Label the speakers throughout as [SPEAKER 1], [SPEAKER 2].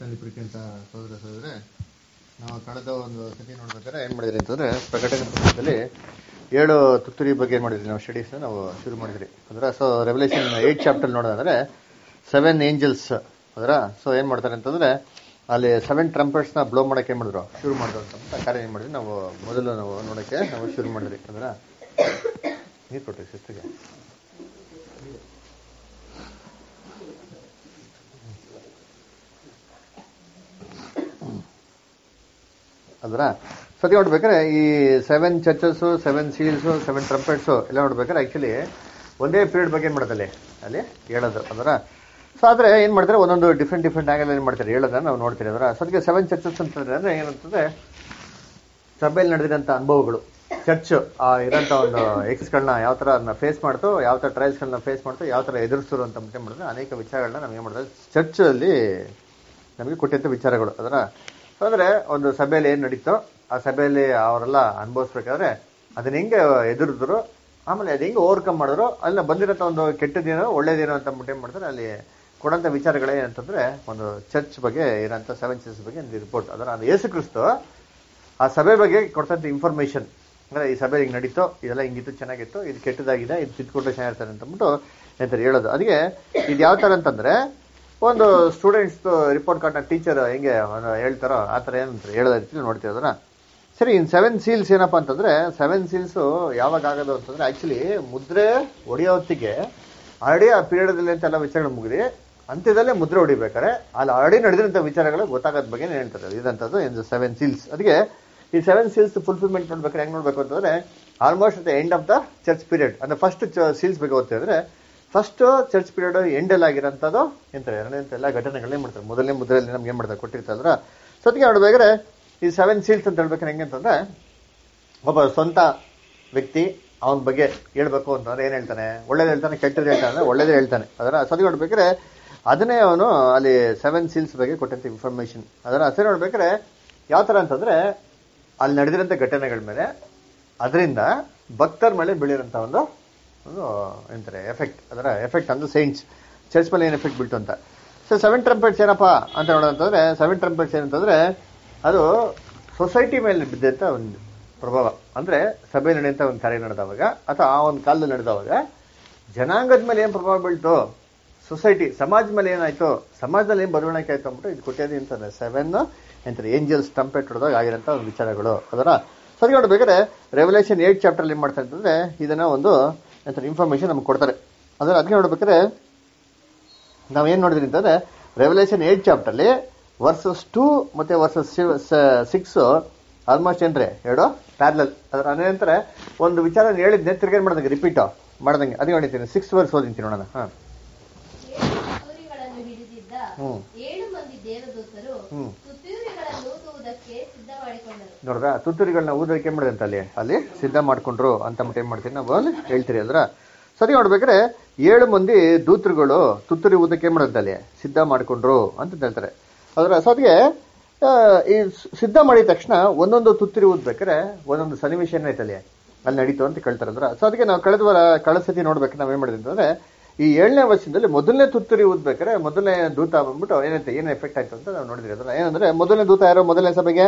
[SPEAKER 1] ನಲ್ಲಿ ಪ್ರೀತಿಯಂತ ಸೋದರ ಸೋದರೇ ನಾವು ಕಳೆದ ಒಂದು ಸತಿ ನೋಡ್ಬೇಕಾದ್ರೆ ಏನ್ ಮಾಡಿದ್ರಿ ಅಂತಂದ್ರೆ ಪ್ರಕಟಣೆ ಪುಸ್ತಕದಲ್ಲಿ ಏಳು ತುತ್ತೂರಿ ಬಗ್ಗೆ ಏನ್ ಮಾಡಿದ್ರಿ ನಾವು ಸ್ಟಡೀಸ್ ನಾವು ಶುರು ಮಾಡಿದ್ರಿ ಅಂದ್ರೆ ಸೊ ರೆವಲ್ಯೂಷನ್ ಏಟ್ ಚಾಪ್ಟರ್ ನೋಡೋದಂದ್ರೆ ಸೆವೆನ್ ಏಂಜಲ್ಸ್ ಅದರ ಸೊ ಏನ್ ಮಾಡ್ತಾರೆ ಅಂತಂದ್ರೆ ಅಲ್ಲಿ ಸೆವೆನ್ ಟ್ರಂಪರ್ಸ್ ನ ಬ್ಲೋ ಮಾಡಕ್ಕೆ ಏನ್ ಮಾಡಿದ್ರು ಶುರು ಮಾಡಿದ್ರು ಅಂತ ಕಾರ್ಯ ಏನ್ ಮಾಡಿದ್ವಿ ನಾವು ಮೊದಲು ನಾವು ನೋಡಕ್ಕೆ ನಾವು ಶುರು ಮಾಡಿದ್ರಿ ಅದರ ನೀರು ಕೊಟ್ರಿ ಶಿಸ್ತಿಗೆ ಅಲ್ರ ಸತಿ ನೋಡ್ಬೇಕಾದ್ರೆ ಈ seven churches seven seals seven trumpets ಎಲ್ಲ ನೋಡ್ಬೇಕಾದ್ರೆ ಆಕ್ಚುಲಿ ಒಂದೇ ಪೀರಿಯಡ್ ಬಗ್ಗೆ ಏನ್ ಮಾಡ್ತಾರೆ ಅಲ್ಲಿ ಹೇಳೋದು ಅದರ ಸೊ ಆದ್ರೆ ಏನ್ ಮಾಡ್ತಾರೆ ಒಂದೊಂದು ಡಿಫ್ರೆಂಟ್ ಡಿಫ್ರೆಂಟ್ ಆಂಗಲ್ ಏನ್ ಮಾಡ್ತಾರೆ ಹೇಳೋದನ್ನ ನಾವು ನೋಡ್ತೀವಿ ಅದರ ಸದ್ಯಕ್ಕೆ ಸೆವೆನ್ ಚರ್ಚಸ್ ಅಂತಂದ್ರೆ ಅಂದ್ರೆ ಏನಂತಂದ್ರೆ ಸಭೆಯಲ್ಲಿ ನಡೆದಿರಂತ ಅನುಭವಗಳು ಚರ್ಚ್ ಆ ಇರೋಂಥ ಒಂದು ಎಕ್ಸ್ಗಳನ್ನ ಯಾವ ತರ ಅದನ್ನ ಫೇಸ್ ಮಾಡ್ತು ಯಾವ ತರ ಟ್ರಯಲ್ಸ್ಗಳನ್ನ ಫೇಸ್ ಮಾಡ್ತು ಯಾವ ತರ ಎದುರಿಸ್ರು ಅಂತ ಮುಟ್ಟೆ ಮಾಡಿದ್ರೆ ಅನೇಕ ವಿಚಾರಗಳನ್ನ ನಮ್ಗೆ ಏನ್ ಮಾಡ್ತಾರೆ ಚರ್ಚ್ ಅಲ್ಲಿ ನಮಗೆ ಕೊಟ್ಟಿದ್ದ ವಿಚಾರಗಳು ಅದರ ಅಂದ್ರೆ ಒಂದು ಸಭೆಯಲ್ಲಿ ಏನ್ ನಡೀತೋ ಆ ಸಭೆಯಲ್ಲಿ ಅವರೆಲ್ಲ ಅನುಭವಿಸ್ಬೇಕಾದ್ರೆ ಅದನ್ನ ಹೆಂಗೆ ಎದುರಿದ್ರು ಆಮೇಲೆ ಅದು ಹೆಂಗೆ ಓವರ್ಕಮ್ ಮಾಡಿದ್ರು ಅಲ್ಲಿ ಬಂದಿರೋಂಥ ಒಂದು ಕೆಟ್ಟದೇನೋ ಒಳ್ಳೇದೇನೋ ಅಂತ ಮುಟ್ಟೆ ಮಾಡ್ತಾರೆ ಅಲ್ಲಿ ಕೊಡಂತ ವಿಚಾರಗಳೇ ಏನಂತಂದ್ರೆ ಒಂದು ಚರ್ಚ್ ಬಗ್ಗೆ ಇರೋಂಥ ಸೆವೆನ್ ಚರ್ಚ್ ಬಗ್ಗೆ ಒಂದು ರಿಪೋರ್ಟ್ ಅದರ ಅದು ಯೇಸು ಕ್ರಿಸ್ತು ಆ ಸಭೆ ಬಗ್ಗೆ ಕೊಡ್ತಂತ ಇನ್ಫಾರ್ಮೇಶನ್ ಅಂದ್ರೆ ಈ ಸಭೆ ಹಿಂಗ್ ನಡೀತು ಇದೆಲ್ಲ ಹಿಂಗಿತ್ತು ಚೆನ್ನಾಗಿತ್ತು ಇದು ಕೆಟ್ಟದಾಗಿದೆ ಇದು ತಿದ್ಕೊಂಡ್ರೆ ಚೆನ್ನಾಗಿರ್ತಾರೆ ಅಂತ ಅಂದ್ಬಿಟ್ಟು ಎಂತಾರೆ ಹೇಳೋದು ಅದಕ್ಕೆ ಇದು ಯಾವ ತರ ಅಂತಂದ್ರೆ ಒಂದು ಸ್ಟೂಡೆಂಟ್ಸ್ ರಿಪೋರ್ಟ್ ಕಾರ್ಡ್ನ ಟೀಚರ್ ಹೆಂಗೆ ಒಂದು ಹೇಳ್ತಾರೋ ಆ ತರ ಏನಂತಾರೆ ಹೇಳೋದ ರೀತಿ ನೋಡ್ತೀವಿ ಅದನ್ನ ಸರಿ ಇನ್ ಸೆವೆನ್ ಸೀಲ್ಸ್ ಏನಪ್ಪಾ ಅಂತಂದ್ರೆ ಸೆವೆನ್ ಸೀಲ್ಸ್ ಯಾವಾಗ ಆಗೋದು ಅಂತಂದ್ರೆ ಆಕ್ಚುಲಿ ಮುದ್ರೆ ಹೊಡೆಯೋ ಹೊತ್ತಿಗೆ ಆಲ್ರೆಡಿ ಆ ಪೀರಿಯಡ್ ಅಂತ ಎಲ್ಲ ವಿಚಾರಗಳು ಮುಗಿದಿ ಅಂತ್ಯದಲ್ಲೇ ಮುದ್ರೆ ಹೊಡಿಬೇಕಾರೆ ಅಲ್ಲಿ ಆಲ್ರೆಡಿ ನಡೆದಿರಂತ ವಿಚಾರಗಳು ಗೊತ್ತಾಗೋದ್ ಬಗ್ಗೆ ಹೇಳ್ತಾರೆ ಇದಂತದ್ದು ಇನ್ ಸೆವೆನ್ ಸೀಲ್ಸ್ ಅದಕ್ಕೆ ಈ ಸೆವೆನ್ ಸೀಲ್ಸ್ ಫುಲ್ಫಿಲ್ಮೆಂಟ್ ನೋಡ್ಬೇಕಾದ್ರೆ ಹೆಂಗ್ ನೋಡ್ಬೇಕು ಅಂತಂದ್ರೆ almost at end of the church period ಅಂದ್ರೆ ಫಸ್ಟ್ ಸೀಲ್ಸ್ ಬಗ್ಗೆ ಓದ್ತಾ ಇದ್ರೆ ಫಸ್ಟ್ ಚರ್ಚ್ ಪೀರಿಯಡ್ ಎಂಡ್ ಅಲ್ಲಿ ಆಗಿರೋಂಥದ್ದು ಎಂತಾರೆ ಎರಡನೇ ಎಲ್ಲ ಘಟನೆಗಳನ್ನೇ ಮಾಡ್ತಾರೆ ಮೊದಲನೇ ಮುದ್ರೆಯಲ್ಲಿ ನಮ್ಗೆ ಏನ್ ಮಾಡ್ತಾರೆ ಕೊಟ್ಟಿರ್ತಾರ ಸದ್ಯ ನೋಡ್ಬೇಕಾದ್ರೆ ಈ ಸೆವೆನ್ ಸೀಲ್ಸ್ ಅಂತ ಹೇಳ್ಬೇಕಾದ್ರೆ ಹೆಂಗೆ ಅಂತಂದ್ರೆ ಒಬ್ಬ ಸ್ವಂತ ವ್ಯಕ್ತಿ ಅವನ ಬಗ್ಗೆ ಹೇಳ್ಬೇಕು ಅಂತಂದ್ರೆ ಏನ್ ಹೇಳ್ತಾನೆ ಒಳ್ಳೇದು ಹೇಳ್ತಾನೆ ಕೆಟ್ಟದ್ದು ಹೇಳ್ತಾನೆ ಅಂದ್ರೆ ಒಳ್ಳೇದೇ ಹೇಳ್ತಾನೆ ಅದರ ಸದಿ ನೋಡ್ಬೇಕಾದ್ರೆ ಅದನ್ನೇ ಅವನು ಅಲ್ಲಿ ಸೆವೆನ್ ಸೀಲ್ಸ್ ಬಗ್ಗೆ ಕೊಟ್ಟಂತ ಇನ್ಫಾರ್ಮೇಶನ್ ಅದರ ಹಸಿರು ನೋಡ್ಬೇಕಾದ್ರೆ ಯಾವ ತರ ಅಂತಂದ್ರೆ ಅಲ್ಲಿ ನಡೆದಿರೋಂಥ ಘಟನೆಗಳ ಮೇಲೆ ಅದರಿಂದ ಭಕ್ತರ ಮೇಲೆ ಬೀಳಿರೋಂಥ ಒಂದು ಒಂದು ಎಂತಾರೆ ಎಫೆಕ್ಟ್ ಅದರ ಎಫೆಕ್ಟ್ ಅಂದ್ರೆ ಸೈನ್ಸ್ ಚರ್ಚ್ ಮೇಲೆ ಏನು ಎಫೆಕ್ಟ್ ಬೀಳ್ತು ಅಂತ ಸೊ ಸೆವೆನ್ ಟ್ರಂಪೆಟ್ಸ್ ಏನಪ್ಪಾ ಅಂತ ನೋಡೋದಂತಂದ್ರೆ ಸೆವೆನ್ ಟ್ರಂಪೆಟ್ಸ್ ಏನಂತಂದ್ರೆ ಅದು ಸೊಸೈಟಿ ಮೇಲೆ ಬಿದ್ದಂತ ಒಂದು ಪ್ರಭಾವ ಅಂದ್ರೆ ಸಭೆ ನಡೆಯುವಂತ ಒಂದು ಕಾರ್ಯ ನಡೆದವಾಗ ಅಥವಾ ಆ ಒಂದು ಕಾಲದಲ್ಲಿ ನಡೆದವಾಗ ಜನಾಂಗದ ಮೇಲೆ ಏನ್ ಪ್ರಭಾವ ಬೀಳ್ತು ಸೊಸೈಟಿ ಸಮಾಜ ಮೇಲೆ ಏನಾಯ್ತು ಸಮಾಜದಲ್ಲಿ ಏನ್ ಬದಲಾವಣೆ ಆಯ್ತು ಅಂದ್ಬಿಟ್ಟು ಇದು ಕೊಟ್ಟಿದ್ದು ಅಂತಂದ್ರೆ ಸೆವೆನ್ ಎಂತಾರೆ ಏಂಜಲ್ಸ್ ಟಂಪೆಟ್ ಹೊಡೆದಾಗ ಆಗಿರೋಂಥ ಒಂದು ವಿಚಾರಗಳು ಅದರ ಸರಿ ನೋಡ್ಬೇಕಾದ್ರೆ ರೆವಲ್ಯೂಷನ್ ಏಟ್ ಚಾಪ್ಟರ್ ಏನ್ ಮಾಡ್ತಾರೆ ಅಂತಂದ್ರೆ ಇದನ್ನ ಒಂದು ಎಂತಾರೆ ಇನ್ಫಾರ್ಮೇಶನ್ ನಮ್ಗೆ ಕೊಡ್ತಾರೆ ಅದರ ಅದಕ್ಕೆ ನೋಡ್ಬೇಕಾದ್ರೆ ನಾವೇನ್ ನೋಡಿದ್ರಿ ಅಂತಂದ್ರೆ ರೆವಲ್ಯೂಷನ್ ಏಟ್ ಚಾಪ್ಟರ್ಲಿ ವರ್ಸಸ್ ಟೂ ಮತ್ತೆ ವರ್ಸಸ್ ಸಿಕ್ಸ್ ಆಲ್ಮೋಸ್ಟ್ ಏನ್ರಿ ಎರಡು ಪ್ಯಾರಲಲ್ ಅದರ ಅನಂತರ ಒಂದು ವಿಚಾರ ಹೇಳಿದ್ನೆ ತಿರ್ಗೇನ್ ಮಾಡ್ದಂಗೆ ರಿಪೀಟ್ ಮಾಡ್ದಂಗೆ ಅದೇ ನೋಡಿದ್ದೀನಿ ಸಿಕ್ಸ್ ವರ್ಸ್ ಓದಿಂತೀನಿ ನೋಡೋಣ ಹಾ
[SPEAKER 2] ಏಳು ತುತ್ತೂರಿಗಳನ್ನು ಹಿಡಿದಿದ್ದ
[SPEAKER 1] ಹ್ಮ್.
[SPEAKER 2] ಏಳು ಮಂದಿ ದೇವದೂತರು
[SPEAKER 1] ಹ್ಮ್.
[SPEAKER 2] ತುತ್ತೂರಿಗಳನ್ನು ಊದುವುದಕ್ಕೆ ಸಿದ್ಧ ಮಾಡಿಕೊಂಡರು
[SPEAKER 1] ನೋಡ್ರ ತುತ್ತೂರಿಗಳನ್ನ ಊದೋಕೆ ಮಾಡಿದೆ ಅಂತ ಅಲ್ಲಿ ಅಲ್ಲಿ ಸಿದ್ಧ ಮಾಡ್ಕೊಂಡ್ರು ಅಂತ ಮಟ್ಟ ಏನ್ ಮಾಡ್ತೀನಿ ನಾವು ಅಲ್ಲಿ ಹೇಳ್ತೀರಿ ಅದ್ರ ಸರಿ ನೋಡ್ಬೇಕಾದ್ರೆ ಏಳು ಮಂದಿ ದೂತರುಗಳು ತುತ್ತೂರಿ ಊದಕ್ಕೆ ಏನ್ ಮಾಡೋದು ಅಲ್ಲಿ ಸಿದ್ಧ ಮಾಡ್ಕೊಂಡ್ರು ಅಂತ ಹೇಳ್ತಾರೆ ಅದ್ರ ಸದ್ಗೆ ಆ, ಈ ಸ್- ಸಿದ್ಧ ಮಾಡಿದ ತಕ್ಷಣ ಒಂದೊಂದು ತುತ್ತೂರಿ ಊದ್ಬೇಕಾದ್ರೆ ಒಂದೊಂದು ಸನ್ನಿವೇಶ ಏನಾಯ್ತು ಅಲ್ಲಿ ಅಲ್ಲಿ ನಡೀತು ಅಂತ ಕೇಳ್ತಾರೆ ಅದ್ರ ಸೊ ಅದಕ್ಕೆ ನಾವು ಕಳೆದ ವಾರ ಕಳೆದ ಸತಿ ನೋಡ್ಬೇಕು ನಾವ್ ಏನ್ ಮಾಡಿದ್ವಿ ಅಂತಂದ್ರೆ ಈ ಏಳನೇ ವರ್ಷದಲ್ಲಿ ಮೊದಲನೇ ತುತ್ತೂರಿ ಊದ್ಬೇಕಾದ್ರೆ ಮೊದಲನೇ ದೂತ ಬಂದ್ಬಿಟ್ಟು ಏನೈತೆ ಏನ್ ಎಫೆಕ್ಟ್ ಆಯ್ತು ಅಂತ ನಾವು ನೋಡಿದ್ವಿ ಅದ್ರ ಏನಂದ್ರೆ ಮೊದಲನೇ ದೂತ ಯಾರೋ ಮೊದಲನೇ ಸಭೆಗೆ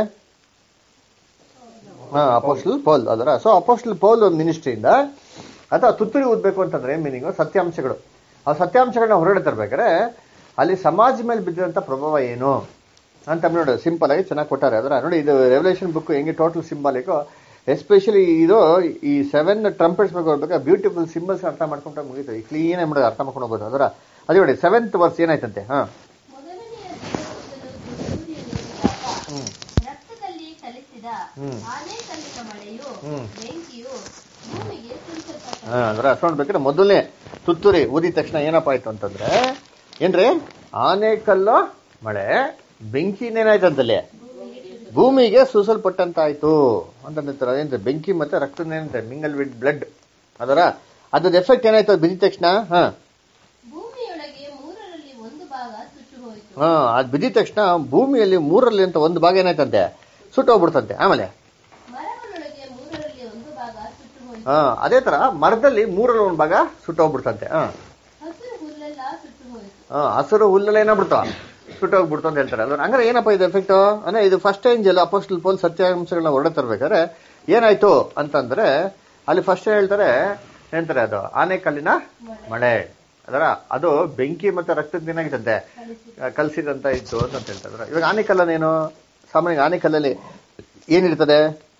[SPEAKER 1] ಅಪೋಸ್ಟಲ್ ಪೌಲ್ ಅದರ ಸೊ ಅಪೋಸ್ಟಲ್ ಪೌಲ್ ಮಿನಿಸ್ಟ್ರಿಯಿಂದ ಅಥವಾ ತುತ್ತೂರಿ ಊದ್ಬೇಕು ಅಂತಂದ್ರೆ ಮೀನಿಂಗ್ ಸತ್ಯಾಂಶಗಳು ಆ ಸತ್ಯಾಂಶಗಳನ್ನ ಹೊರಗಡೆ ತರ್ಬೇಕಾದ್ರೆ ಅಲ್ಲಿ ಸಮಾಜ ಮೇಲೆ ಬಿದ್ದಿರೋಂಥ ಪ್ರಭಾವ ಏನು ಅಂತ ನೋಡಿ ಸಿಂಪಲ್ ಆಗಿ ಚೆನ್ನಾಗಿ ಕೊಟ್ಟಾರೆ ಅದರ ನೋಡಿ ಇದು ರೆವಲ್ಯೂಷನ್ ಬುಕ್ ಹೆಂಗೆ ಟೋಟಲ್ ಸಿಂಬಾಲಿಕ್ ಎಸ್ಪೆಷಲಿ ಇದು ಈ ಸೆವೆನ್ ಟ್ರಂಪೆಟ್ಸ್ ಬಗ್ಗೆ ಹೋಗ್ಬೇಕಾದ್ರೆ ಬ್ಯೂಟಿಫುಲ್ ಸಿಂಬಲ್ಸ್ ಅರ್ಥ ಮಾಡ್ಕೊಂಡ್ರೆ ಮುಗೀತು ಈ ಕ್ಲೀನ್ ಆಗಿ ಮಾಡೋದು ಅರ್ಥ ಮಾಡ್ಕೊಂಡು ಹೋಗ್ಬೋದು ಅದರ ಅದೇ ನೋಡಿ ಸೆವೆಂತ್ ವರ್ಸ್ ಏನಾಯ್ತಂತೆ ಹಾ
[SPEAKER 2] ಮೊದಲನೆಯ ದೇವದೂತನು ತುತ್ತೂರಿಯನ್ನು ಊದಿದಾಗ
[SPEAKER 1] ಹ್ಮ್
[SPEAKER 2] ರಕ್ತದಲ್ಲಿ ಕಲಿಸಿದ
[SPEAKER 1] ಹ್ಮ್.
[SPEAKER 2] ಆನೆ ಕಲ್ಲಿನ ಮಳೆಯು
[SPEAKER 1] ಹ್ಮ್.
[SPEAKER 2] ಬೆಂಕಿಯು ಭೂಮಿಗೆ ಸುರಿಸಲ್ಪಟ್ಟವು.
[SPEAKER 1] ಹಾ, ಅಂದ್ರೆ ಅಷ್ಟು ನೋಡ್ಬೇಕಾದ್ರೆ ಮೊದಲನೇ ತುತ್ತೂರಿ ಊದಿದ ತಕ್ಷಣ ಏನಪ್ಪ ಆಯ್ತು ಅಂತಂದ್ರೆ ಏನ್ರಿ ಆನೆಕಲ್ಲು ಮಳೆ ಬೆಂಕಿನೇನಾಯ್ತಂತಲ್ಲಿ ಭೂಮಿಗೆ ಸೂಸಲ್ಪಟ್ಟಂತಾಯ್ತು ಅಂತ ಹೇಳ್ತಾರೆ ಏನ್ರಿ ಬೆಂಕಿ ಮತ್ತೆ ರಕ್ತನೇನಂತೆ ಮಿಂಗಲ್ ವಿತ್ ಬ್ಲಡ್ ಅದರ ಅದ್ರ ಎಫೆಕ್ಟ್ ಏನಾಯ್ತು ಅದ್ ಬಿದ್ದಿದ ತಕ್ಷಣ ಹಾ
[SPEAKER 2] ಭೂಮಿಯೊಳಗೆ ಮೂರರಲ್ಲಿ ಒಂದು ಭಾಗ ಸುಟ್ಟು ಹೋಯಿತು
[SPEAKER 1] ಹಾ ಅದ್ ಬಿದ್ದಿದ ತಕ್ಷಣ ಭೂಮಿಯಲ್ಲಿ ಮೂರಲ್ಲಿ ಅಂತ ಒಂದು ಭಾಗ ಏನಾಯ್ತಂತೆ ಸುಟ್ಟೋಗ್ಬಿಡ್ತಂತೆ ಆಮೇಲೆ
[SPEAKER 2] ಮರಗಳೊಳಗೆ ಮೂರರಲ್ಲಿ ಒಂದು ಭಾಗ ಸುಟ್ಟು ಹೋಯಿತು
[SPEAKER 1] ಹಾ ಅದೇ ತರ ಮರದಲ್ಲಿ ಮೂರಲ್ಲಿ ಒಂದು ಭಾಗ ಸುಟ್ಟೋಗ್ಬಿಡ್ತಂತೆ ಹಾ
[SPEAKER 2] ಹಸಿರು ಹುಲ್ಲೆಲ್ಲ ಸುಟ್ಟು ಹೋಯಿತು
[SPEAKER 1] ಹಾ, ಹಸಿರು ಹುಲ್ಲೆಲ್ಲ ಏನಾಗ್ಬಿಡ್ತಾವ ಸುಟ್ಟು ಹೋಗ್ಬಿಡ್ತು ಅಂತ ಹೇಳ್ತಾರೆ ಅಲ್ವಾ ಹಂಗಾರೆ ಏನಪ್ಪ ಇದು ಎಫೆಕ್ಟ್ ಅಂದ್ರೆ ಇದು ಫಸ್ಟ್ ಏಂಜಲ್ ಅಪೋಸ್ಟಲ್ ಪೋಲ್ ಸತ್ಯಾಂಶಗಳನ್ನ ಹೊರಡೆ ತರ್ಬೇಕಾದ್ರೆ ಏನಾಯ್ತು ಅಂತಂದ್ರೆ ಅಲ್ಲಿ ಫಸ್ಟ್ ಹೇಳ್ತಾರೆ ಹೇಳ್ತಾರೆ ಅದು ಆನೆಕಲ್ಲಿನ ಮಳೆ ಅದರ ಅದು ಬೆಂಕಿ ಮತ್ತೆ ರಕ್ತದ ಏನಾಗಿತ್ತಂತೆ ಕಲ್ಸಿದಂತ ಇತ್ತು ಅಂತ ಹೇಳ್ತಾರೆ ಇವಾಗ ಆನೆಕಲ್ಲನೇನು ಸಾಮಾನ್ಯ ಆನೆಕಲ್ಲಲ್ಲಿ ಏನಿರ್ತದೆ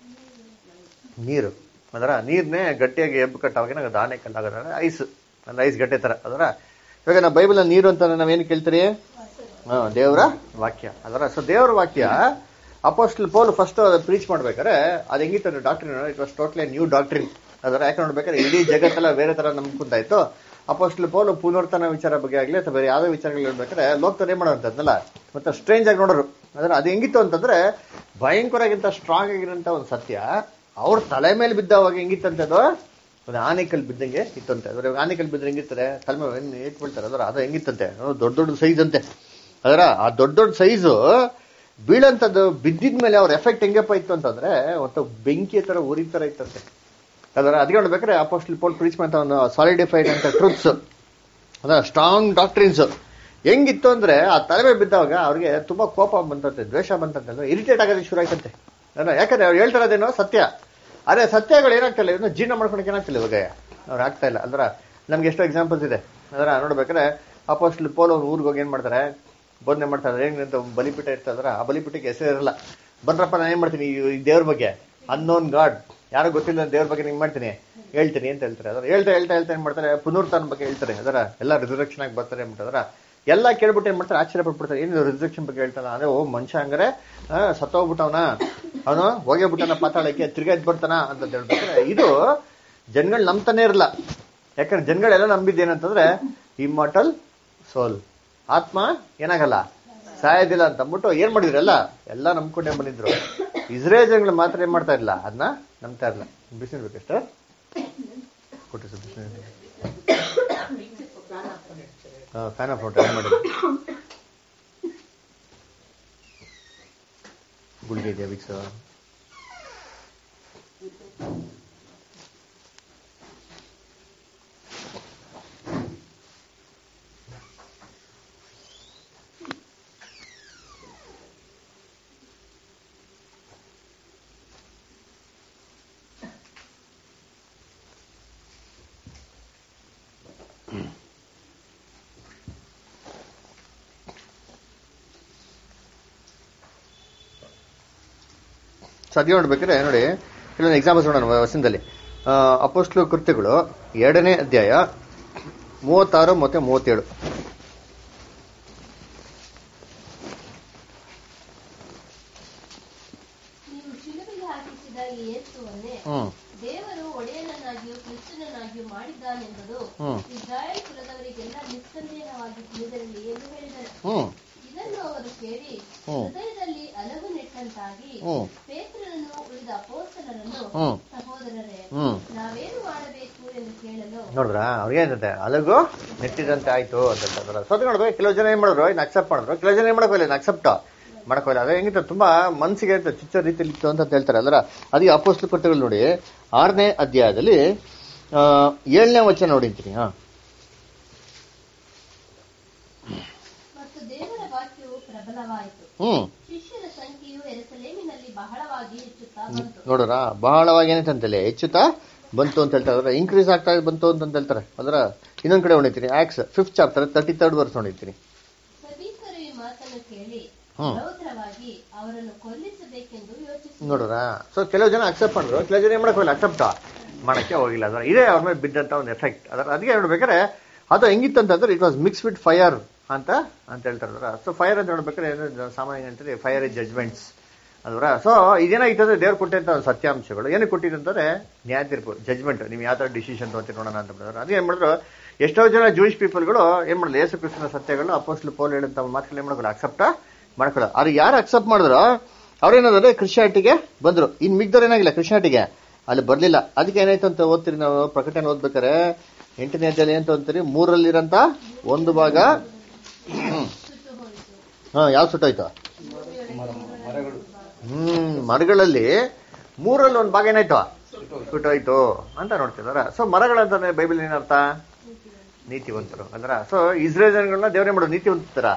[SPEAKER 1] ನೀರು ಅದರ ನೀರ್ನೇ ಗಟ್ಟಿಯಾಗಿ ಎಬ್ಬು ಕಟ್ಟಾವಾಗ ಅದು ಆನೆಕಲ್ಲು ಆಗೋದ್ರೆ ಐಸ್ ಅಂದ್ರೆ ಐಸ್ ಗಟ್ಟೆ ತರ ಅದರ ಇವಾಗ ನಾವು ಬೈಬಲ್ ನೀರು ಅಂತ ನಾವೇನು ಕೇಳ್ತೀರಿ ಹಾ ದೇವರ ವಾಕ್ಯ ಅದರ ಸೊ ದೇವರ ವಾಕ್ಯ ಅಪೋಸ್ಟಲ್ ಪೋಲ್ ಫಸ್ಟ್ ಪ್ರೀಚ್ ಮಾಡ್ಬೇಕಾದ್ರೆ ಅದು ಹೆಂಗಿತ್ತು doctrine it was totally new doctrine ಅದರ ಯಾಕೆ ನೋಡ್ಬೇಕಾದ್ರೆ ಇಡೀ ಜಗತ್ತೆಲ್ಲ ಬೇರೆ ತರ ನಂಬ್ಕೊಂತಾಯ್ತು ಅಪೋಸ್ಟಲ್ ಪೋಲ್ ಪುನರ್ತನ ವಿಚಾರ ಬಗ್ಗೆ ಆಗ್ಲಿ ಅಥವಾ ಬೇರೆ ಯಾವ್ದೋ ವಿಚಾರಗಳು ಹೇಳ್ಬೇಕಾದ್ರೆ ಲೋಕದಲ್ಲಿ ಏನ್ ಮಾಡೋಂಥದ್ದಲ್ಲ ಮತ್ತೆ ಸ್ಟ್ರೇಂಜ್ ಆಗಿ ನೋಡೋರು ಅದರ ಅದು ಹೆಂಗಿತ್ತು ಅಂತಂದ್ರೆ ಭಯಂಕರಗಿಂತ ಸ್ಟ್ರಾಂಗ್ ಆಗಿರೋಂಥ ಒಂದು ಸತ್ಯ ಅವ್ರ ತಲೆ ಮೇಲೆ ಬಿದ್ದವಾಗ ಹೆಂಗಿತ್ತಂತೆ ಅದು ಒಂದು ಆನೆಕಲ್ ಬಿದ್ದಂಗೆ ಇತ್ತಂತೆ ಅದ್ರ ಆನೆಕಲ್ ಬಿದ್ದರೆ ಹೆಂಗಿರ್ತಾರೆ ತಲೆ ಮೇಲೆ ಇಟ್ಬಿಡ್ತಾರೆ ಅದರ ಅದು ಹೆಂಗಿತ್ತಂತೆ ಅದು ದೊಡ್ಡ ದೊಡ್ಡ ಸೈಜ್ ಅಂತೆ ಅದರ ಆ ದೊಡ್ಡ ದೊಡ್ಡ ಸೈಜು ಬೀಳಂತದ್ದು ಬಿದ್ದಿದ ಮೇಲೆ ಅವ್ರ ಎಫೆಕ್ಟ್ ಹೆಂಗಪ್ಪ ಇತ್ತು ಅಂತಂದ್ರೆ ಒಂದು ಬೆಂಕಿ ತರ ಉರಿ ತರ ಇತ್ತಂತೆ ಅದರ ಅದಕ್ಕೆ ನೋಡ್ಬೇಕಾದ್ರೆ ಅಪೋಸ್ಟಲ್ ಪೋಲ್ ಪ್ರೀಚ್ ಅಂತ ಒಂದು ಸಾಲಿಡಿಫೈಡ್ ಅಂತ ಟ್ರೂತ್ಸ್ ಅದರ ಸ್ಟ್ರಾಂಗ್ ಡಾಕ್ಟ್ರಿನ್ಸ್ ಹೆಂಗಿತ್ತು ಅಂದ್ರೆ ಆ ತಲೆ ಮೇಲೆ ಬಿದ್ದಾಗ ಅವ್ರಿಗೆ ತುಂಬಾ ಕೋಪ ಬಂತಂತೆ ದ್ವೇಷ ಬಂತಂತೆ ಇರಿಟೇಟ್ ಆಗೋದಕ್ಕೆ ಶುರು ಆಯ್ತಂತೆ ಅಲ್ಲ ಯಾಕಂದ್ರೆ ಅವ್ರು ಹೇಳ್ತಾರದೇನೋ ಸತ್ಯ ಅದೇ ಸತ್ಯಗಳು ಏನಾಗ್ತಿಲ್ಲ ಇನ್ನು ಜೀರ್ಣ ಮಾಡ್ಕೊಳಕ್ಕೆ ಏನಾಗ್ತಿಲ್ಲ ಇವಾಗ ಅವ್ರು ಆಗ್ತಾ ಇಲ್ಲ ಅಲ್ದ್ರ ನಮ್ಗೆ ಎಷ್ಟೋ ಎಕ್ಸಾಂಪಲ್ಸ್ ಇದೆ ಅದರ ನೋಡ್ಬೇಕಾದ್ರೆ ಅಪೋಸ್ಟಲ್ ಪೋಲ್ ಅವ್ರು ಊರಿಗೆ ಹೋಗಿ ಏನ್ ಮಾಡ್ತಾರೆ ಬೋಧನೆ ಮಾಡ್ತಾರೆ ಹೆಂಗಂತ ಬಲಿಪೀಠ ಇರ್ತದ್ರ ಆ ಬಲಿಪೀಠಕ್ಕೆ ಹೆಸರು ಇರಲ್ಲ ಬಂದ್ರಪ್ಪ ನಾನು ಏನ್ ಮಾಡ್ತೀನಿ ಈ ದೇವ್ರ ಬಗ್ಗೆ ಅನ್ನೋನ್ ಗಾಡ್ ಯಾರೋ ಗೊತ್ತಿಲ್ಲ ದೇವ್ರ ಬಗ್ಗೆ ನಿಂಗೆ ಮಾಡ್ತೀನಿ ಹೇಳ್ತೀನಿ ಅಂತ ಹೇಳ್ತಾರೆ ಅದರ ಹೇಳ್ತಾ ಹೇಳ್ತಾ ಹೇಳ್ತಾ ಏನ್ ಮಾಡ್ತಾರೆ ಪುನರ್ತನ ಬಗ್ಗೆ ಹೇಳ್ತಾರೆ ಅದರ ಎಲ್ಲ ರಿಸರ್ವೇಕ್ಷನ್ ಆಗಿ ಬರ್ತಾರೆ ಅಂದ್ಬಿಟ್ಟು ಎಲ್ಲ ಕೇಳ್ಬಿಟ್ಟು ಏನ್ ಮಾಡ್ತಾರೆ ಆಶ್ಚರ್ಯ ಪಟ್ಬಿಡ್ತಾರೆ ಏನು ರಿಸರ್ವೇಕ್ಷನ್ ಬಗ್ಗೆ ಹೇಳ್ತಾನ ಅಂದ್ರೆ ಓ ಮನುಷ್ಯ ಹಂಗಾರೆ ಆ, ಸತ್ತೋಗ್ಬಿಟ್ಟವನ ಅವನು ಹೋಗೇ ಬಿಟ್ಟನ ಪಾತಾಳಕ್ಕೆ ತಿರ್ಗಾದ್ ಬರ್ತಾನ ಅಂತ ಹೇಳ್ಬೇಕಾದ್ರೆ ಇದು ಜನಗಳು ನಂಬ್ತಾನೆ ಇರಲ್ಲ ಯಾಕಂದ್ರೆ ಜನಗಳೆಲ್ಲ ನಂಬಿದ್ದೇನಂತಂದ್ರೆ ಇಮ್ಮಾರ್ಟಲ್ ಸೋಲ್ ಆತ್ಮ ಏನಾಗಲ್ಲ ಸಾಯೋದಿಲ್ಲ ಅಂತ ಅಂದ್ಬಿಟ್ಟು ಏನ್ ಮಾಡಿದ್ರಲ್ಲ ಎಲ್ಲ ನಂಬ್ಕೊಂಡೇ ಬಂದಿದ್ರು ಇಸ್ರೇಲ್ ಜನಗಳು ಮಾತ್ರ ಏನ್ ಮಾಡ್ತಾ ಇರಲಿಲ್ಲ ಅದನ್ನ ನಂಬ್ತಾ ಇರಲ್ಲ ಬಿಸಿನೀರು ಬೇಕಷ್ಟ ಕೊಟ್ರಿ ಸರ್ ಬಿಸಿನೀರು ಹಾ ಫ್ಯಾನ್ ಆಫ್ ಏನ್ ಮಾಡಿದ್ರು ಗುಳಿಗೆ ಇದೆಯಾ ವಿಕ್ಸ್ ಸೊ ಅದೇ ನೋಡ್ಬೇಕಾದ್ರೆ ನೋಡಿ ಕೆಲವೊಂದು ಎಕ್ಸಾಂಪಲ್ಸ್ ನೋಡೋಣ ವಸಂತದಲ್ಲಿ ಅಪೋಸ್ಟ್ಲು ಕೃತ್ಯಗಳು ಎರಡನೇ ಅಧ್ಯಾಯ ಮೂವತ್ತಾರು ಮತ್ತೆ ಮೂವತ್ತೇಳು
[SPEAKER 2] ನೀವು ಶಿಲುಬೆಗೆ ಹಾಕಿಸಿದ ಈ ಯೇಸುವನ್ನೇ
[SPEAKER 1] ಹ್ಮ್
[SPEAKER 2] ದೇವರು ಒಡೆಯನನ್ನಾಗಿಯೂ ಕ್ರಿಸ್ತನನ್ನಾಗಿಯೂ ಮಾಡಿದ್ದಾನೆಂಬುದು
[SPEAKER 1] ಹ್ಮ್.
[SPEAKER 2] ಇಸ್ರಾಯೇಲ್ ಕುಲದವರಿಗೆಲ್ಲ ನಿಸ್ಸಂದೇಹವಾಗಿ ತಿಳಿದಿರಲಿ ಎಂದು ಹೇಳಿದರು
[SPEAKER 1] ಹ್ಮ್
[SPEAKER 2] ಇದನ್ನು ಅವರು ಕೇಳಿ
[SPEAKER 1] ಹ್ಮ್.
[SPEAKER 2] ಹೃದಯದಲ್ಲಿ ಅಲಗು ನೆಟ್ಟಂತಾಗಿ
[SPEAKER 1] ಹ್ಮ್.
[SPEAKER 2] ಪೇತ್ರನನ್ನು ಉಳಿದ ಅಪೋಸ್ತಲರನ್ನು
[SPEAKER 1] ಹ್ಮ್.
[SPEAKER 2] ಸಹೋದರರೇ
[SPEAKER 1] ಹ್ಮ್
[SPEAKER 2] ನಾವೇನು ಮಾಡಬೇಕು ಎಂದು ಕೇಳಲು
[SPEAKER 1] ನೋಡಿದ್ರ ಅವ್ರಿಗೆ ಏನಂತೆ ಅಲಗು ನೆಟ್ಟಿದಂತೆ ಆಯ್ತು ಅಂತ ಹೇಳ್ತಾರೆ ಸೊ ಅದು ನೋಡ್ಬೇಕು ಕೆಲವು ಜನ ಏನ್ ಮಾಡಿದ್ರು ಇನ್ನು ಅಕ್ಸೆಪ್ಟ್ ಮಾಡಿದ್ರು ಕೆಲವು ಜನ ಏನ್ ಮಾಡಕೋಲ್ಲ ಅಕ್ಸೆಪ್ಟ್ ಮಾಡಕೋಲ್ಲ ಅದೇ ಹೆಂಗಿತ್ತು ತುಂಬಾ ಮನ್ಸಿಗೆ ಇರುತ್ತೆ ಚುಚ್ಚ ರೀತಿಯಲ್ಲಿ ಇತ್ತು ಅಂತ ಹೇಳ್ತಾರೆ ಅಲ್ಲರ ಅದಕ್ಕೆ ಅಪೋಸ್ಲು ಕೃತ್ಯಗಳು ನೋಡಿ ಆರನೇ ಅಧ್ಯಾಯದಲ್ಲಿ ಆ, ಏಳನೇ ವಚನ ನೋಡಿಂತೀನಿ ಹಾ
[SPEAKER 2] ಮತ್ತು ದೇವರ ವಾಕ್ಯವು ಪ್ರಬಲವಾಯಿತು
[SPEAKER 1] ಹ್ಮ್
[SPEAKER 2] ಶಿಷ್ಯರ ಸಂಖ್ಯೆಯು ಎರುಸಲೇಮಿನಲ್ಲಿ ಬಹಳವಾಗಿ ಹೆಚ್ಚುತ್ತಾ ಬಂತು
[SPEAKER 1] ನೋಡ್ರ ಬಹಳವಾಗಿ ಏನಂತಂತಲೆ ಹೆಚ್ಚುತ್ತಾ ಬಂತು ಅಂತ ಹೇಳ್ತಾರೆ ಅದರ ಇನ್ಕ್ರೀಸ್ ಆಗ್ತಾ ಬಂತು ಅಂತ ಹೇಳ್ತಾರೆ ಅದರ ಇನ್ನೊಂದ್ ಕಡೆ ಹೊಡಿತೀನಿ Acts fifth chapter thirty third verse ನೋಡಿರ್ತೀನಿ
[SPEAKER 2] ಸಭಿಕರು ಈ ಮಾತನ್ನು ಕೇಳಿ
[SPEAKER 1] ಹ್ಮ್.
[SPEAKER 2] ರೌದ್ರವಾಗಿ ಅವರನ್ನು ಕೊಲ್ಲಿಸಬೇಕೆಂದು ಯೋಚಿಸಿ
[SPEAKER 1] ನೋಡ್ರ ಸೊ ಕೆಲವು ಜನ ಅಕ್ಸೆಪ್ಟ್ ಮಾಡಿದ್ರು ಕೆಲವು ಜನ ಏನ್ ಮಾಡಕ್ ಹೋಗಿಲ್ಲ ಅಕ್ಸೆಪ್ಟ್ ಮಾಡಕ್ಕೆ ಹೋಗಿಲ್ಲ ಅದರ ಇದೇ ಅವ್ರ ಮೇಲೆ ಬಿದ್ದಂತ ಒಂದು ಎಫೆಕ್ಟ್ ಅದರ ಅದಕ್ಕೆ ನೋಡ್ಬೇಕಾದ್ರೆ ಅದು ಹೆಂಗಿತ್ತು ಅಂತಂದ್ರೆ it was mix with fire ಅಂತ ಅಂತ ಹೇಳ್ತಾರೆ ಅದರ ಸೊ ಫೈರ್ ಅಂತ ನೋಡ್ಬೇಕಾದ್ರೆ ಏನು ಸಾಮಾನ್ಯ ಅಂತಾರೆ ಫೈರ್ ಇಸ್ ಜಜ್ಮೆಂಟ್ಸ್ ಅಲ್ವರ ಸೊ ಇದೇನಾಗಿತ್ತು ಅಂದ್ರೆ ದೇವ್ರು ಕೊಟ್ಟಂತ ಒಂದು ಸತ್ಯಾಂಶಗಳು ಏನಕ್ಕೆ ಕೊಟ್ಟಿದ್ದು ಅಂತಂದ್ರೆ ನ್ಯಾಯ ತೀರ್ಪು ಜಜ್ಮೆಂಟ್ ನೀವು ಯಾವ ತರ ಡಿಸಿಷನ್ ತಗೊಂತೀರಿ ನೋಡೋಣ ಅಂತ ಬಿಡೋರು ಅದೇ ಏನ್ ಮಾಡಿದ್ರು ಎಷ್ಟೋ ಜನ ಜೂಯಿಶ್ ಪೀಪಲ್ಗಳು ಏನ್ ಮಾಡಲ್ಲ ಯೇಸು ಕ್ರಿಸ್ತನ ಸತ್ಯಗಳು ಅಪೋಸ್ಟ್ಲು ಪೋಲ್ ಹೇಳಂತ ಮಾತುಗಳು ಏನ್ ಮಾಡ್ಕೊಳ್ಳೋ ಅಕ್ಸೆಪ್ಟ್ ಮಾಡ್ಕೊಳ್ಳೋ ಅವ್ರು ಯಾರು ಅಕ್ಸೆಪ್ಟ್ ಮಾಡಿದ್ರು ಅವ್ರೇನಂದ್ರೆ ಕ್ರಿಶ್ಚಿಯಾನಿಟಿಗೆ ಬಂದ್ರು ಇನ್ ಮಿಗ್ದವ್ರು ಏನಾಗಿಲ್ಲ ಕ್ರಿಶ್ಚಿಯಾನಿಟಿಗೆ ಅಲ್ಲಿ ಬರ್ಲಿಲ್ಲ ಅದಕ್ಕೆ ಏನಾಯ್ತು ಅಂತ ಓದ್ತೀರಿ ನಾವು ಪ್ರಕಟಣೆ ಓದ್ಬೇಕಾರೆ ಎಂಟನೇ ಅಧ್ಯಾಯ ಅಂತ ಓದ್ತೀರಿ ಮೂರಲ್ಲಿರಂತ ಒಂದು ಭಾಗ ಹ್ಮ್
[SPEAKER 2] ಸುಟ್ಟು ಹೋಯಿತು
[SPEAKER 1] ಹಾ ಯಾವ ಸುಟ್ಟೋಯ್ತು ಹ್ಮ್ ಮರಗಳಲ್ಲಿ ಮೂರಲ್ಲಿ ಒಂದು ಭಾಗ ಏನಾಯ್ತು ಸುಟ್ಟೋಯ್ತು ಅಂತ ನೋಡ್ತಿದಾರ ಸೊ ಮರಗಳಂತಾನೆ ಬೈಬಲ್ ಏನರ್ಥ ನೀತಿವಂತರು ಅಂದ್ರ ಸೊ ಇಸ್ರೇಲ್ ಜನಗಳನ್ನ ದೇವರೇ ಮಾಡೋದು ನೀತಿವಂತರ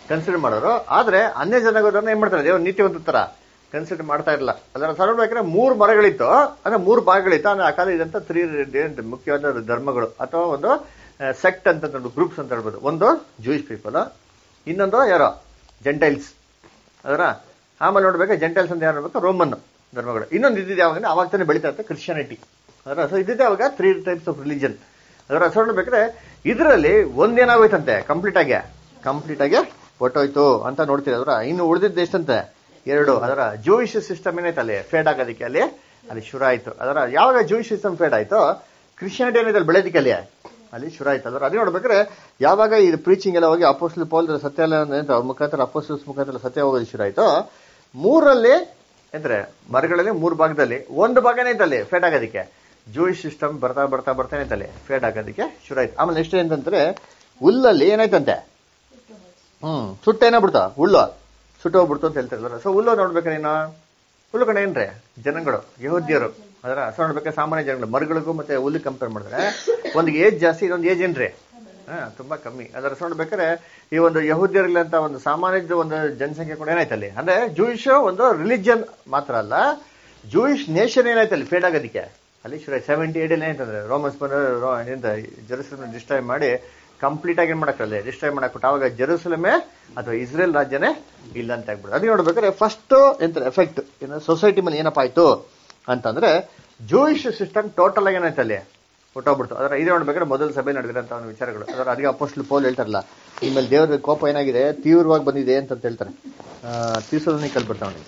[SPEAKER 1] ಕನ್ಸಿಡರ್ ಮಾಡೋರು ಆದ್ರೆ ಅನ್ಯ ಜನಗೋದನ್ನ ಏನ್ ಮಾಡ್ತಾರೆ ದೇವ್ರು ನೀತಿವಂತ ತರ ಕನ್ಸಿಡರ್ ಮಾಡ್ತಾ ಇರಲಿಲ್ಲ ಅದರ ಸರ್ಬೇಕಾದ್ರೆ ಮೂರು ಮರಗಳಿತ್ತು ಅಂದ್ರೆ ಮೂರು ಭಾಗಗಳಿತ್ತು ಅಂದ್ರೆ ಆ ಕಾಲ ಇದಂತ ತ್ರೀ ಮುಖ್ಯವಾದ ಧರ್ಮಗಳು ಅಥವಾ ಒಂದು ಸೆಕ್ಟ್ ಅಂತ ಗ್ರೂಪ್ಸ್ ಅಂತ ಹೇಳ್ಬೋದು ಒಂದು ಜೂಯಿಶ್ ಪೀಪಲ್ ಇನ್ನೊಂದು ಯಾರೋ ಜೆಂಟೈಲ್ಸ್ ಅದರ ಆಮೇಲೆ ನೋಡ್ಬೇಕು ಜೆಂಟೈಲ್ಸ್ ಅಂತ ಯಾರು ನೋಡ್ಬೇಕು ರೋಮನ್ ಧರ್ಮಗಳು ಇನ್ನೊಂದು ಇದ್ದಿದ್ದು ಯಾವಾಗ ಅವಾಗ ತಾನೇ ಬೆಳೀತಾ ಇರುತ್ತೆ ಕ್ರಿಶ್ಚಿಯಾನಿಟಿ ಅದರ ಸೊ ಇದ್ದಿದ್ದೆ ಅವಾಗ ತ್ರೀ ಟೈಪ್ಸ್ ಆಫ್ ರಿಲಿಜನ್ ಅದರ ಹೆಸರು ನೋಡ್ಬೇಕಾದ್ರೆ ಇದರಲ್ಲಿ ಒಂದೇನಾಗೋಯ್ತಂತೆ ಕಂಪ್ಲೀಟ್ ಆಗಿ ಕಂಪ್ಲೀಟ್ ಆಗಿ ಹೊಟ್ಟೋಯ್ತು ಅಂತ ನೋಡ್ತೀವಿ ಅದರ ಇನ್ನು ಉಳಿದಿದ್ದು ಎಷ್ಟಂತೆ ಎರಡು ಅದರ ಜೂಯಿಶ್ ಸಿಸ್ಟಮ್ ಏನೈತೆ ಅಲ್ಲಿ ಫೇಡ್ ಆಗೋದಕ್ಕೆ ಅಲ್ಲಿ ಅಲ್ಲಿ ಶುರು ಆಯ್ತು ಅದರ ಯಾವಾಗ ಜೂಯಿಶ್ ಸಿಸ್ಟಮ್ ಫೇಡ್ ಆಯ್ತು ಕ್ರಿಶ್ಚಿಯಾನಿಟಿ ಏನೈತೆ ಅಲ್ಲಿ ಬೆಳೆದಕ್ಕೆ ಅಲ್ಲಿ ಅಲ್ಲಿ ಶುರು ಆಯ್ತು ಅದರ ಅದೇ ನೋಡ್ಬೇಕಾದ್ರೆ ಯಾವಾಗ ಈ ಪ್ರೀಚಿಂಗ್ ಎಲ್ಲ ಹೋಗಿ ಅಪೋಸ್ಲ್ ಪೋಲ್ ಸತ್ಯ ಎಲ್ಲ ಅಂತ ಅವ್ರ ಮುಖಾಂತರ ಅಪೋಸ್ಟಲ್ಸ್ ಮುಖಾಂತರ ಸತ್ಯ ಹೋಗೋದು ಶುರು ಆಯ್ತು ಮೂರಲ್ಲಿ ಅಂದ್ರೆ ಮರಗಳಲ್ಲಿ ಮೂರು ಭಾಗದಲ್ಲಿ ಒಂದು ಭಾಗನೇ ಐತಲ್ಲಿ ಫೇಡ್ ಆಗೋದಕ್ಕೆ ಜೂಯಿಶ್ ಸಿಸ್ಟಮ್ ಬರ್ತಾ ಬರ್ತಾ ಬರ್ತಾನೆ ಐತಲ್ಲಿ ಫೇಡ್ ಆಗೋದಕ್ಕೆ ಶುರು ಆಯ್ತು ಆಮೇಲೆ ನೆಕ್ಸ್ಟ್ ಏನಂತಂದ್ರೆ ಹುಲ್ಲಲ್ಲಿ ಏನಾಯ್ತಂತೆ ಹ್ಮ್ ಸುಟ್ಟ ಏನಾಗ್ಬಿಡ್ತಾ ಹುಲ್ಲು ಸುಟ್ಟು ಹೋಗ್ಬಿಡ್ತು ಅಂತ ಹೇಳ್ತಾರಲ್ಲ ಸೊ ಹುಲ್ಲು ನೋಡ್ಬೇಕಾದ್ರೆ ಏನು ಹುಲ್ಲು ಕಡೆ ಏನ್ರಿ ಜನಗಳು ಯಹೋದ್ಯರು ಅದರ ಸೊ ನೋಡ್ಬೇಕಾದ್ರೆ ಸಾಮಾನ್ಯ ಜನಗಳು ಮರಗಳಿಗೂ ಮತ್ತೆ ಹುಲ್ಲು ಕಂಪೇರ್ ಮಾಡಿದ್ರೆ ಒಂದು ಏಜ್ ಜಾಸ್ತಿ ಇದೊಂದು ಏಜ್ ಏನ್ರಿ ಹಾ ತುಂಬಾ ಕಮ್ಮಿ ಅದರ ಸೊ ನೋಡ್ಬೇಕಾದ್ರೆ ಈ ಒಂದು ಯಹೂದ್ಯರಲ್ಲಿ ಅಂತ ಒಂದು ಸಾಮಾನ್ಯದ ಒಂದು ಜನಸಂಖ್ಯೆ ಕೂಡ ಏನಾಯ್ತಲ್ಲಿ ಅಂದ್ರೆ ಜೂಯಿಶ್ ಒಂದು ರಿಲಿಜನ್ ಮಾತ್ರ ಅಲ್ಲ ಜೂಯಿಶ್ ನೇಷನ್ ಏನಾಯ್ತಲ್ಲಿ ಫೇಡ್ ಆಗೋದಕ್ಕೆ ಅಲ್ಲಿ ಶುರು ಸೆವೆಂಟಿ ಏಟ್ ಏನಾಯ್ತಂದ್ರೆ ರೋಮನ್ಸ್ ಬಂದ ಜೆರೂಸಲಮ್ ಡಿಸ್ಟ್ರಾಯ್ ಮಾಡಿ ಕಂಪ್ಲೀಟ್ ಆಗಿ ಏನ್ ಮಾಡಕ್ಕಲ್ಲ ಡಿಸ್ಟ್ರಾಯ್ ಮಾಡಕ್ಬಿಟ್ಟು ಅವಾಗ ಜೆರೂಸಲಮೇ ಅಥವಾ ಇಸ್ರೇಲ್ ರಾಜ್ಯನೇ ಇಲ್ಲ ಅಂತ ಆಗ್ಬಿಡುದು ಅದಕ್ಕೆ ನೋಡ್ಬೇಕಾದ್ರೆ ಫಸ್ಟ್ ಎಂತ ಎಫೆಕ್ಟ್ ಏನು ಸೊಸೈಟಿ ಮೇಲೆ ಏನಪ್ಪ ಆಯ್ತು ಅಂತಂದ್ರೆ ಜೂಯಿಶ್ ಸಿಸ್ಟಮ್ ಟೋಟಲ್ ಆಗಿ ಏನಾಯ್ತು ಅಲ್ಲಿ ಹೊಟ್ಟೋಗ್ಬಿಡ್ತು ಅದರ ಇದೇ ನೋಡ್ಬೇಕಾದ್ರೆ ಮೊದಲ ಸಭೆ ನಡೆದಿರೋಂಥ ಒಂದು ವಿಚಾರಗಳು ಅದರ ಅದಕ್ಕೆ ಅಪೋಸ್ಟ್ಲ್ ಪೋಲ್ ಹೇಳ್ತಾರಲ್ಲ ಇನ್ಮೇಲೆ ದೇವರ ಕೋಪ ಏನಾಗಿದೆ ತೀವ್ರವಾಗಿ ಬಂದಿದೆ ಅಂತ ಹೇಳ್ತಾರೆ ತೀರ್ಸೋದನ್ನ ಕಲ್ಬಿಡ್ತಾವ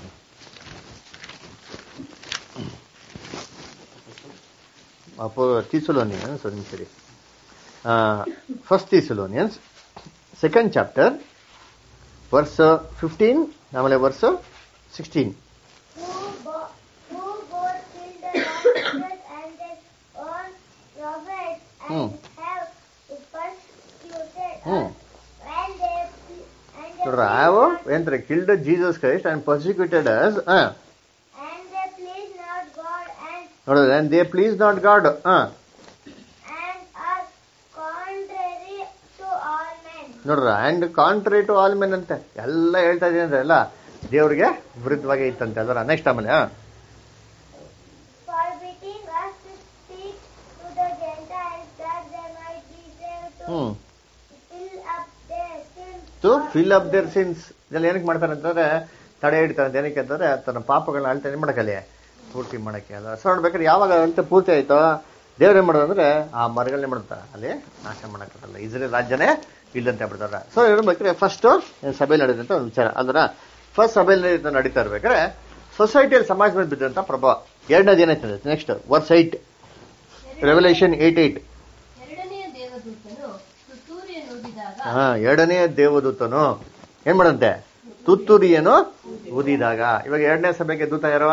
[SPEAKER 1] ಅಪೋ ತೀಸಲೋನಿಯನ್ಸ್ ಒಂದು ಸರಿ first Thessalonians second chapter verse fifteen ಆಮೇಲೆ verse sixteen
[SPEAKER 3] who, bo- who both killed the prophets and their own prophets and
[SPEAKER 1] Hmm.
[SPEAKER 3] have persecuted
[SPEAKER 1] Hmm.
[SPEAKER 3] us. And they, and they
[SPEAKER 1] ನೋಡ್ರ
[SPEAKER 3] please
[SPEAKER 1] ಯಾವ
[SPEAKER 3] not-
[SPEAKER 1] ಏನಂತಾರೆ killed Jesus Christ and persecuted us
[SPEAKER 3] and they please not God and,
[SPEAKER 1] ನೋಡಿದ್ರೆ they please not God ಹಾ
[SPEAKER 3] and are contrary to all men.
[SPEAKER 1] ನೋಡ್ರ and contrary to all men ಅಂತೆ ಎಲ್ಲ ಹೇಳ್ತಾ ಇದೀನಿ ಅಂದ್ರೆ ಎಲ್ಲ ದೇವ್ರಿಗೆ ವಿರುದ್ಧವಾಗಿ ಇತ್ತಂತೆ ಅದರ ನೆಕ್ಸ್ಟ್ ಆಮೇಲೆ ಹಾ
[SPEAKER 3] Forbidding us to speak to the Gentiles that they might be saved to
[SPEAKER 1] hmm
[SPEAKER 3] fill up their sins.
[SPEAKER 1] To fill up their sins ಇದೆಲ್ಲ ಏನಕ್ಕೆ ಮಾಡ್ತಾರೆ ಅಂತಂದ್ರೆ ತಡೆ ಹಿಡಿತಾರೆ ಅಂತ ಏನಕ್ಕೆ ಅಂತಂದ್ರೆ ತನ್ನ ಪಾಪಗಳನ್ನ ಅಳ್ತಾ ಏನ್ ಮಾಡಕ್ಕಲ್ಲಿ ಪೂರ್ತಿ ಮಾಡಕ್ಕೆ ಅಲ್ಲ ಸೊ ನೋಡ್ಬೇಕಾದ್ರೆ ಯಾವಾಗ ಅಳ್ತೆ ಪೂರ್ತಿ ಆಯ್ತೋ ದೇವ್ರ ಏನ್ ಮಾಡೋದು ಅಂದ್ರೆ ಆ ಮರಗಳನ್ನ ಮಾಡ್ತಾರ ಅಲ್ಲಿ ನಾಶ ಮಾಡಕ್ಕಲ್ಲ ಇಸ್ರೇಲ್ ರಾಜ್ಯನೇ ಇಲ್ಲಂತ ಬಿಡ್ತಾರ ಸೊ ಹೇಳ್ಬೇಕಾದ್ರೆ ಫಸ್ಟ್ ಸಭೆಯಲ್ಲಿ ನಡೆದಂತ ಒಂದು ವಿಚಾರ ಅಂದ್ರ ಫಸ್ಟ್ ಸಭೆಯಲ್ಲಿ ನಡೀತಾ ಇರ್ಬೇಕಾದ್ರೆ ಸೊಸೈಟಿಯಲ್ಲಿ ಸಮಾಜ ಮೇಲೆ ಬಿದ್ದಂತ ಪ್ರಭಾವ ಎರಡನೇದು ಏನಾಯ್ತದೆ next verse eight Revelation eight eight
[SPEAKER 2] ಎರಡನೆಯ ದೇವದೂತನು ತುತ್ತೂರಿಯನ್ನು ಊದಿದಾಗ
[SPEAKER 1] ಹಾ ಎರಡನೇ ದೇವದೂತನು ಏನ್ ಮಾಡಂತೆ ತುತ್ತೂರಿಯನ್ನು ಊದಿದಾಗ ಇವಾಗ ಎರಡನೇ ಸಭೆಗೆ ದೂತ ಯಾರು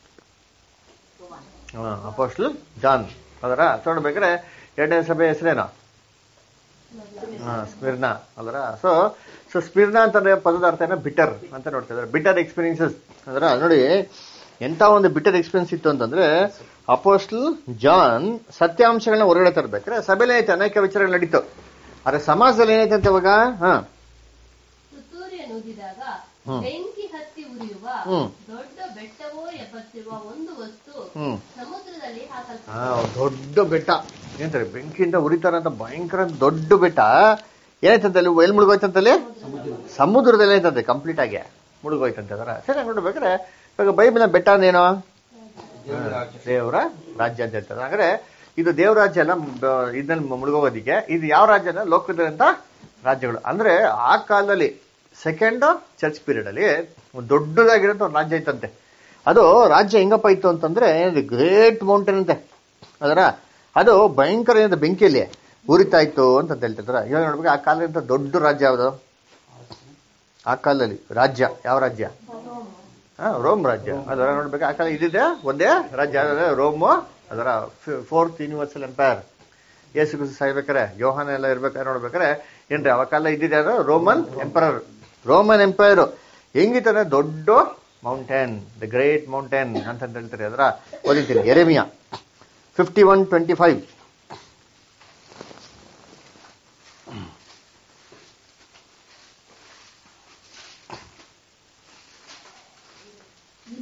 [SPEAKER 1] ಅಪೋಸ್ಟಲ್ ಜಾನ್ ಅದರ ನೋಡ್ಬೇಕಾದ್ರೆ ಎರಡನೇ ಸಭೆ ಹೆಸರೇನು ಹಾ ಸ್ಮಿರ್ನ ಅದರ ಸೊ ಸೊ ಸ್ಮಿರ್ನ ಅಂತಂದ್ರೆ ಪದದ ಅರ್ಥ ಏನೋ ಬಿಟರ್ ಅಂತ ನೋಡ್ತಿದ್ದಾರೆ ಬಿಟರ್ ಎಕ್ಸ್ಪೀರಿಯನ್ಸಸ್ ಅದರ ನೋಡಿ ಎಂತ ಒಂದು ಬಿಟರ್ ಎಕ್ಸ್ಪೀರಿಯನ್ಸ್ ಇತ್ತು ಅಂತಂದ್ರೆ ಅಪೋಸ್ಟಲ್ ಜಾನ್ ಸತ್ಯಾಂಶಗಳನ್ನ ಹೊರಗಡೆ ತರ್ಬೇಕಾದ್ರೆ ಸಭೆಯಲ್ಲಿ ಐತೆ ಅನೇಕ ವಿಚಾರಗಳು ನಡೀತು ಆದ್ರೆ ಸಮಾಜದಲ್ಲಿ ಏನೈತೆ ಅಂತ ಇವಾಗ ಹಾ
[SPEAKER 2] ತುತ್ತೂರಿಯನ್ನು ಊದಿದಾಗ
[SPEAKER 1] ಹ್ಮ್.
[SPEAKER 2] ಬೆಂಕಿ ಹತ್ತಿ ಉರಿಯುವ
[SPEAKER 1] ಹ್ಮ್.
[SPEAKER 2] ದೊಡ್ಡ ಬೆಟ್ಟವೋ ಎಬ್ಬತ್ತಿರುವ ಒಂದು ವಸ್ತು
[SPEAKER 1] ಹ್ಮ್
[SPEAKER 2] ಸಮುದ್ರದಲ್ಲಿ
[SPEAKER 1] ಆ,
[SPEAKER 2] ಹಾಕಲ್ಪಟ್ಟಿತು
[SPEAKER 1] ದೊಡ್ಡ ಬೆಟ್ಟ ಏನಂತಾರೆ ಬೆಂಕಿಯಿಂದ ಉರಿತಾರಂತ ಭಯಂಕರ ದೊಡ್ಡ ಬೆಟ್ಟ ಏನಾಯ್ತಂತೆ ಅಲ್ಲಿ ಎಲ್ಲಿ ಮುಳುಗೋಯ್ತಂತಲ್ಲಿ ಸಮುದ್ರದಲ್ಲಿ ಏನಾಯ್ತಂತೆ ಕಂಪ್ಲೀಟ್ ಆಗಿ ಮುಳುಗೋಯ್ತಂತೆ ಅದರ ಸರಿ ನೋಡ್ಬೇಕಾದ್ರೆ ಇವಾಗ ಬೈಬಲ್ ಬೆಟ್ಟ ಅಂದೇನು ದೇವರ ರಾಜ್ಯ ಅಂತ ಹೇಳ್ತಾರೆ ಹಾಗಾದ್ರೆ ಇದು ದೇವರ ರಾಜ್ಯ ಅಲ್ಲ ಬ- ಇದ್ರಲ್ಲಿ ಮುಳುಗೋಗೋದಿಕ್ಕೆ ಇದು ಯಾವ ರಾಜ್ಯನ ಲೋಕದಂತ ರಾಜ್ಯಗಳು ಅಂದ್ರೆ ಆ ಕಾಲದಲ್ಲಿ ಸೆಕೆಂಡ್ ಚರ್ಚ್ ಪೀರಿಯಡ್ ಅಲ್ಲಿ ಒಂದು ದೊಡ್ಡದಾಗಿರೋಂಥ ಒಂದು ರಾಜ್ಯ ಇತ್ತಂತೆ ಅದು ರಾಜ್ಯ ಹೆಂಗಪ್ಪ ಇತ್ತು ಅಂತಂದ್ರೆ ಗ್ರೇಟ್ ಮೌಂಟೇನ್ ಅಂತೆ ಅದರ ಅದು ಭಯಂಕರ ಏನಂತ ಬೆಂಕಿಯಲ್ಲಿ ಉರಿತಾ ಇತ್ತು ಅಂತ ಹೇಳ್ತಿದ್ರ ಇವಾಗ ನೋಡ್ಬೇಕು ಆ ಕಾಲದಿಂದ ದೊಡ್ಡ ರಾಜ್ಯ ಯಾವುದು ಆ ಕಾಲದಲ್ಲಿ ರಾಜ್ಯ ಯಾವ ರಾಜ್ಯ ಹಾ, ರೋಮ್ ರಾಜ್ಯ ಅದರ ನೋಡ್ಬೇಕು ಆ ಕಾಲ ಇದಿದೆ ಒಂದೇ ರಾಜ್ಯ ಅದರ ರೋಮ್ ಅದರ ಫೋರ್ತ್ ಯೂನಿವರ್ಸಲ್ ಎಂಪೈರ್ ಯೇಸು ಕ್ರಿಸ್ತ ಸಾಯ್ಬೇಕಾರೆ ಯೋಹಾನ ಎಲ್ಲ ಇರ್ಬೇಕಾದ್ರೆ ನೋಡ್ಬೇಕಾರೆ ಏನ್ರಿ ಅವ ಕಾಲ ಇದ್ದಿದೆ ಅದು ರೋಮನ್ ಎಂಪರರ್ ರೋಮನ್ ಎಂಪೈರ್ ಹೆಂಗಿತ್ತಂದ್ರೆ ದೊಡ್ಡ ಮೌಂಟೇನ್ ದ ಗ್ರೇಟ್ ಮೌಂಟೇನ್ ಅಂತ ಹೇಳ್ತಾರೆ ಅದರ ಓದಿದ್ದೀನಿ Jeremiah fifty one twenty five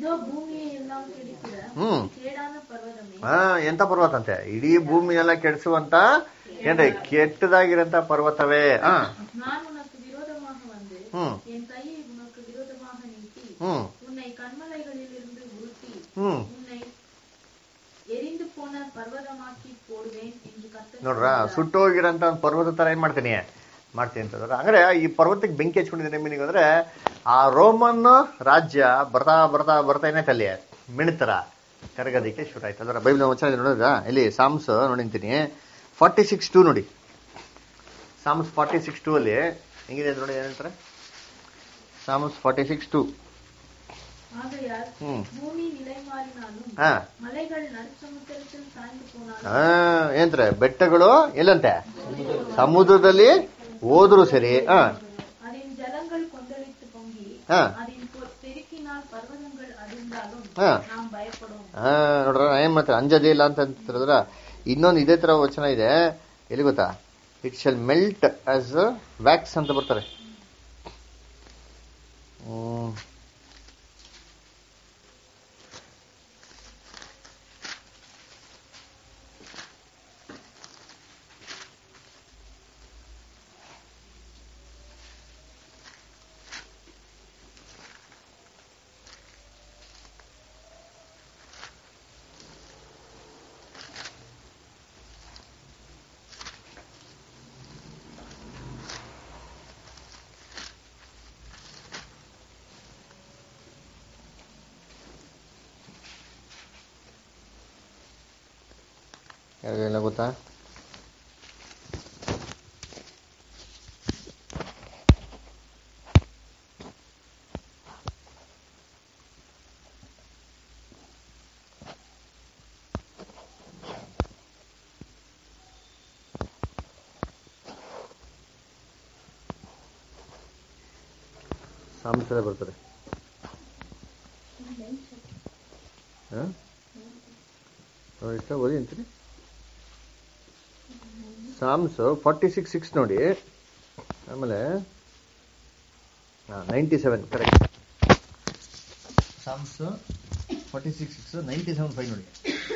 [SPEAKER 4] இதோ பூமியை எல்லாம் கெடுக்கிற
[SPEAKER 1] ಹ್ಮ್
[SPEAKER 4] கேடான பர்வதமே
[SPEAKER 1] ಹಾ ಎಂತ ಪರ್ವತ ಅಂತೆ ಇಡೀ ಭೂಮಿ ಎಲ್ಲ ಕೆಡಿಸುವಂತ ಏನ್ರಿ ಕೆಟ್ಟದಾಗಿರಂತ ಪರ್ವತವೇ ಹಾ
[SPEAKER 4] நான் உனக்கு விரோதமாக வந்து
[SPEAKER 1] ಹ್ಮ್
[SPEAKER 4] என் கையை உனக்கு விரோதமாக நீட்டி
[SPEAKER 1] ಹ್ಮ್
[SPEAKER 4] உன்னை கண்மலைகளிலிருந்து உருட்டி
[SPEAKER 1] ಹ್ಮ್
[SPEAKER 4] உன்னை எரிந்து போன பர்வதமாக்கி போடுவேன் என்று கர்த்தர்
[SPEAKER 1] ನೋಡ್ರ
[SPEAKER 4] சொல்கிறார்.
[SPEAKER 1] ಸುಟ್ಟೋಗಿರಂತ ಒಂದು ಪರ್ವತ ತರ ಏನ್ ಮಾಡ್ತೀನಿ ಮಾಡ್ತೀನಿ ಅಂತಂದ್ರೆ ಅಂದ್ರೆ ಈ ಪರ್ವತಕ್ಕೆ ಬೆಂಕಿ ಹಚ್ಕೊಂಡಿದ್ದೀನಿ ಮೀನಿಂಗ್ ಅಂದ್ರೆ ಆ ರೋಮನ್ ರಾಜ್ಯ ಬರ್ತಾ ಬರ್ತಾ ಬರ್ತಾ ಏನೈತೆ ಅಲ್ಲಿ ಮಿಣಿತರ ಕರಗೋದಿಕ್ಕೆ ಶುರು ಆಯ್ತು ಅದರ ಬೈಬಲ್ ವಚನ ಇದೆ ನೋಡಿದ್ರ ಇಲ್ಲಿ ಸಾಮ್ಸ್ ನೋಡಿಂತೀನಿ ಫಾರ್ಟಿ ಸಿಕ್ಸ್ ಟೂ ನೋಡಿ ಸಾಮ್ಸ್ ಫಾರ್ಟಿ ಸಿಕ್ಸ್ ಟೂ ಅಲ್ಲಿ ಹೆಂಗಿದೆ ಅಂತ ನೋಡಿ ಏನಂತಾರೆ ಸಾಮ್ಸ್ ಫಾರ್ಟಿ ಸಿಕ್ಸ್ ಟೂ
[SPEAKER 4] ஆகையால்
[SPEAKER 1] ಹ್ಮ್
[SPEAKER 4] பூமி நிலை மாறினாலும்
[SPEAKER 1] ಹಾ
[SPEAKER 4] மலைகள் நடுசமுத்திரத்தில் சாய்ந்து போனாலும்
[SPEAKER 1] ಆ, ಏನ್ರೆ ಬೆಟ್ಟಗಳು ಎಲ್ಲಂತೆ ಸಮುದ್ರದಲ್ಲಿ ಹೋದ್ರು ಸರಿ ಹಾ
[SPEAKER 4] அதன் ஜலங்கள் கொந்தளித்து பொங்கி
[SPEAKER 1] ಹಾ
[SPEAKER 4] அதன் பொ- பெருக்கினால் பர்வதங்கள் அதிர்ந்தாலும்
[SPEAKER 1] ಹಾ
[SPEAKER 4] நாம் பயப்படும்
[SPEAKER 1] ಹಾ ನೋಡ್ರ ಏನ್ ಮಾಡ್ತಾರೆ ಅಂಜದೇ ಇಲ್ಲ ಅಂತ ಅಂತಾರದ್ರ ಇನ್ನೊಂದು ಇದೇ ತರ ವಚನ ಇದೆ ಎಲ್ಲಿ ಗೊತ್ತಾ it shall melt as wax ಅಂತ ಬರ್ತಾರೆ ಹ್ಮ್. ಯಾರಿಗೆಲ್ಲ ಗೊತ್ತಾ ಸಾಂಸದ ಬರ್ತಾರೆ ಹಾ ನೋಡಿ ಇಷ್ಟ ಓದಿ ಅಂತೀರಿ ಸಾಮ್ಸ್ ಫಾರ್ಟಿ ಸಿಕ್ಸ್ ಸಿಕ್ಸ್ ನೋಡಿ ಆಮೇಲೆ ninety seven correct Psalms forty six six ninety seven five ನೋಡಿ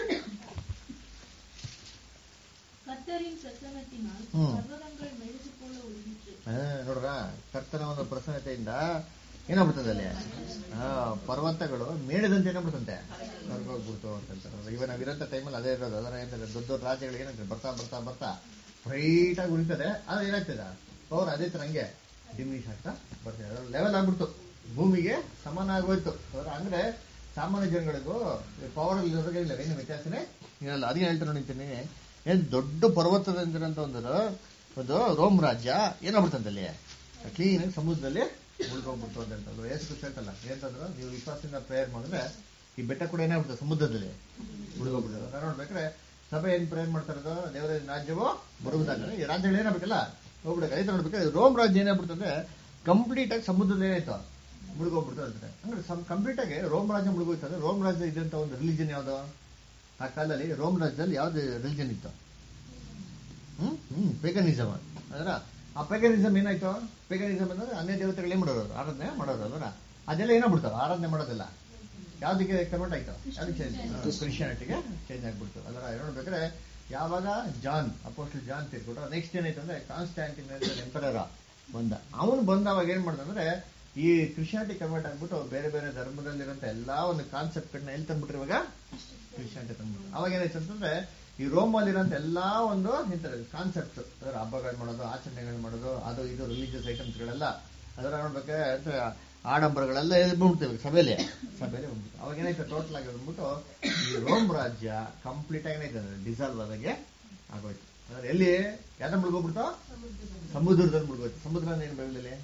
[SPEAKER 4] கர்த்தரின் பிரசன்னத்தினால்
[SPEAKER 1] ம்.
[SPEAKER 4] பர்வதங்கள் மெழுகு போல ஒளிஞ்சிற்று
[SPEAKER 1] ಹಾ, ನೋಡ್ರ ಕರ್ತನ ಒಂದು ಪ್ರಸನ್ನತೆಯಿಂದ ಏನಾಗ್ಬಿಡ್ತದೆ ಅಲ್ಲಿ ಹಾ ಪರ್ವತಗಳು ಮೇಣದಂತೆ ಏನಾಗ್ಬಿಡ್ತಂತೆ ಕರ್ಗೋಗ್ಬಿಡ್ತು ಅಂತ ಹೇಳ್ತಾರೆ ಇವ ನಾವಿರೋಂಥ ಟೈಮಲ್ಲಿ ಅದೇ ಇರೋದು ಅದರ ಏನಂತಾರೆ ದೊಡ್ಡ ದೊಡ್ಡ ರಾಜ್ಯಗಳಿಗೆ ಏನಂತಾರೆ ಬರ್ತಾ ಬರ್ತಾ ಬರ್ತಾ ಬ್ರೈಟ್ ಆಗಿ ಉಳಿತದೆ ಅದು ಏನಾಗ್ತದೆ ಪವರ್ ಅದೇ ತರ ಹಂಗೆ ಡಿಮಿನಿಷ್ ಆಗ್ತಾ ಬರ್ತದೆ ಲೆವೆಲ್ ಆಗ್ಬಿಡ್ತು ಭೂಮಿಗೆ ಸಮಾನ ಆಗೋಯ್ತು ಅದರ ಅಂದ್ರೆ ಸಾಮಾನ್ಯ ಜನಗಳಿಗೂ ಪವರ್ ಇಲ್ಲದ್ರಿಗೆ ಇಲ್ಲ ಏನು ವ್ಯತ್ಯಾಸನೇ ಇರಲ್ಲ ಅದಕ್ಕೆ ಹೇಳ್ತಾರೆ ನಿಂತೀನಿ ಏನ್ ದೊಡ್ಡ ಪರ್ವತದಂತಿರಂತ ಒಂದು ಒಂದು ರೋಮ್ ರಾಜ್ಯ ಏನಾಗ್ಬಿಡ್ತಂತೆ ಅಲ್ಲಿ ಕ್ಲೀನ್ ಆಗಿ ಸಮುದ್ರದಲ್ಲಿ ಮುಳುಗೋಗ್ಬಿಡ್ತು ಅಂತ ಹೇಳ್ತಾರೆ ಯೇಸು ಕೃಷ್ಣ ಹೇಳ್ತಲ್ಲ ಏನಂತಂದ್ರು ನೀವು ವಿಶ್ವಾಸದಿಂದ ಪ್ರೇಯರ್ ಮಾಡಿದ್ರೆ ಈ ಬೆಟ್ಟ ಕೂಡ ಏನಾಗ್ಬಿಡ್ತದೆ ಸಮುದ್ರದಲ್ಲಿ ಮುಳುಗೋಗ್ಬಿಡ್ತದೆ ನಾನು ನೋಡ್ಬೇಕ್ರೆ ಸಭೆ ಏನ್ ಪ್ರೇಯರ್ ಮಾಡ್ತಾ ಇರೋದು ದೇವರ ರಾಜ್ಯವು ಬರುವುದಾಗ ಈ ರಾಜ್ಯಗಳು ಏನಾಗಬೇಕಲ್ಲ ಹೋಗ್ಬಿಡಕ್ಕೆ ರೈತ ನೋಡ್ಬೇಕಾದ್ರೆ ರೋಮ್ ರಾಜ್ಯ ಏನಾಗ್ಬಿಡ್ತಂದ್ರೆ ಕಂಪ್ಲೀಟ್ ಆಗಿ ಸಮುದ್ರದಲ್ಲಿ ಏನಾಯ್ತು ಮುಳುಗೋಗ್ಬಿಡ್ತು ಅಂತಾರೆ ಅಂದ್ರೆ ಕಂಪ್ಲೀಟ್ ಆಗಿ ರೋಮ್ ರಾಜ್ಯ ಮುಳುಗೋಯ್ತು ಅಂದ್ರೆ ರೋಮ್ ರಾಜ್ಯ ಇದ್ದಂತ ಒಂದು ರಿಲಿಜನ್ ಯಾವ್ದು ಆ ಕಾಲದಲ್ಲಿ ರೋಮ್ ರಾಜ್ಯದಲ್ಲಿ ಯಾವ್ದು ರಿಲಿಜನ್ ಇತ್ತು ಹ್ಮ್ ಹ್ಮ್ ಪೇಗನಿಸಮ್ ಅದರ ಆ ಪೇಗನಿಸಮ್ ಏನಾಯ್ತು ಪೇಗನಿಸಮ್ ಅಂದ್ರೆ ಅನ್ಯ ದೇವತೆಗಳು ಏನ್ ಮಾಡೋರು ಆರಾಧನೆ ಮಾಡೋರು ಅಲ್ವರ ಅದೆಲ್ಲ ಏನಾಗ್ಬಿಡ್ತಾವ ಆರಾಧನೆ ಮಾಡೋದಿಲ್ಲ ಯಾವ್ದಕ್ಕೆ ಕನ್ವರ್ಟ್ ಆಯ್ತು ಯಾವ್ದಕ್ಕೆ ಚೇಂಜ್ ಕ್ರಿಶ್ಚಿಯಾನಿಟಿಗೆ ಚೇಂಜ್ ಆಗ್ಬಿಡ್ತು ಅದರ ನೋಡ್ಬೇಕಾದ್ರೆ ಯಾವಾಗ ಜಾನ್ ಅಪೋಸ್ಟಲ್ ಜಾನ್ ತಿರ್ಕೊಟ್ರು ನೆಕ್ಸ್ಟ್ ಏನಾಯ್ತು ಅಂದ್ರೆ ಕಾನ್ಸ್ಟ್ಯಾಂಟಿನ್ ಎಂಪರರ ಬಂದ ಅವನು ಬಂದವಾಗ ಏನ್ ಮಾಡ್ದ ಅಂದ್ರೆ ಈ ಕ್ರಿಶ್ಚಿಯಾನಿಟಿ ಕನ್ವರ್ಟ್ ಆಗ್ಬಿಟ್ಟು ಬೇರೆ ಬೇರೆ ಧರ್ಮದಲ್ಲಿರುವಂತ ಎಲ್ಲಾ ಒಂದು ಕಾನ್ಸೆಪ್ಟ್ ಎಲ್ಲಿ ತಂದ್ಬಿಟ್ರು ಇವಾಗ ಕ್ರಿಶ್ಚಿಯಾನಿಟಿ ತಂದ್ಬಿಟ್ರು ಅವಾಗ ಏನಾಯ್ತು ಅಂತಂದ್ರೆ ಈ ರೋಮ್ ಅಲ್ಲಿರೋಂಥ ಎಲ್ಲಾ ಒಂದು ಕಾನ್ಸೆಪ್ಟ್ ಅದರ ಹಬ್ಬಗಳು ಮಾಡೋದು ಆಚರಣೆಗಳು ಮಾಡೋದು ಅದು ಇದು ರಿಲಿಜಿಯಸ್ ಐಟಮ್ಸ್ಗಳೆಲ್ಲ ಅದರ ನೋಡ್ಬೇಕಾದ್ರೆ ಆಡಂಬರಗಳೆಲ್ಲ ಬಂದ್ಬಿಡ್ತೇವೆ ಸಭೆಯಲ್ಲಿ ಸಭೆಯಲ್ಲಿ ಬಂದ್ಬಿಟ್ಟು ಅವಾಗ ಏನಾಯ್ತು ಟೋಟಲ್ ಆಗಿ ಬಂದ್ಬಿಟ್ಟು ಈ ರೋಮ್ ರಾಜ್ಯ ಕಂಪ್ಲೀಟ್ ಆಗಿ ಏನಾಯ್ತು ಅಂದ್ರೆ ಡಿಸಾಲ್ವ್ ಆದಾಗೆ ಆಗೋಯ್ತು ಅಂದ್ರೆ ಎಲ್ಲಿ ಯಾವ್ದ ಮುಳುಗೋಗ್ಬಿಡ್ತು ಸಮುದ್ರದಲ್ಲಿ ಮುಳುಗೋಯ್ತು ಸಮುದ್ರ ಅಂದ್ರೆ ಏನು ಬೆಳಲಿ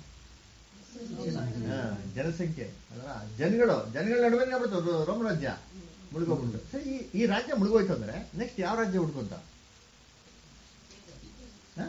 [SPEAKER 1] ಜನಸಂಖ್ಯೆ ಅದರ ಜನಗಳು ಜನಗಳ ನಡುವೆ ಏನಾಗ್ಬಿಡ್ತು ರೋಮ್ ರಾಜ್ಯ ಮುಳುಗೋಗ್ಬಿಟ್ಟು ಸರಿ ಈ- ಈ ರಾಜ್ಯ ಮುಳುಗೋಯ್ತು ಅಂದ್ರೆ ನೆಕ್ಸ್ಟ್ ಯಾವ ರಾಜ್ಯ ಹುಡ್ಕೊಂತ ಹ?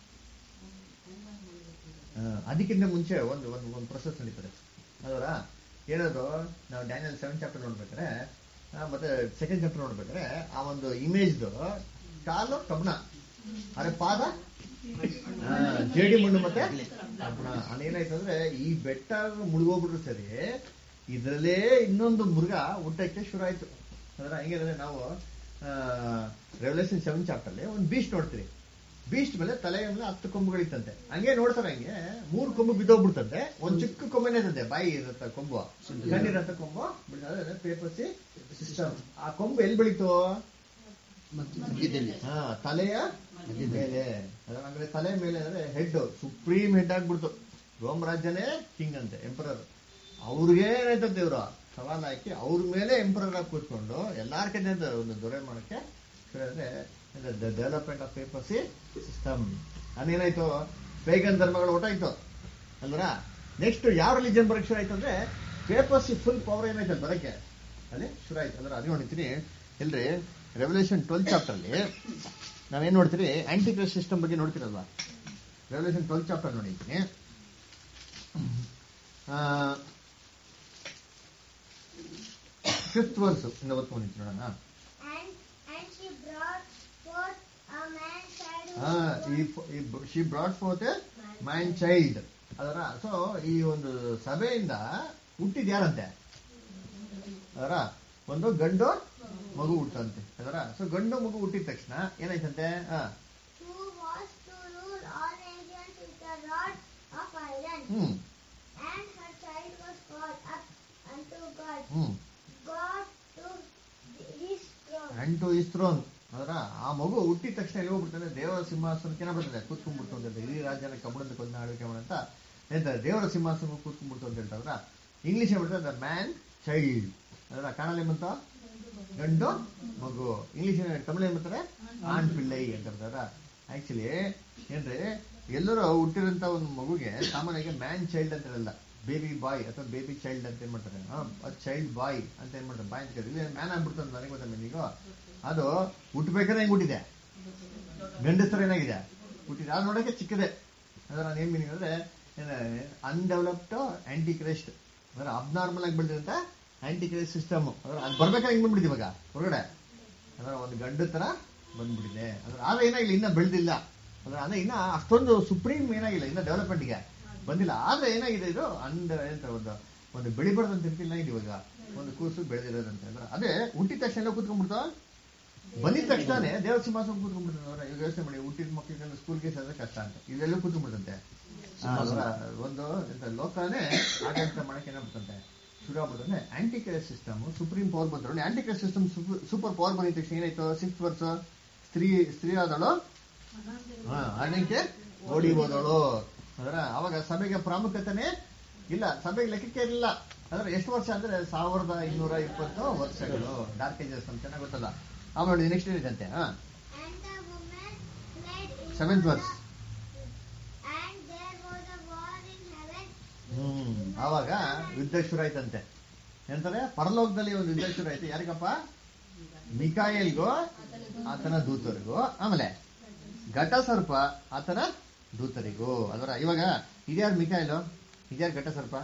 [SPEAKER 1] ಆ, ಅದಕ್ಕಿಂತ ಮುಂಚೆ ಒಂದು ಒಂದು ಒಂದು ಪ್ರೊಸೆಸ್ ನಡೀತದೆ ಅದರ ಏನದು ನಾವು ಡ್ಯಾನಿಯಲ್ ಸೆವೆನ್ ಚಾಪ್ಟರ್ ನೋಡ್ಬೇಕಾದ್ರೆ ಆ, ಮತ್ತೆ ಸೆಕೆಂಡ್ ಚಾಪ್ಟರ್ ನೋಡ್ಬೇಕಾದ್ರೆ ಆ ಒಂದು ಇಮೇಜ್ದು ಕಾಲು ಕಬ್ಬಣ ಅರೆ ಪಾದ ಆ, ಜೇಡಿ ಮಣ್ಣು ಮತ್ತೆ ಕಬ್ಬಣ ಅದೇನಾಯ್ತು ಅಂದ್ರೆ ಈ ಬೆಟ್ಟ ಮುಳುಗೋಗ್ಬಿಟ್ರು ಸರಿ ಇದರಲ್ಲೇ ಇನ್ನೊಂದು ಮೃಗ ಹುಟ್ಟಕ್ಕೆ ಶುರು ಆಯ್ತು ಅಂದ್ರೆ ಹೆಂಗಂದ್ರೆ ನಾವು ರೆವಲ್ಯೂಷನ್ ಸೆವೆನ್ ಚಾಪ್ಟರ್ಲಿ ಒಂದು ಬೀಸ್ಟ್ ನೋಡ್ತೀರಿ ಬೀಸ್ಟ್ ಮೇಲೆ ತಲೆ ಮೇಲೆ ಹತ್ತು ಕೊಂಬುಗಳಿತ್ತಂತೆ ಹಂಗೆ ನೋಡ್ತಾರೆ ಹಂಗೆ ಮೂರು ಕೊಂಬು ಬಿದ್ದೋಗ್ಬಿಡ್ತಂತೆ ಒಂದ್ ಚಿಕ್ಕ ಕೊಂಬನೇ ಇರ್ತದೆ ಬಾಯಿ ಇರುತ್ತೆ ಕೊಂಬು ಗಂಡಿರಂತ ಕೊಂಬು ಪೇಪರ್ಸಿ ಸಿಸ್ಟಮ್ ಆ ಕೊಂಬು ಎಲ್ಲಿ ಬೆಳೀತು
[SPEAKER 5] ಮಧ್ಯದಲ್ಲಿ
[SPEAKER 1] ಹಾ ತಲೆಯ ಮೇಲೆ ಅದ್ರ ಅಂದ್ರೆ ತಲೆ ಮೇಲೆ ಅಂದ್ರೆ ಹೆಡ್ ಸುಪ್ರೀಂ ಹೆಡ್ ಆಗ್ಬಿಡ್ತು ರೋಮ್ ರಾಜ್ಯನೇ ಕಿಂಗ್ ಅಂತೆ ಎಂಪರರ್ ಅವ್ರಿಗೆ ಏನಾಯ್ತಂತೆ ಇವ್ರು ಸವಾಲ್ ಹಾಕಿ ಅವ್ರ ಮೇಲೆ ಎಂಪರರ್ ಆಗಿ ಕೂತ್ಕೊಂಡು ಎಲ್ಲಾರ ಕಡೆ ಒಂದು ದೊರೆ ಮಾಡಕ್ಕೆ ಅಂದ್ರೆ ಡೆವಲಪ್ಮೆಂಟ್ ಆಫ್ ಪೇಪರ್ಸಿ ಸಿಸ್ಟಮ್ ಅದೇನಾಯ್ತು ಪೇಗನ್ ಧರ್ಮಗಳು ಒಟ್ಟಾಯ್ತು ಅಲ್ವರ ನೆಕ್ಸ್ಟ್ ಯಾವ ರಿಲಿಜನ್ ಬರಕ್ ಶುರು ಆಯ್ತು ಅಂದ್ರೆ ಪೇಪರ್ಸಿ ಫುಲ್ ಪವರ್ ಏನಾಯ್ತು ಅಲ್ಲಿ ಬರಕ್ಕೆ ಅಲ್ಲಿ ಶುರು ಆಯ್ತು ಅಂದ್ರೆ ಅದು ನೋಡಿತೀನಿ ಇಲ್ರಿ ರೆವಲ್ಯೂಷನ್ ಟ್ವೆಲ್ ಚಾಪ್ಟರ್ ಅಲ್ಲಿ ನಾವೇನ್ ನೋಡ್ತೀರಿ ಆಂಟಿಕ್ರಸ್ ಸಿಸ್ಟಮ್ ಬಗ್ಗೆ ನೋಡ್ತೀರಲ್ವಾ ರೆವಲ್ಯೂಷನ್ ಟ್ವೆಲ್ ಚಾಪ್ಟರ್ ನೋಡಿದ್ದೀನಿ ಫಿಫ್ತ್ ವರ್ಸ್ ಇಂದ ಓದ್ಕೊಂಡಿದ್ದೀನಿ ನೋಡೋಣ
[SPEAKER 3] And, and she brought forth a man child who
[SPEAKER 1] ಹಾ
[SPEAKER 3] was
[SPEAKER 1] she brought forth man child ಅದರ ಸೊ ಈ ಒಂದು ಸಭೆಯಿಂದ ಹುಟ್ಟಿದ ಯಾರಂತೆ ಅದರ ಒಂದು ಗಂಡು ಮಗು ಹುಟ್ಟಂತೆ ಅದರ ಸೊ ಗಂಡು ಮಗು ಹುಟ್ಟಿದ ತಕ್ಷಣ ಏನಾಯ್ತಂತೆ ಹಾ
[SPEAKER 3] who was to rule all nations with a rod of iron.
[SPEAKER 1] Hmm
[SPEAKER 3] And her child was called up unto God.
[SPEAKER 1] Hmm
[SPEAKER 3] God to his throne.
[SPEAKER 1] And to his throne ಅದರ ಆ ಮಗು ಹುಟ್ಟಿದ ತಕ್ಷಣ ಎಲ್ಲಿ ಹೋಗ್ಬಿಡ್ತಾನೆ ದೇವರ ಸಿಂಹಾಸನಕ್ಕೆ ಬರ್ತದೆ ಕೂತ್ಕೊಂಡ್ಬಿಡ್ತು ಅಂತ ಹೇಳ್ತಾರೆ. ಇಡೀ ರಾಜ್ಯನ ಕಬ್ಬಣದ ಕೊಂದ ಆಳ್ವಿಕೆ ಮಾಡಂತ ಹೇಳ್ತಾರೆ ದೇವರ ಸಿಂಹಾಸನ ಕೂತ್ಕೊಂಡ್ಬಿಡ್ತು ಅಂತ ಹೇಳ್ತಾರ ಇಂಗ್ಲಿಷ್ ಹೇಳ್ಬಿಡ್ತಾರೆ ದ ಮ್ಯಾನ್ ಚೈಲ್ಡ್ ಅದರ ಕನ್ನಡ ಏಮಂತ ಗಂಡು ಮಗು ಇಂಗ್ಲಿಷ್ ತಮಿಳು ಏನ್ ಬರ್ತಾರೆ ಆಣ್ ಪಿಳ್ಳೈ ಅಂತ ಹೇಳ್ತಾರ ಆಕ್ಚುಲಿ ಏನ್ರಿ ಎಲ್ಲರೂ ಹುಟ್ಟಿರೋಂತ ಒಂದು ಮಗುಗೆ ಸಾಮಾನ್ಯವಾಗಿ ಮ್ಯಾನ್ ಚೈಲ್ಡ್ ಅಂತ ಹೇಳಲ್ಲ ಬೇಬಿ ಬಾಯ್ ಅಥವಾ ಬೇಬಿ ಚೈಲ್ಡ್ ಅಂತ ಏನ್ ಮಾಡ್ತಾರೆ ಚೈಲ್ಡ್ ಬಾಯ್ ಅಂತ ಏನ್ ಮಾಡ್ತಾರೆ ಬಾಯ್ ಅಂತ ಇಲ್ಲಿ ಮ್ಯಾನ್ ಆಗ್ಬಿಡ್ತದೆ ನನಗೆ ಗೊತ್ತಿಲ್ಲ ಈಗ ಅದು ಹುಟ್ಟಬೇಕಾದ್ರೆ ಹೆಂಗ್ ಹುಟ್ಟಿದೆ ಗಂಡಸರ ಏನಾಗಿದೆ ಹುಟ್ಟಿದೆ ಅದು ನೋಡಕ್ಕೆ ಚಿಕ್ಕದೆ ಅಂದ್ರೆ ನಾನು ಏನ್ ಮೀನಿಂಗ್ ಅಂದ್ರೆ ಅನ್ಡೆವಲಪ್ಡ್ ಆಂಟಿ ಕ್ರೈಸ್ಟ್ ಅಂದ್ರೆ ಅಬ್ನಾರ್ಮಲ್ ಆಗಿ ಬೆಳೆದಿರಂತ ಆಂಟಿ ಕ್ರೈಸ್ಟ್ ಸಿಸ್ಟಮ್ ಅಂದ್ರೆ ಅದು ಬರ್ಬೇಕಾಗಿ ಹೆಂಗ್ ಬಂದ್ಬಿಟ್ಟಿದೆ ಇವಾಗ ಹೊರಗಡೆ ಅಂದ್ರೆ ಒಂದು ಗಂಡು ತರ ಬಂದ್ಬಿಟ್ಟಿದೆ ಅಂದ್ರೆ ಆದ್ರೆ ಏನಾಗಿಲ್ಲ ಇನ್ನ ಬೆಳೆದಿಲ್ಲ ಅಂದ್ರೆ ಅದೇ ಇನ್ನ ಅಷ್ಟೊಂದು ಸುಪ್ರೀಂ ಏನಾಗಿಲ್ಲ ಇನ್ನ ಡೆವಲಪ್ಮೆಂಟ್ಗೆ ಬಂದಿಲ್ಲ ಆದ್ರೆ ಏನಾಗಿದೆ ಇದು ಅಂಡ್ ಎಂತ ಒಂದು ಒಂದು ಬೆಳಿಬಾರ್ದಂತ ಇರ್ತಿಲ್ಲ ಇದು ಇವಾಗ ಒಂದು ಕೂಸು ಬೆಳೆದಿರೋದಂತೆ ಅಂದ್ರೆ ಅದೇ ಹುಟ್ಟಿದ ತಕ್ಷಣ ಎಲ್ಲ ಕೂತ್ಕೊಂಡ್ಬಿಡ್ತಾವ ಬಂದಿದ ತಕ್ಷಣನೇ ದೇವ್ರ ಸಿಂಹಾಸನ ಕೂತ್ಕೊಂಡ್ಬಿಡ್ತಾರೆ ಇವಾಗ ಯೋಚನೆ ಮಾಡಿ ಹುಟ್ಟಿದ ಮಕ್ಕಳಿಗೆಲ್ಲ ಸ್ಕೂಲ್ಗೆ ಸೇರಿದ್ರೆ ಕಷ್ಟ ಅಂತ ಇದೆಲ್ಲೂ ಕೂತ್ಕೊಂಡ್ಬಿಡ್ತಂತೆ
[SPEAKER 5] ಸಿಂಹಾಸನ.
[SPEAKER 1] ಅದರ ಒಂದು ಎಂತ ಲೋಕನೇ ಆಡಳಿತ ಮಾಡಕ್ಕೆ ಏನಾಗ್ಬಿಡ್ತಂತೆ ಶುರು ಆಗ್ಬಿಡ್ತಂತೆ antichrist system supreme power ಬಂದ್ರು antichrist system super power ಬಂದಿದ ತಕ್ಷಣ ಏನಾಯ್ತು ಸಿಕ್ಸ್ ವರ್ಷ ಸ್ತ್ರೀ ಸ್ತ್ರೀ ಆದಳು ಹಾ ಅದಕ್ಕೆ ಓಡಿ ಹೋದಳು ಅದರ ಅವಾಗ ಸಭೆಗೆ ಪ್ರಾಮುಖ್ಯತೆನೇ ಇಲ್ಲ ಸಭೆಗೆ ಲೆಕ್ಕಕ್ಕೆ ಇರಲಿಲ್ಲ ಅಂದ್ರೆ ಎಷ್ಟು ವರ್ಷ ಅಂದ್ರೆ ಸಾವಿರದ ಇನ್ನೂರ ಇಪ್ಪತ್ತು ವರ್ಷಗಳು ಡಾರ್ಕ್ ಏಜಸ್ ಅಂತ ಚೆನ್ನಾಗ್ ಗೊತ್ತಲ್ಲ ಆಮೇಲೆ ನೆಕ್ಸ್ಟ್ ಏನಿದೆ ಹಾ
[SPEAKER 3] And the woman fled in
[SPEAKER 1] Seventh
[SPEAKER 3] the-
[SPEAKER 1] verse.
[SPEAKER 3] And there was a war in heaven.
[SPEAKER 1] ಹ್ಮ್ ಆವಾಗ ಯುದ್ಧ ಶುರು ಆಯ್ತಂತೆ ಎಂತಾರೆ ಪರಲೋಕದಲ್ಲಿ ಒಂದು ಯುದ್ಧ ಶುರು ಆಯ್ತು ಯಾರಿಗಪ್ಪ ಮಿಕಾಯಲ್ಗೂ ಆತನ ದೂತರಿಗೂ ಆಮೇಲೆ ಘಟ ಸರ್ಪ ಆತನ ದೂತರಿಗೂ ಅದರ ಇವಾಗ ಇದ್ಯಾರು ಮಿಕಾಯಲು ಇದ್ಯಾರು ಘಟ ಸರ್ಪ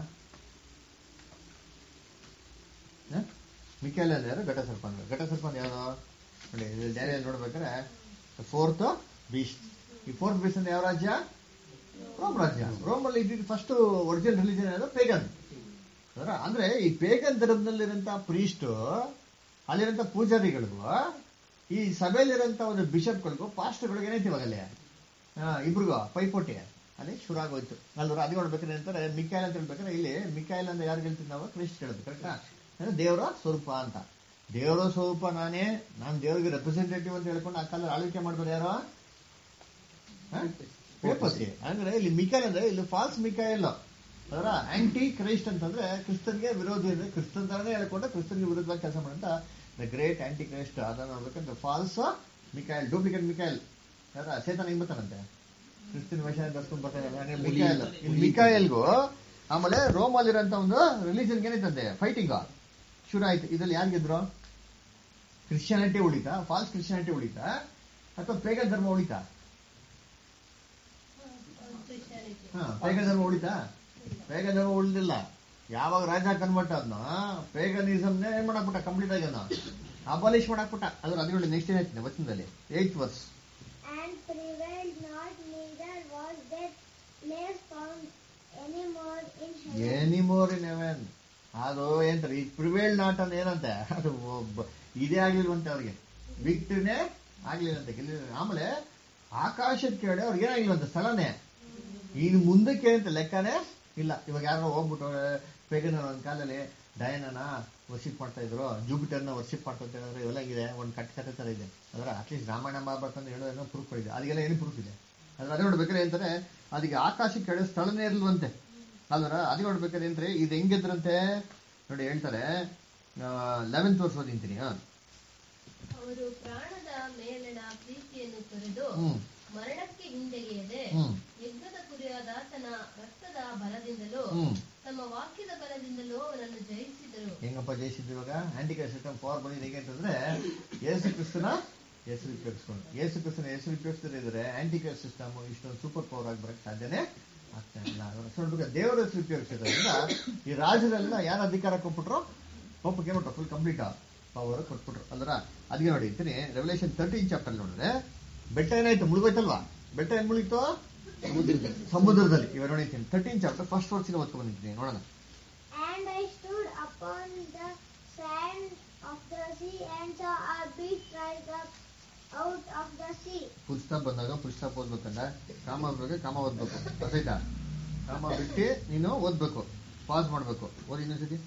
[SPEAKER 1] ಹ? ಮಿಕಾಯಲ್ ಅಂದ್ರೆ ಯಾರು ಘಟ ಸರ್ಪ ಅಂದ್ರೆ ಘಟ ಸರ್ಪ ಅಂದ್ರೆ ಯಾರು ನೋಡಿ ಡ್ಯಾನಿಯಲ್ ನೋಡ್ಬೇಕಾದ್ರೆ ಫೋರ್ತ್ ಬೀಸ್ಟ್ ಈ ಫೋರ್ತ್ ಬೀಸ್ಟ್ ಅಂದ್ರೆ ಯಾವ ರಾಜ್ಯ ರೋಮ್ ರಾಜ್ಯ ರೋಮ್ ಅಲ್ಲಿ ಇದ್ದಿದ್ದು ಫಸ್ಟ್ ಒರಿಜಿನಲ್ ರಿಲಿಜನ್ ಯಾವುದು ಪೇಗನ್ ಅದರ ಅಂದ್ರೆ ಈ ಪೇಗನ್ ಧರ್ಮದಲ್ಲಿರಂತ ಪ್ರೀಸ್ಟ್ ಅಲ್ಲಿರಂತ ಪೂಜಾರಿಗಳಿಗೂ ಈ ಸಭೆಯಲ್ಲಿರಂತ ಒಂದು ಬಿಷಪ್ಗಳಿಗೂ ಪಾಸ್ಟರ್ಗಳಿಗೆ ಏನೈತಿ ಇವಾಗ ಅಲ್ಲಿ ಆ, ಇಬ್ರಿಗೂ ಪೈಪೋಟಿ ಅಲ್ಲಿ ಶುರು ಆಗೋಯ್ತು ಅಲ್ವರ ಅದು ನೋಡ್ಬೇಕಾದ್ರೆ ಅಂತಾರೆ ಮಿಕಾಯಲ್ ಅಂತ ಹೇಳ್ಬೇಕಾದ್ರೆ ಇಲ್ಲಿ ಮಿಕಾಯಲ್ ಅಂತ ಯಾರು ಹೇಳ್ತೀವಿ ನಾವು ಕ್ರಿಸ್ಟ್ ಹೇಳೋದು ಕರೆಕ್ಟಾ ಅಂದ್ರೆ ದೇವರ ಸ್ವರೂಪ ಅಂತ ದೇವರ ಸ್ವರೂಪ ನಾನೇ ನಾನು ದೇವರಿಗೆ ರೆಪ್ರೆಸೆಂಟೇಟಿವ್ ಅಂತ ಹೇಳ್ಕೊಂಡು ಆ ಕಾಲ ಆಳ್ವಿಕೆ ಮಾಡಿದ್ರು ಯಾರು ಪೇಪಸಿ ಅಂದ್ರೆ ಇಲ್ಲಿ ಮಿಕಾಯಲ್ ಅಂದ್ರೆ ಇಲ್ಲಿ ಫಾಲ್ಸ್ ಮಿಕಾಯಲ್ ಅದರ ಆಂಟಿ ಕ್ರೈಸ್ಟ್ ಅಂತಂದ್ರೆ ಕ್ರಿಸ್ತನ್ಗೆ ವಿರೋಧಿ ಅಂದ್ರೆ ಕ್ರಿಸ್ತನ್ ತರನೇ ಹೇಳ್ಕೊಂಡು ಕ್ರಿಸ್ತನ್ಗೆ ವಿರುದ್ಧವಾಗಿ ಕೆಲಸ ಮಾಡಂತ ದ ಗ್ರೇಟ್ ಆಂಟಿ ಕ್ರೈಸ್ಟ್ ಅದನ್ನ ನೋಡ್ಬೇಕಂದ್ರೆ ಫಾಲ್ಸ್ ಮಿಕಾಯಲ್ ಡೂಪ್ಲಿಕೇಟ್ ಮಿಕಾಯಲ್ ಅದರ ಚೇತನ ಹೆಂಗ್ ಬರ್ತಾನಂತೆ ಕ್ರಿಸ್ತನ್ ವೇಷ ಧರಿಸ್ಕೊಂಡ್ ಬರ್ತಾನೆ ಮಿಕಾಯಲ್ ಇಲ್ಲಿ ಮಿಕಾಯಲ್ಗೂ ಆಮೇಲೆ ರೋಮ್ ಅಲ್ಲಿರೋಂತ ಒಂದು ರಿಲಿಜನ್ ಏನೈತಂತೆ ಫೈಟಿಂಗ್ ಶುರು ಆಯ್ತು ಇದ್ರಲ್ಲಿ ಯಾರು ಗೆದ್ರು ಕ್ರಿಶ್ಚಿಯಾನಿಟಿ ಉಳಿತಾ ಫಾಲ್ಸ್ ಕ್ರಿಶ್ಚಿಯಾನಿಟಿ ಉಳಿತಾ ಅಥವಾ ಪೇಗನ್ ಧರ್ಮ ಉಳಿತಾ ಹಾ ಪೇಗನ್ ಧರ್ಮ ಉಳಿತಾ ಪೇಗನ್ ಧರ್ಮ ಉಳಿದಿಲ್ಲ ಯಾವಾಗ ರಾಜ ಕನ್ವರ್ಟ್ ಆದ್ನ ಪೇಗನಿಸಮ್ನೇ ಏನ್ ಮಾಡಾಕ್ಬಿಟ್ಟ ಕಂಪ್ಲೀಟ್ ಆಗಿ ಅಬಾಲಿಷ್ ಮಾಡಾಕ್ಬಿಟ್ಟ ಅದ್ರ ಅದ್ರ ನೋಡಿ ನೆಕ್ಸ್ಟ್ ಏನಾಯ್ತು ವಚನದಲ್ಲಿ eighth verse
[SPEAKER 3] And prevailed not, neither was there place found any more in heaven.
[SPEAKER 1] Any more in heaven ಅದು ಏನಂತಾರೆ ಈ ಪ್ರಿವೇಲ್ ನಾಟ್ ಅಂತ ಏನಂತೆ ಅದು ಒಬ್ಬ- ಇದೇ ಆಗ್ಲಿಲ್ವಂತೆ ಅವ್ರಿಗೆ ವಿಕ್ಟ್ರಿನೇ ಆಗ್ಲಿಲ್ಲಂತೆ ಗೆಲ್ಲಿ ಆಮೇಲೆ ಆಕಾಶದ ಕೆಳಗಡೆ ಅವ್ರಿಗೆ ಏನಾಗಿಲ್ವಂತೆ ಸ್ಥಳನೇ ಇನ್ನು ಮುಂದಕ್ಕೆ ಅಂತ ಲೆಕ್ಕನೇ ಇಲ್ಲ ಇವಾಗ ಯಾರೋ ಹೋಗ್ಬಿಟ್ಟು ಪೇಗನ ಒಂದ್ ಕಾಲದಲ್ಲಿ ಡಯನನ ವರ್ಷಿಪ್ ಮಾಡ್ತಾ ಇದ್ರು ಜೂಪಿಟರ್ನ ವರ್ಷಿಪ್ ಮಾಡ್ತಾ ಇದ್ದಾರೆ ಇವೆಲ್ಲ ಇದೆ ಒಂದು ಕಟ್ ಕತೆ ತರ ಇದೆ ಅದರ ಅಟ್ಲೀಸ್ಟ್ ರಾಮಾಯಣ ಮಹಾಭಾರತ ಅಂತ ಹೇಳೋದೇನೋ ಪ್ರೂಫ್ ಇದೆ ಅದಕ್ಕೆಲ್ಲ ಏನು ಪ್ರೂಫ್ ಇದೆ ಅದ್ರ ಅದೇ ನೋಡ್ಬೇಕಾದ್ರೆ ಅಂತಾರೆ ಅದಕ್ಕೆ ಆಕಾಶಕ್ಕೆ ಕೆಳಗೆ ಸ್ಥಳನೇ ಇರಲ್ವಂತೆ ಅಲ್ವರ ಅದಕ್ಕೆ ನೋಡ್ಬೇಕಾದ್ರೆ ಅಂದ್ರೆ ಇದು ಹೆಂಗಿದ್ರಂತೆ ನೋಡಿ ಹೇಳ್ತಾರೆ ಲೆವೆಂತ್ ವರ್ಷ ಓದಿಂತೀನಿ ಹಾ
[SPEAKER 2] ಅವರು ಪ್ರಾಣದ ಮೇಲಣ ಪ್ರೀತಿಯನ್ನು ತೊರೆದು
[SPEAKER 1] ಹ್ಮ್
[SPEAKER 2] ಮರಣಕ್ಕೆ ಹಿಂದೆಗೆಯದೆ
[SPEAKER 1] ಹ್ಮ್
[SPEAKER 2] ಯಜ್ಞದ ಕುರಿಯಾದಾತನ ರಕ್ತದ ಬಲದಿಂದಲೂ
[SPEAKER 1] ಹ್ಮ್
[SPEAKER 2] ತಮ್ಮ ವಾಕ್ಯದ ಬಲದಿಂದಲೂ ಅವನನ್ನು ಜಯಿಸಿದರು
[SPEAKER 1] ಹೆಂಗಪ್ಪ ಜಯಿಸಿದ್ರು ಇವಾಗ ಆಂಟಿಕಲ್ ಸಿಸ್ಟಮ್ ಪವರ್ ಬಂದಿದೆ ಹೇಗೆ ಅಂತಂದ್ರೆ ಯೇಸು ಕ್ರಿಸ್ತನ ಹೆಸರು ಉಪಯೋಗಿಸ್ಕೊಂಡು ಯೇಸು ಕ್ರಿಸ್ತನ ಹೆಸರು ಉಪಯೋಗಿಸ್ತಿದ್ರೆ ಆಂಟಿಕಲ್ ಸಿಸ್ಟಮ್ ಇಷ್ಟೊಂದು ಸೂಪರ್ ಪವರ್ ಆಗಿ ಬರಕ್ ಸಾಧ್ಯನೇ ಆಗ್ತಾ ಇಲ್ಲ ಸ್ವಲ್ಪ ದೇವರ ಹೆಸರು ಉಪಯೋಗಿಸಿದ್ರಿಂದ ಈ ರಾಜ್ಯದೆಲ್ಲ ಯಾರು ಅಧಿಕಾರ ಕೊಟ್ಬಿಟ್ರು ಒಪ್ಪಕ್ಕೆ ಏನ್ಬಿಟ್ರು ಫುಲ್ ಕಂಪ್ಲೀಟ್ ಪವರ್ ಕೊಟ್ಬಿಟ್ರು ಅಲ್ರ ಅದಕ್ಕೆ ನೋಡಿ ಇರ್ತೀನಿ ರೆವಲ್ಯೂಷನ್ ತರ್ಟೀನ್ ಚಾಪ್ಟರ್ ನೋಡಿದ್ರೆ ಬೆಟ್ಟ ಏನಾಯ್ತು ಮುಳುಗೋಯ್ತಲ್ವಾ ಬೆಟ್ಟ ಏನ್ ಮುಳುಗಿತ್ತು ಸಮುದ್ರದಲ್ಲಿ ಇವಾಗ ನೋಡಿರ್ತೀನಿ ತರ್ಟೀನ್ ಚಾಪ್ಟರ್ ಫಸ್ಟ್ ವರ್ಸಿನ ಓದ್ಕೊಂಡ್ ಬಂದಿದ್ದೀನಿ ನೋಡೋಣ
[SPEAKER 3] And I stood upon the sand of the sea and saw a beast rise up out of the sea.
[SPEAKER 1] Full stop ಬಂದಾಗ ಫುಲ್ ಸ್ಟಾಪ್ ಓದ್ಬೇಕಂದ್ರೆ ಕಾಮ ಓದ್ಬೇಕು ಕಾಮ ಓದ್ಬೇಕು ಗೊತ್ತಾಯ್ತಾ ಕಾಮ ಬಿಟ್ಟು ನೀನು ಓದ್ಬೇಕು ಪಾಸ್ ಮಾಡ್ಬೇಕು ಓದಿ ಇನ್ನೊಂದ್ಸತಿ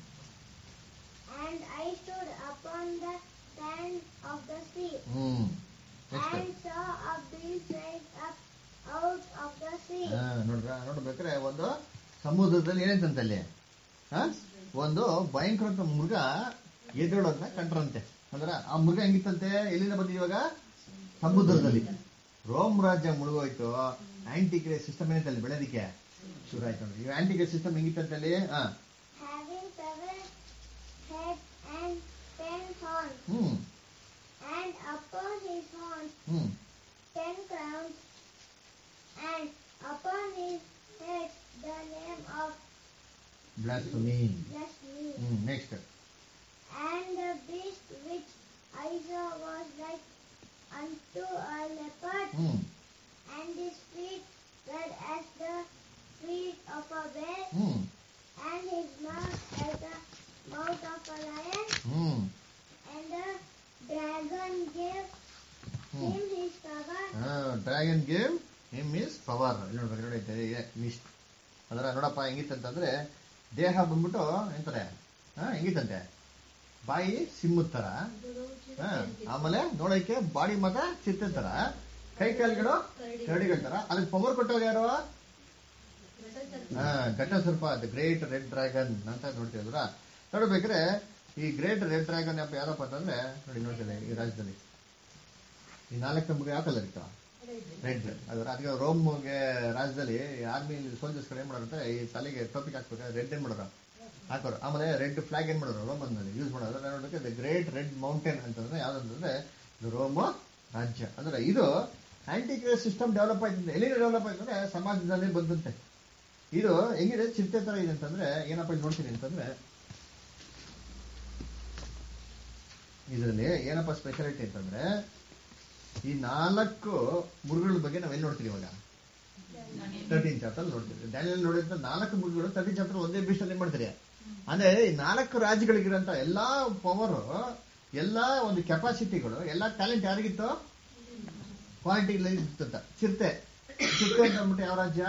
[SPEAKER 3] And I stood upon the sand of the sea
[SPEAKER 1] hmm next
[SPEAKER 3] and saw a beast rise up out of the sea.
[SPEAKER 1] ನೋಡ್ರ ನೋಡ್ಬೇಕಾದ್ರೆ ಒಂದು ಸಮುದ್ರದಲ್ಲಿ ಏನಂತಂತೆ ಅಲ್ಲಿ ಹಾ? ಒಂದು ಭಯಂಕರ ಮೃಗ ಎದುರೋದನ್ನ ಕಂಡ್ರಂತೆ ಅಂದ್ರ ಆ ಮೃಗ ಹೆಂಗಿತ್ತಂತೆ ಎಲ್ಲಿಂದ ಬಂದಿದೆ ಇವಾಗ ಸಮುದ್ರದಲ್ಲಿ ರೋಮ್ ರಾಜ್ಯ ಮುಳುಗೋಯ್ತು ಆಂಟಿಕ್ರೇ ಸಿಸ್ಟಮ್ ಏನಂತೆ ಅಲ್ಲಿ ಬೆಳೆದಿಕ್ಕೆ ಶುರು ಆಯ್ತು ನೋಡಿ ಈ ಆಂಟಿಕ್ರೇ ಸಿಸ್ಟಮ್ ಹೆಂಗಿತ್ತಂತೆ ಅಲ್ಲಿ ಹಾ
[SPEAKER 3] having seven heads and ten horns,
[SPEAKER 1] hmm
[SPEAKER 3] and upon his horns
[SPEAKER 1] hmm
[SPEAKER 3] ten crowns, and upon his head the name of
[SPEAKER 1] blasphemy
[SPEAKER 3] blasphemy.
[SPEAKER 1] Hmm next
[SPEAKER 3] And the beast which I saw was like unto a leopard,
[SPEAKER 1] hmm
[SPEAKER 3] and his feet were as the feet of a bear,
[SPEAKER 1] ಹ್ಮ್
[SPEAKER 3] and his mouth as the mouth of a lion.
[SPEAKER 1] Hmm
[SPEAKER 3] And the dragon gave
[SPEAKER 1] hmm
[SPEAKER 3] him his power
[SPEAKER 1] dragon gave him his power ನೋಡ್ಬೇಕು ನೋಡೈತೆ list ಅದರ ನೋಡಪ್ಪ ಹೆಂಗಿತ್ತಂತಂದ್ರೆ ದೇಹ ಬಂದ್ಬಿಟ್ಟು ಎಂತಾರೆ ಹಾ ಹೆಂಗಿತ್ತಂತೆ ಬಾಯಿ ಸಿಮ್ಮದ ತರ ಹಾ, ಆಮೇಲೆ ನೋಡಕ್ಕೆ ಬಾಡಿ ಮಗ ಚಿತ್ತ ತರ ಕೈ ಕಾಲ್ಗಳು ಕರಡಿಗಳ ತರ ಅದಕ್ಕೆ ಪವರ್ ಕೊಟ್ಟವ್ರು ಯಾರು ಹಾ ಘಟ ಸರ್ಪ ದ ಗ್ರೇಟ್ ರೆಡ್ ಡ್ರ್ಯಾಗನ್ ಅಂತ ನೋಡ್ತಿದ್ರ ನೋಡ್ಬೇಕ್ರೆ ಈ ಗ್ರೇಟ್ ರೆಡ್ ಡ್ರ್ಯಾಗನ್ ಯಪ್ಪ ಯಾರಪ್ಪ ಅಂತಂದ್ರೆ ನೋಡಿ ನೋಡ್ತಿದೆ ಈ ರಾಜ್ಯದಲ್ಲಿ ಈ ನಾಲ್ಕು ನಮ್ಗೆ ಯಾವ ಕಲರ್ ಇತ್ತು ರೆಡ್ ಅದರ ಅದಕ್ಕೆ ರೋಮ್ಗೆ ರಾಜ್ಯದಲ್ಲಿ ಆರ್ಮಿ ಸೋಲ್ಜರ್ಸ್ ಕಡೆ ಏನ್ ಮಾಡೋರಂತೆ ಈ ತಲೆಗೆ ಟೋಪಿಕ್ ಹಾಕ್ಬೇಕಾದ್ರೆ ರೆಡ್ ಏನ್ ಮಾಡೋರು ಹಾಕೋರು ಆಮೇಲೆ ರೆಡ್ ಫ್ಲಾಗ್ ಏನ್ ಮಾಡೋರು ರೋಮನ್ ನಲ್ಲಿ ಯೂಸ್ ಮಾಡೋದು ಅದನ್ನ ನೋಡಕ್ಕೆ ದ ಗ್ರೇಟ್ ರೆಡ್ ಮೌಂಟೇನ್ ಅಂತಂದ್ರೆ ಯಾವ್ದಂತಂದ್ರೆ ಇದು ರೋಮ ರಾಜ್ಯ ಅಂದ್ರೆ ಇದು ಆಂಟಿಕ್ರೇ ಸಿಸ್ಟಮ್ ಡೆವಲಪ್ ಆಯ್ತಂತೆ ಎಲ್ಲಿ ಡೆವಲಪ್ ಆಯ್ತಂದ್ರೆ ಸಮಾಜದಲ್ಲಿ ಬಂದಂತೆ ಇದು ಹೆಂಗಿದೆ ಚಿರತೆ ತರ ಇದೆ ಅಂತಂದ್ರೆ ಏನಪ್ಪ ಇಲ್ಲಿ ನೋಡ್ತೀನಿ ಅಂತಂದ್ರೆ ಇದರಲ್ಲಿ ಏನಪ್ಪ ಸ್ಪೆಷಾಲಿಟಿ ಅಂತಂದ್ರೆ ಈ ನಾಲ್ಕು ಮುರುಗಳ ಬಗ್ಗೆ ನಾವೆಲ್ಲಿ ನೋಡ್ತೀವಿ ಇವಾಗ ತರ್ಟೀನ್ ಚಾಪ್ಟರ್ ನೋಡ್ತೀವಿ ಡ್ಯಾನಿಯಲ್ ನೋಡಿದಂತ ನಾಲ್ಕು ಮುರುಗಳು ತರ್ಟೀನ್ ಚಾಪ್ಟರ್ ಒಂದೇ ಬೀಸ್ಟ್ ಅಲ್ಲಿ ಮಾಡ್ತಾರೆ ಅಂದ್ರೆ ಈ ನಾಲ್ಕು ರಾಜ್ಯಗಳಿಗಿರಂತ ಎಲ್ಲಾ ಪವರ್ ಎಲ್ಲಾ ಒಂದು ಕೆಪಾಸಿಟಿಗಳು ಎಲ್ಲಾ ಟ್ಯಾಲೆಂಟ್ ಯಾರಿಗಿತ್ತು ಕ್ವಾಲಿಟಿ ಇತ್ತಂತ ಚಿರತೆ ಚಿರತೆ ಅಂತ ಅಂದ್ಬಿಟ್ಟು ಯಾವ ರಾಜ್ಯ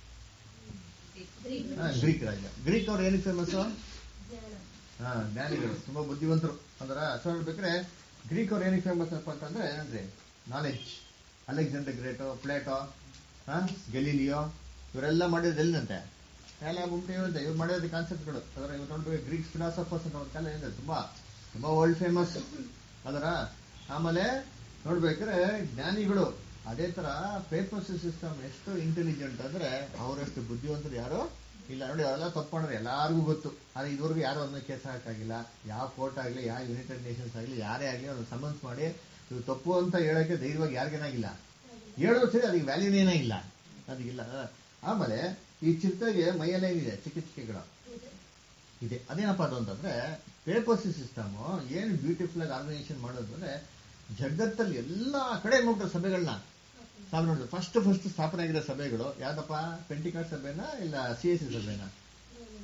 [SPEAKER 1] ಹಾ, ಗ್ರೀಕ್ ರಾಜ್ಯ ಗ್ರೀಕ್ ಅವ್ರು ಏನಕ್ಕೆ ಫೇಮಸ್ ಹಾ ಜ್ಞಾನಿಗಳು ತುಂಬಾ ಬುದ್ಧಿವಂತರು ಅಂದ್ರ ಸೊ ಹೇಳ್ಬೇಕ್ರೆ ಗ್ರೀಕ್ ಅವ್ರು ಏನಕ್ಕೆ ಫೇಮಸ್ ಅಪ್ಪ ಅಂತಂದ್ರೆ ಏನಂದ್ರೆ ನಾಲೆಡ್ಜ್ ಅಲೆಕ್ಸಾಂಡರ್ ಗ್ರೇಟೋ ಪ್ಲೇಟೋ ಹಾ ಗೆಲಿಲಿಯೋ ಇವರೆಲ್ಲ ಮಾಡಿರೋದು ಎಲ್ಲಿದಂತೆ ಎಲ್ಲ ಗುಂಪು ಇರುತ್ತೆ ಇವ್ರು ಮಾಡಿರೋದು ಕಾನ್ಸೆಪ್ಟ್ಗಳು ಅದರ ಇವ್ರು ನೋಡ್ಬೇಕು ಗ್ರೀಕ್ ಫಿಲಾಸಫರ್ಸ್ ಅಂತ ಒಂದು ಕಾಲ ಏನಿದೆ ತುಂಬಾ ತುಂಬಾ ವರ್ಲ್ಡ್ ಫೇಮಸ್ ಅದರ ಆಮೇಲೆ ನೋಡ್ಬೇಕ್ರೆ ಜ್ಞಾನಿಗಳು ಅದೇ ತರ ಪೇಪರ್ಸ್ ಸಿಸ್ಟಮ್ ಎಷ್ಟು ಇಂಟೆಲಿಜೆಂಟ್ ಅಂದ್ರೆ ಅವರಷ್ಟು ಬುದ್ಧಿವಂತರು ಯಾರು ಇಲ್ಲ ನೋಡಿ ಅವೆಲ್ಲ ತಪ್ಪಿಕೊಂಡ್ರೆ ಎಲ್ಲಾರ್ಗೂ ಗೊತ್ತು ಆದ್ರೆ ಇದುವರೆಗೂ ಯಾರು ಅದನ್ನ ಕೇಸ್ ಹಾಕಾಗಿಲ್ಲ ಯಾವ ಕೋರ್ಟ್ ಆಗ್ಲಿ ಯಾವ ಯುನೈಟೆಡ್ ನೇಷನ್ಸ್ ಆಗ್ಲಿ ಯಾರೇ ಆಗ್ಲಿ ಅವ್ರನ್ನ ಸಮನ್ಸ್ ಮಾಡಿ ಇವು ತಪ್ಪು ಅಂತ ಹೇಳಕ್ಕೆ ಧೈರ್ಯವಾಗಿ ಯಾರಿಗೇನಾಗಿಲ್ಲ ಹೇಳೋದು ಸರಿ ಅದಕ್ಕೆ ವ್ಯಾಲ್ಯೂನೇನೇ ಇಲ್ಲ ಅದಕ್ಕಿಲ್ಲ ಆಮೇಲೆ ಈ ಚಿರತೆಗೆ ಮೈಯಲ್ಲೇ ಏನಿದೆ ಚಿಕ್ಕ ಚಿಕ್ಕಗಳು ಇದೆ ಅದೇನಪ್ಪ ಅದು ಅಂತಂದ್ರೆ ಪೇಪರ್ಸಿ ಸಿಸ್ಟಮ್ ಏನು ಬ್ಯೂಟಿಫುಲ್ ಆಗಿ ಆರ್ಗನೈಸೇಷನ್ ಮಾಡೋದು ಅಂದ್ರೆ ಜಗತ್ತಲ್ಲಿ ಎಲ್ಲಾ ಕಡೆ ನೋಡ್ತಾರೆ ಸಭೆಗಳನ್ನ ತಾವು ನೋಡಿದ್ರೆ ಫಸ್ಟ್ ಫಸ್ಟ್ ಸ್ಥಾಪನೆ ಆಗಿರೋ ಸಭೆಗಳು ಯಾವ್ದಪ್ಪ ಪೆಂಟಿಕಾಟ್ ಸಭೆನಾ ಇಲ್ಲ ಸಿ ಎಸ್ ಸಿ ಸಭೆನಾ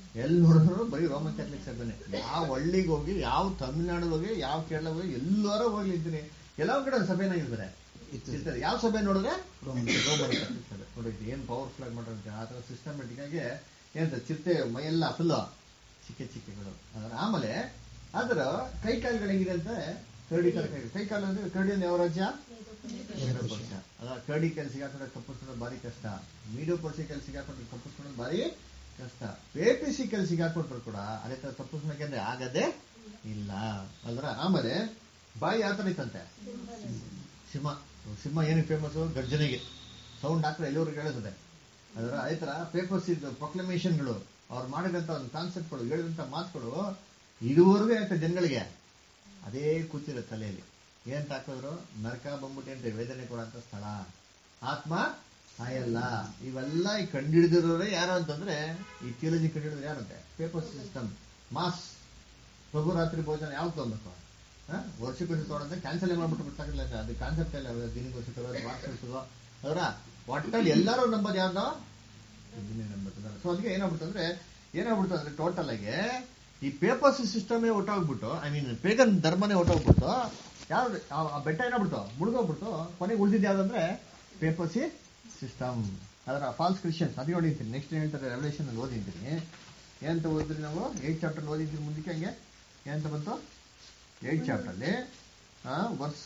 [SPEAKER 1] ಎಲ್ಲಿ ನೋಡಿದ್ರು ಬರೀ ರೋಮನ್ ಕ್ಯಾಥಲಿಕ್ ಸಭೆನೆ ಯಾವ ಹಳ್ಳಿಗೆ ಹೋಗಿ ಯಾವ ತಮಿಳ್ನಾಡು ಹೋಗಿ ಯಾವ ಕೇರಳ ಹೋಗಿ ಎಲ್ಲಾರ ಹೋಗ್ಲಿ ಇದ್ದೀನಿ ಎಲ್ಲ ಕಡೆ ಒಂದ್ ಸಭೆನ ಇರ್ತಾರೆ ಇರ್ತಾರೆ ಯಾವ ಸಭೆ ನೋಡಿದ್ರೆ ರೋಮನ್ ಕ್ಯಾಥಲಿಕ್ ಸಭೆ ನೋಡಿ ಇದು ಏನ್ ಪವರ್ಫುಲ್ ಆಗಿ ಮಾಡಿರುತ್ತೆ ಆ ತರ ಸಿಸ್ಟಮೆಟಿಕ್ ಆಗಿ ಏನಂತ ಚಿರತೆ ಮೈಯೆಲ್ಲ ಫುಲ್ ಚಿಕ್ಕ ಚಿಕ್ಕಗಳು ಅದರ ಆಮೇಲೆ ಅದರ ಕೈ ಕಾಲುಗಳು ಹೆಂಗಿದೆ ಅಂತ ಕರಡಿ ಕಾಲು ಕೈ ಕೈ ಕಾಲು ಅಂದ್ರೆ ಕರಡಿ ಅಂದ್ರೆ ಯಾವ ರಾಜ್ಯ ಮೀಡಿಯೋ ಪಕ್ಷ ಅದ ಕರಡಿ ಕೆಲಸಿಗೆ ಹಾಕೊಂಡ್ರೆ ತಪ್ಪಿಸ್ಕೊಳ್ಳೋದು ಭಾರಿ ಕಷ್ಟ ಮೀಡಿಯೋ ಪಕ್ಷ ಕೆಲಸಿಗೆ ಹಾಕೊಂಡ್ರೆ ತಪ್ಪಿಸ್ಕೊಳ್ಳೋದು ಭಾರಿ ಕಷ್ಟ ಸಿ ಕೆಲಸಿಗೆ ಹಾಕೊಂಡ್ರು ಕೂಡ ಅದೇ ತರ ತಪ್ಪಿಸ್ಬೇಕಂದ್ರೆ ಆಗದೆ ಇಲ್ಲ ಅಲ್ರ ಆಮೇಲೆ ಬಾಯಿ ಯಾವ ತರ ಇತ್ತಂತೆ ಸಿಂಹ ಸಿಂಹ ಏನಕ್ಕೆ ಫೇಮಸ್ ಗರ್ಜನೆಗೆ ಸೌಂಡ್ ಹಾಕ್ರೆ ಎಲ್ಲರಿಗೂ ಕೇಳಿಸುತ್ತೆ ಅದರ ಅದೇ ತರ ಪೇಪರ್ಸ್ ಇದ್ದು ಪ್ರೊಕ್ಲಮೇಷನ್ಗಳು ಅವ್ರು ಮಾಡಿದಂತ ಒಂದು ಕಾನ್ಸೆಪ್ಟ್ಗಳು ಹೇಳಿದಂತ ಮಾತುಗಳು ಇದುವರೆಗೂ ಏನಂತ ಜನಗಳಿಗೆ ಅದೇ ಕೂತಿರೋ ತಲೆಯಲ್ಲಿ ಏನಂತ ಹಾಕಿದ್ರು ನರಕ ಬಂದ್ಬಿಟ್ಟು ಅಂತ ವೇದನೆ ಕೊಡಂತ ಸ್ಥಳ ಆತ್ಮ ಸಾಯಲ್ಲ ಇವೆಲ್ಲ ಈ ಕಂಡಿಡಿದಿರೋರೇ ಯಾರು ಅಂತಂದ್ರೆ ಈ ಥಿಯಾಲಜಿ ಕಂಡಿಡಿದ್ರೆ ಯಾರಂತೆ ಪೇಪರ್ ಸಿಸ್ಟಮ್ ಮಾಸ್ ಪ್ರಭು ರಾತ್ರಿ ಭೋಜನ ಯಾವ್ದು ತಗೊಬೇಕು ವರ್ಷಕ್ಕೆ ತಗೊಳಂತೆ ಕ್ಯಾನ್ಸಲ್ ಮಾಡ್ಬಿಟ್ಟು ಬಿಡ್ತಾಗಿಲ್ಲ ಅದು ಕಾನ್ಸೆಪ್ಟ್ ಎಲ್ಲ ದಿನಕ್ಕೆ ವರ್ಷಕ್ಕೆ ವಾರ್ಷಿಸೋ ಅದರ ಒಟ್ಟಲ್ಲಿ ಎಲ್ಲರೂ ನಂಬೋದು ಯಾವ್ದೋ ಇದನ್ನೇ ನಂಬುತ್ತಿದ್ದಾರೆ ಸೊ ಅದಕ್ಕೆ ಏನಾಗ್ಬಿಟ್ಟು ಅಂದ್ರೆ ಏನಾಗ್ಬಿಡ್ತು ಅಂದ್ರೆ ಟೋಟಲ್ ಆಗಿ ಈ ಪೇಪರ್ಸ್ ಸಿಸ್ಟಮೇ ಒಟ್ಟೋಗ್ಬಿಟ್ಟು ಐ ಮೀನ್ ಪೇಗನ್ ಧರ್ಮನೇ ಒಟ್ಟೋಗ್ಬಿಟ್ಟು ಯಾವ್ದು ಆ- ಆ ಬೆಟ್ಟ ಏನಾಗ್ಬಿಡ್ತು ಮುಳುಗೋಗ್ಬಿಟ್ಟು ಕೊನೆಗೆ ಉಳಿದಿದ್ದು ಯಾವ್ದಂದ್ರೆ ಪೇಪರ್ಸಿ ಸಿಸ್ಟಮ್ ಅದರ ಫಾಲ್ಸ್ ಕ್ರಿಶ್ಚಿಯನ್ಸ್ ಅದು ಓದಿರ್ತೀನಿ ನೆಕ್ಸ್ಟ್ ಏನ್ ಹೇಳ್ತಾರೆ ರೆವಲ್ಯೂಷನ್ ಅಲ್ಲಿ ಓದಿರ್ತೀನಿ ಏನಂತ ಓದಿದ್ರಿ ನಾವು ಏಟ್ ಚಾಪ್ಟರ್ ಓದಿದ್ರಿ ಮುಂದಕ್ಕೆ ಹಂಗೆ ಏನಂತ ಬಂತು ಏಟ್ ಚಾಪ್ಟರ್ ಅಲ್ಲಿ ವರ್ಸ್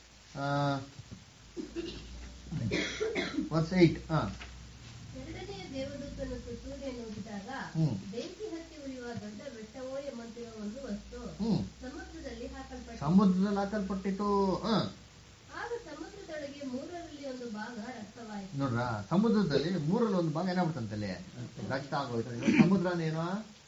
[SPEAKER 1] ವರ್ಸ್ ಏಟ್ ಹಾ
[SPEAKER 2] ಎರಡನೆಯ ದೇವದೂತನು ತುತ್ತೂರಿಯನ್ನು ಊದಿದಾಗ
[SPEAKER 1] ಹ್ಮ್.
[SPEAKER 2] ಬೆಂಕಿ ಹತ್ತಿ ಉರಿಯುವ ದೊಡ್ಡ ಬೆಟ್ಟವೋ ಎಂಬಂತಿರುವ ಒಂದು ವಸ್ತು
[SPEAKER 1] ಹ್ಮ್
[SPEAKER 2] ಸಮುದ್ರದಲ್ಲಿ ಹಾಕಲ್ಪಟ್ಟಿತು
[SPEAKER 1] ಸಮುದ್ರದಲ್ಲಿ ಹಾಕಲ್ಪಟ್ಟಿತ್ತು ಹ
[SPEAKER 2] ಆಗ ಸಮುದ್ರದೊಳಗೆ ಮೂರರಲ್ಲಿ ಒಂದು ಭಾಗ ರಕ್ತವಾಯಿತು
[SPEAKER 1] ನೋಡ್ರ ಸಮುದ್ರದಲ್ಲಿ ಮೂರಲ್ಲಿ ಒಂದು ಭಾಗ ಏನಾಗ್ಬಿಟ್ಟಂತಲ್ಲಿ ರಕ್ತ ಆಗೋಯ್ತು ಇವಾಗ ಸಮುದ್ರನೇನೋ